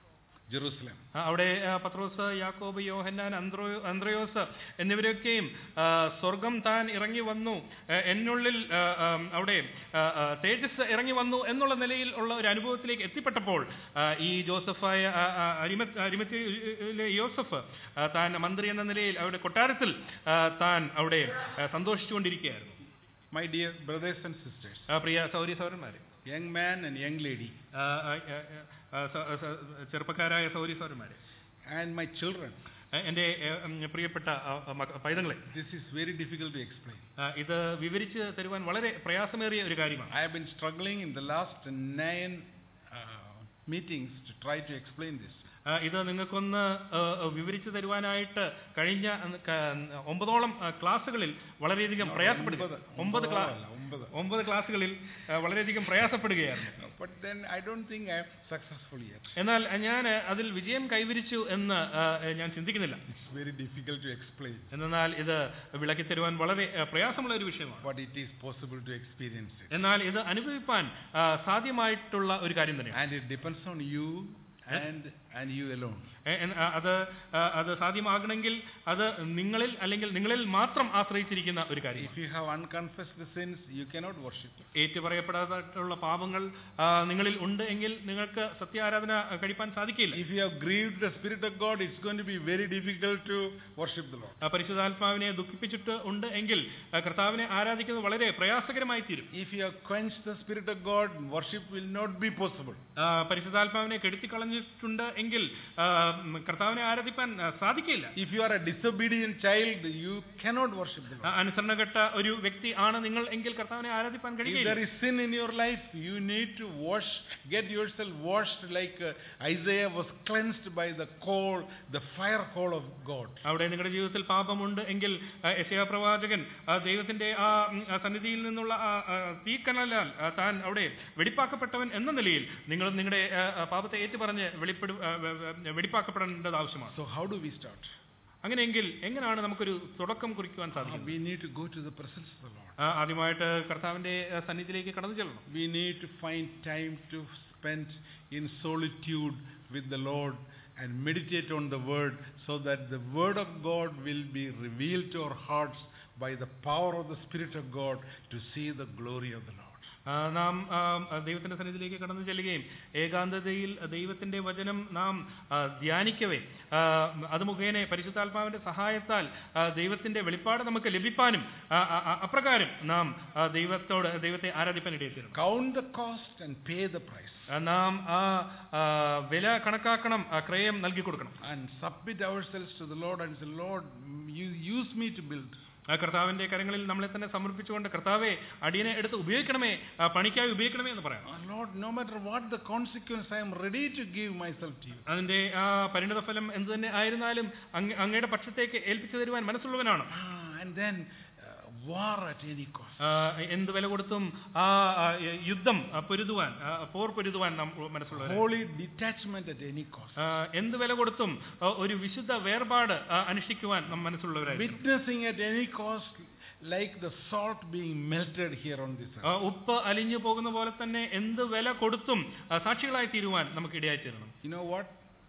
Jerusalem. ആ, അവിടെ ആ, പത്രോസ് യാക്കോബ് യോഹന്നാൻ അന്ത്രോ അന്ത്രയോസ് എന്നിവരൊക്കെയും ആ, സ്വർഗം താൻ ഇറങ്ങി വന്നു ആ, എന്നുള്ളിൽ ആ, ആ, അവിടെ ആ, ആ, തേജസ് ഇറങ്ങി വന്നു എന്നുള്ള നിലയിൽ ഉള്ള ഒരു അനുഭവത്തിലേക്ക് എത്തിപ്പെട്ടപ്പോൾ ആ, ഈ ജോസഫായ ആ, ആ, അരിമ- അരിമത്തിയിലെ യോസഫ് ആ, താൻ മന്ത്രി എന്ന നിലയിൽ അവിടെ കൊട്ടാരത്തിൽ ആ, താൻ അവിടെ ആ, സന്തോഷിച്ചുകൊണ്ടിരിക്കുകയായിരുന്നു My dear brothers and sisters, ആ, പ്രിയ Thawri സൗരന്മാരെ young man and young lady, ആ, ആ, ആ, ആ, സ- സ- ചെറുപ്പക്കാരായ സൗരി സൗരന്മാരെ and my children, എൻ്റെ ഉം, പ്രിയപ്പെട്ട ആ, ആ, മക്ക- പൈതങ്ങളെ this is very difficult to explain. ആ, ഇത് വിവരിച്ച് തരുവാൻ വളരെ പ്രയാസമേറിയ ഒരു കാര്യമാണ് I have been struggling in the last nine uh, meetings to try to explain this. ആ, ഇത് നിങ്ങൾക്കൊന്ന് ആ, ആ, വിവരിച്ചു തരുവാനായിട്ട് കഴിഞ്ഞ ഉം, ക- ഒമ്പതോളം ആ, ക്ലാസ്സുകളിൽ വളരെയധികം പ്രയാസപ്പെടുക ഒമ്പത്. ഒമ്പത് ക്ലാ ഒമ്പതല്ല, ഒമ്പത്. ഒമ്പത് ക്ലാസ്സുകളിൽ ആ, വളരെയധികം പ്രയാസപ്പെടുകയായിരുന്നു But then I don't think I am successful yet. എന്നാൽ ഞാൻ അതിൽ വിജയം കൈവരിച്ചു എന്ന് ആ, ഞാൻ ചിന്തിക്കുന്നില്ല It's very difficult to explain, എന്നാൽ ഇത് വിളക്കി തരുവാൻ വളരെ ആ, പ്രയാസമുള്ള ഒരു വിഷയമാണ് but it is possible to experience it. എന്നാൽ ഇത് അനുഭവിപ്പാൻ ആ, സാധ്യമായിട്ടുള്ള ഒരു കാര്യം തന്നെയാണ് And it depends on you and and you alone. എ- എൻ- ആ, അത് ആ, അത് സാധ്യമാകണമെങ്കിൽ അത് നിങ്ങളിൽ അല്ലെങ്കിൽ നിങ്ങളിൽ മാത്രം ആശ്രയിച്ചിരിക്കുന്ന ഒരു കാര്യം If you have unconfessed sins, you cannot worship. ഏറ്റുപറയപ്പെടാതായിട്ടുള്ള പാപങ്ങൾ ആ, നിങ്ങളിൽ ഉണ്ട് എങ്കിൽ നിങ്ങൾക്ക് സത്യാരാധന കഴിപ്പാൻ സാധിക്കില്ല If you have grieved the Spirit of God, it's going to be very difficult to worship the Lord. ആ, പരിശുദ്ധാത്മാവിനെ ദുഃഖിപ്പിച്ചിട്ട് ഉണ്ട് എങ്കിൽ ആ, കർത്താവിനെ ആരാധിക്കുന്നത് വളരെ പ്രയാസകരമായി തീരും If you have quenched the Spirit of God, worship will not be possible. ആ, പരിശുദ്ധാത്മാവിനെ കെടുത്തിക്കളഞ്ഞിട്ടുണ്ട് എങ്കിൽ ആ, ഉം, കർത്താവിനെ ആരാധിപ്പാൻ ആ, സാധിക്കില്ല If you are a disobedient child, you cannot worship the ആ, Lord. അനുസരണഘട്ട ഒരു വ്യക്തി ആണ് നിങ്ങൾ എങ്കിൽ കർത്താവിനെ ആരാധിപ്പാൻ If കഴിയില്ല there is sin in your life, you need to wash, get yourself washed like uh, Isaiah was cleansed by the coal, the fire coal of God. അവിടെ നിങ്ങളുടെ ജീവിതത്തിൽ പാപമുണ്ട് എങ്കിൽ യശയാ പ്രവാചകൻ ആ ദൈവത്തിന്റെ ആ ഉം, ആ സന്നിധിയിൽ നിന്നുള്ള ആ ആ, തീക്കനലാൽ ആ, താൻ അവിടെ വെടിപ്പാക്കപ്പെട്ടവൻ എന്ന നിലയിൽ നിങ്ങൾ നിങ്ങളുടെ ആ, ആ, പാപത്തെ ഏറ്റുപറഞ്ഞ് വെളിപ്പെടു ആ, വെ- വെ- വെടിപ്പാക്കപ്പെടേണ്ടത് ആവശ്യമാണ് So how do we start? അങ്ങനെയെങ്കിൽ എങ്ങനെയാണ് നമുക്കൊരു തുടക്കം കുറിക്കുവാൻ Uh, സാധിക്കുന്നത് we need to go to the presence of the Lord. ആ, ആദ്യമായിട്ട് കർത്താവിന്റെ ആ, സന്നിധിയിലേക്ക് കടന്നു ചെല്ലണം We need to find time to spend in solitude with the Lord and meditate on the Word so that the Word of God will be revealed to our hearts by the power of the Spirit of God to see the glory of the Lord. ആ, നാം ആ, ആ, ദൈവത്തിന്റെ സന്നിധിയിലേക്ക് കടന്നു ചെല്ലുകയും ഏകാന്തതയിൽ ദൈവത്തിന്റെ വചനം നാം ആ, ധ്യാനിക്കവേ ആ, അത് മുഖേന പരിശുദ്ധാത്മാവിന്റെ സഹായത്താൽ ആ, ദൈവത്തിന്റെ വെളിപ്പാട് നമുക്ക് ലഭിപ്പാനും ആ, ആ, ആ, അപ്രകാരം നാം ആ, ദൈവത്തോട് ദൈവത്തെ ആരാധിപ്പാൻ ഇടയെത്തിയിരുന്നു Count the cost and pay the price നാം ആ ആ, വില കണക്കാക്കണം ആ, ക്രയം നൽകി കൊടുക്കണം and submit ourselves to the Lord and say, Lord, you use me to build. ആ കർത്താവിന്റെ കരങ്ങളിൽ നമ്മളെ തന്നെ സമർപ്പിച്ചുകൊണ്ട് കർത്താവെ അടിയനെ എടുത്ത് ഉപയോഗിക്കണമേ ആ, പണിക്കായി ഉപയോഗിക്കണമേ എന്ന് പറയാം Oh, Lord, no matter what the consequence, I am ready to give myself to you. അതിന്റെ ആ പരിണിത ഫലം എന്തു തന്നെ ആയിരുന്നാലും അങ്ങ് അങ്ങയുടെ പക്ഷത്തേക്ക് ഏൽപ്പിച്ചു തരുവാൻ മനസ്സുള്ളവനാണ് Ah, and then uh, war at any cost. ആ, എന്ത് വില കൊടുത്തും ആ ആ, യുദ്ധം ആ, പൊരുതുവാൻ ആ, പോർ പൊരുതുവാൻ നാം മനസ്സുള്ളവരാണ് Holy detachment at any cost. ആ, എന്ത് വില കൊടുത്തും ആ, ഒരു വിശുദ്ധ വേർപാട് ആ, അനുഷ്ഠിക്കുവാൻ നാം മനസ്സുള്ളവരായിരുന്നു Witnessing at any cost, like the salt being melted here on this earth. ആ, ഉപ്പ് അലിഞ്ഞു പോകുന്ന പോലെ തന്നെ എന്ത് വില കൊടുത്തും ആ, സാക്ഷികളായി തീരുവാൻ നമുക്ക് ഇടയായി തീരണം You know what?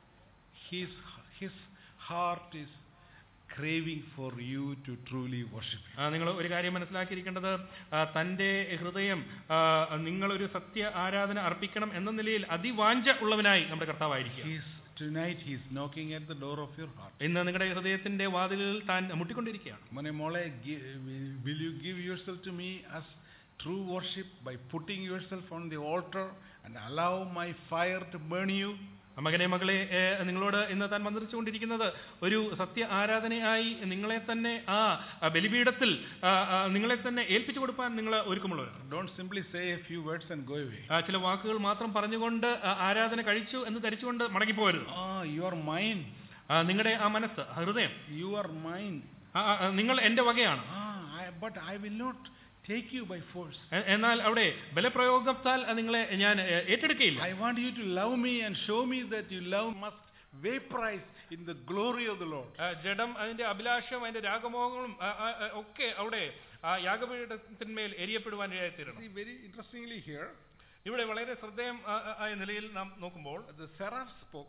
His, his heart is craving for you to truly worship Him. ആ, നിങ്ങൾ ഒരു കാര്യം മനസ്സിലാക്കിയിരിക്കേണ്ടത് ആ, തന്റെ ഹൃദയം ആ, നിങ്ങളൊരു സത്യ ആരാധന അർപ്പിക്കണം എന്ന നിലയിൽ അതിവാഞ്ച ഉള്ളവനായി നമ്മുടെ കർത്താവായിരിക്കുക He's, tonight He's knocking at the door of your heart. ഇന്ന് നിങ്ങളുടെ ഹൃദയത്തിന്റെ വാതിലിൽ താൻ മുട്ടിക്കൊണ്ടിരിക്കുകയാണ് Mone mole, gi- will you give yourself to me as true worship by putting yourself on the altar and allow my fire to burn you? മകനെ മകളെ ഏ, നിങ്ങളോട് ഇന്ന് താൻ മന്ത്രിച്ചുകൊണ്ടിരിക്കുന്നത് ഒരു സത്യ ആരാധനയായി നിങ്ങളെ തന്നെ ആ ആ ബലിപീഠത്തിൽ ആ, ആ, നിങ്ങളെ തന്നെ ഏൽപ്പിച്ചു കൊടുക്കാൻ നിങ്ങൾ ഒരുക്കമുള്ളവരാണ് Don't simply say a few words and go away. ആ, ചില വാക്കുകൾ മാത്രം പറഞ്ഞുകൊണ്ട് ആ, ആരാധന കഴിച്ചു എന്ന് ധരിച്ചുകൊണ്ട് മടങ്ങിപ്പോരുത് Ah, you are mine. ആ, നിങ്ങളുടെ ആ മനസ്സ് ഹൃദയം You are mine. ആ, ആ, ആ, നിങ്ങൾ എന്റെ വകയാണ് Ah, I, but I will not take you by force. എ- എന്നാൽ അവിടെ ബലപ്രയോഗത്താൽ നിങ്ങളെ ഞാൻ ഏ, ഏറ്റെടുക്കയില്ല I want you to love me and show me that you love must vaporize in the glory of the Lord. ആ, ജഡം അതിന്റെ അഭിലാഷം അതിന്റെ രാഗമോഹങ്ങളും ആ, ആ, ആ, ഒക്കെ അവിടെ ആ യാഗപീഠത്തിന്മേൽ എരിയപ്പെടുവാൻ ഇടയായിത്തീരണം See, very interestingly here, ഇവിടെ വളരെ ശ്രദ്ധേയം ആ, ആ, ആയ നിലയിൽ നാം നോക്കുമ്പോൾ the seraph spoke.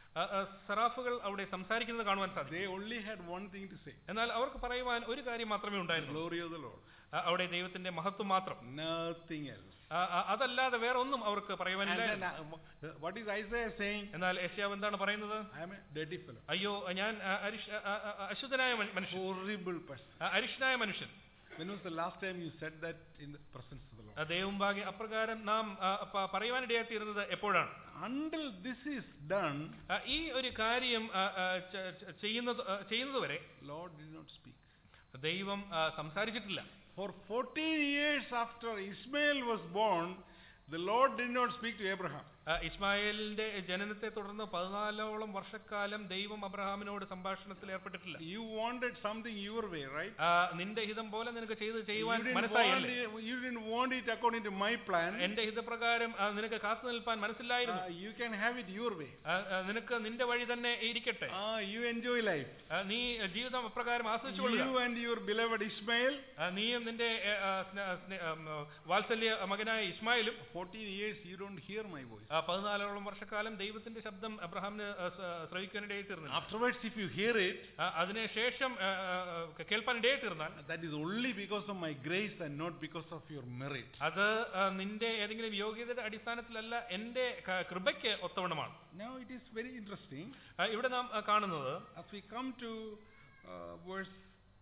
ആ, ആ, സെറാഫുകൾ അവിടെ സംസാരിക്കുന്നത് കാണുവാൻ സാധിക്കും They only had one thing to say എന്നാൽ അവർക്ക് പറയുവാൻ ഒരു കാര്യം മാത്രമേ the ഉണ്ടായിരുന്നുള്ളൂ glory of the Lord. ആ, അവിടെ ദൈവത്തിന്റെ മഹത്വം മാത്രം Nothing else. ആ, ആ, അതല്ലാതെ വേറെ ഒന്നും അവർക്ക് And then, പറയുവാനില്ലായിരുന്നു uh, what is Isaiah saying? എന്നാൽ യശ്യാവ് എന്താണ് പറയുന്നത് I am a dirty fellow. അയ്യോ ഞാൻ ആ, അരിഷ്- ആ, ആ, ആ, അശുദ്ധനായ മ- മനുഷ്യൻ Horrible person. ആ, അരിഷ്ടനായ മനുഷ്യൻ When was the last time you said that in the presence of the Lord? ആ, ദൈവമുമ്പാകെ അപ്രകാരം നാം ആ, പ- പറയുവാനിടയായിത്തീരുന്നത് എപ്പോഴാണ് Until this is done, ആ, ഈ ഒരു കാര്യം ആ, ആ, ച- ച- ചെയ്യുന്നത് ആ, ചെയ്യുന്നതുവരെ Lord did not speak. ദൈവം ആ, സംസാരിച്ചിട്ടില്ല For 14 years after Ishmael was born, the Lord did not speak to Abraham. ആ, ഇസ്മായേലിന്റെ ജനനത്തെ തുടർന്ന് പതിനാലോളം വർഷക്കാലം ദൈവം അബ്രഹാമിനോട് സംഭാഷണത്തിൽ ഏർപ്പെട്ടിട്ടില്ല You wanted something your way, right? ആ, നിന്റെ ഹിതം പോലെ നിനക്ക് ചെയ്ത് You ചെയ്യുവാൻ didn't, want മനസ്സായല്ലേ it, you didn't want it according to my plan. എന്റെ ഹിതപ്രകാരം ആ, നിനക്ക് കാത്തു നിൽപ്പാൻ മനസ്സിലായിരുന്നു Uh, you can have it your way. ആ, ആ, നിനക്ക് നിന്റെ വഴി തന്നെ ഇരിക്കട്ടെ Ah, you enjoy life. ആ, നീ ജീവിതം അപ്രകാരം ആസ്വദിച്ചുകൊള്ളുക You and your beloved Ishmael, ആ, നീയും നിന്റെ ഏ, ആ, സ്നേ- സ്നേ- ആ, ഉം, വാത്സല്യ മകനായ ഇസ്മായിലും 14 years you don't hear my voice. ആ, പതിനാലോളം വർഷക്കാലം ദൈവത്തിന്റെ ശബ്ദം അബ്രഹാമിന് ആ, സ- ശ്രവിക്കാനിടയായി തീർന്നു Afterwards, if you hear it, അതിനുശേഷം ആ, ആ, ആ, കേൾപ്പാനിടയായി തീർന്നാൽ that is only because of my grace and not because of your merit. അത് ആ, നിന്റെ ഏതെങ്കിലും യോഗ്യതയുടെ അടിസ്ഥാനത്തിലല്ല എന്റെ ക- കൃപയ്ക്ക് ഒത്തവണ്ണമാണ് Now it is very interesting. ആ, ഇവിടെ നാം ആ, കാണുന്നത് As we come to uh, verse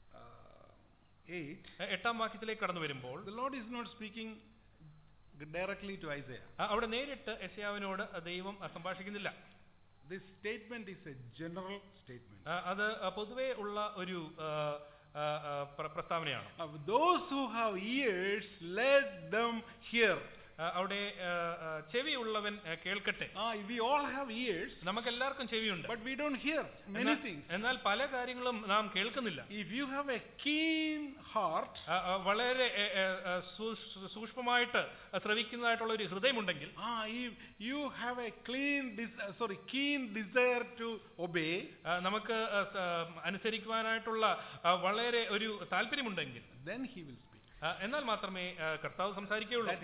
uh, 8, ആ, എട്ടാം വാക്യത്തിലേക്ക് കടന്നു വരുമ്പോൾ the Lord is not speaking directly to Isaiah. ആ, അവിടെ നേരിട്ട് യശയാവിനോട് ദൈവം ആ, സംഭാഷിക്കുന്നില്ല This statement is a general statement. ആ, അത് ആ, പൊതുവേ ഉള്ള ഒരു ആ, ആ, ആ, പ്ര- പ്രസ്താവനയാണ് Of those who have ears, let them hear. ആ, അവിടെ ആ, ആ, ചെവിയുള്ളവൻ ആ, കേൾക്കട്ടെ Ah, we all have ears, നമുക്ക് എല്ലാവർക്കും ചെവിയുണ്ട് but we don't hear many എന്നാൽ- things. എന്നാൽ പല കാര്യങ്ങളും നാം കേൾക്കുന്നില്ല If you have a keen heart, ആ, ആ, വളരെ ഏ, ഏ, ആ, സൂ- സൂക്ഷ്മമായിട്ട് ശ്രവിക്കുന്നതായിട്ടുള്ള ഒരു ഹൃദയമുണ്ടെങ്കിൽ ah, if you have a clean, des- uh, sorry, keen desire to obey, ആ, നമുക്ക് ആ, സ- അനുസരിക്കുവാനായിട്ടുള്ള ആ, വളരെ ഒരു താല്പര്യമുണ്ടെങ്കിൽ then He will speak. ആ, എന്നാൽ മാത്രമേ ആ, കർത്താവ് സംസാരിക്കുകയുള്ളൂ That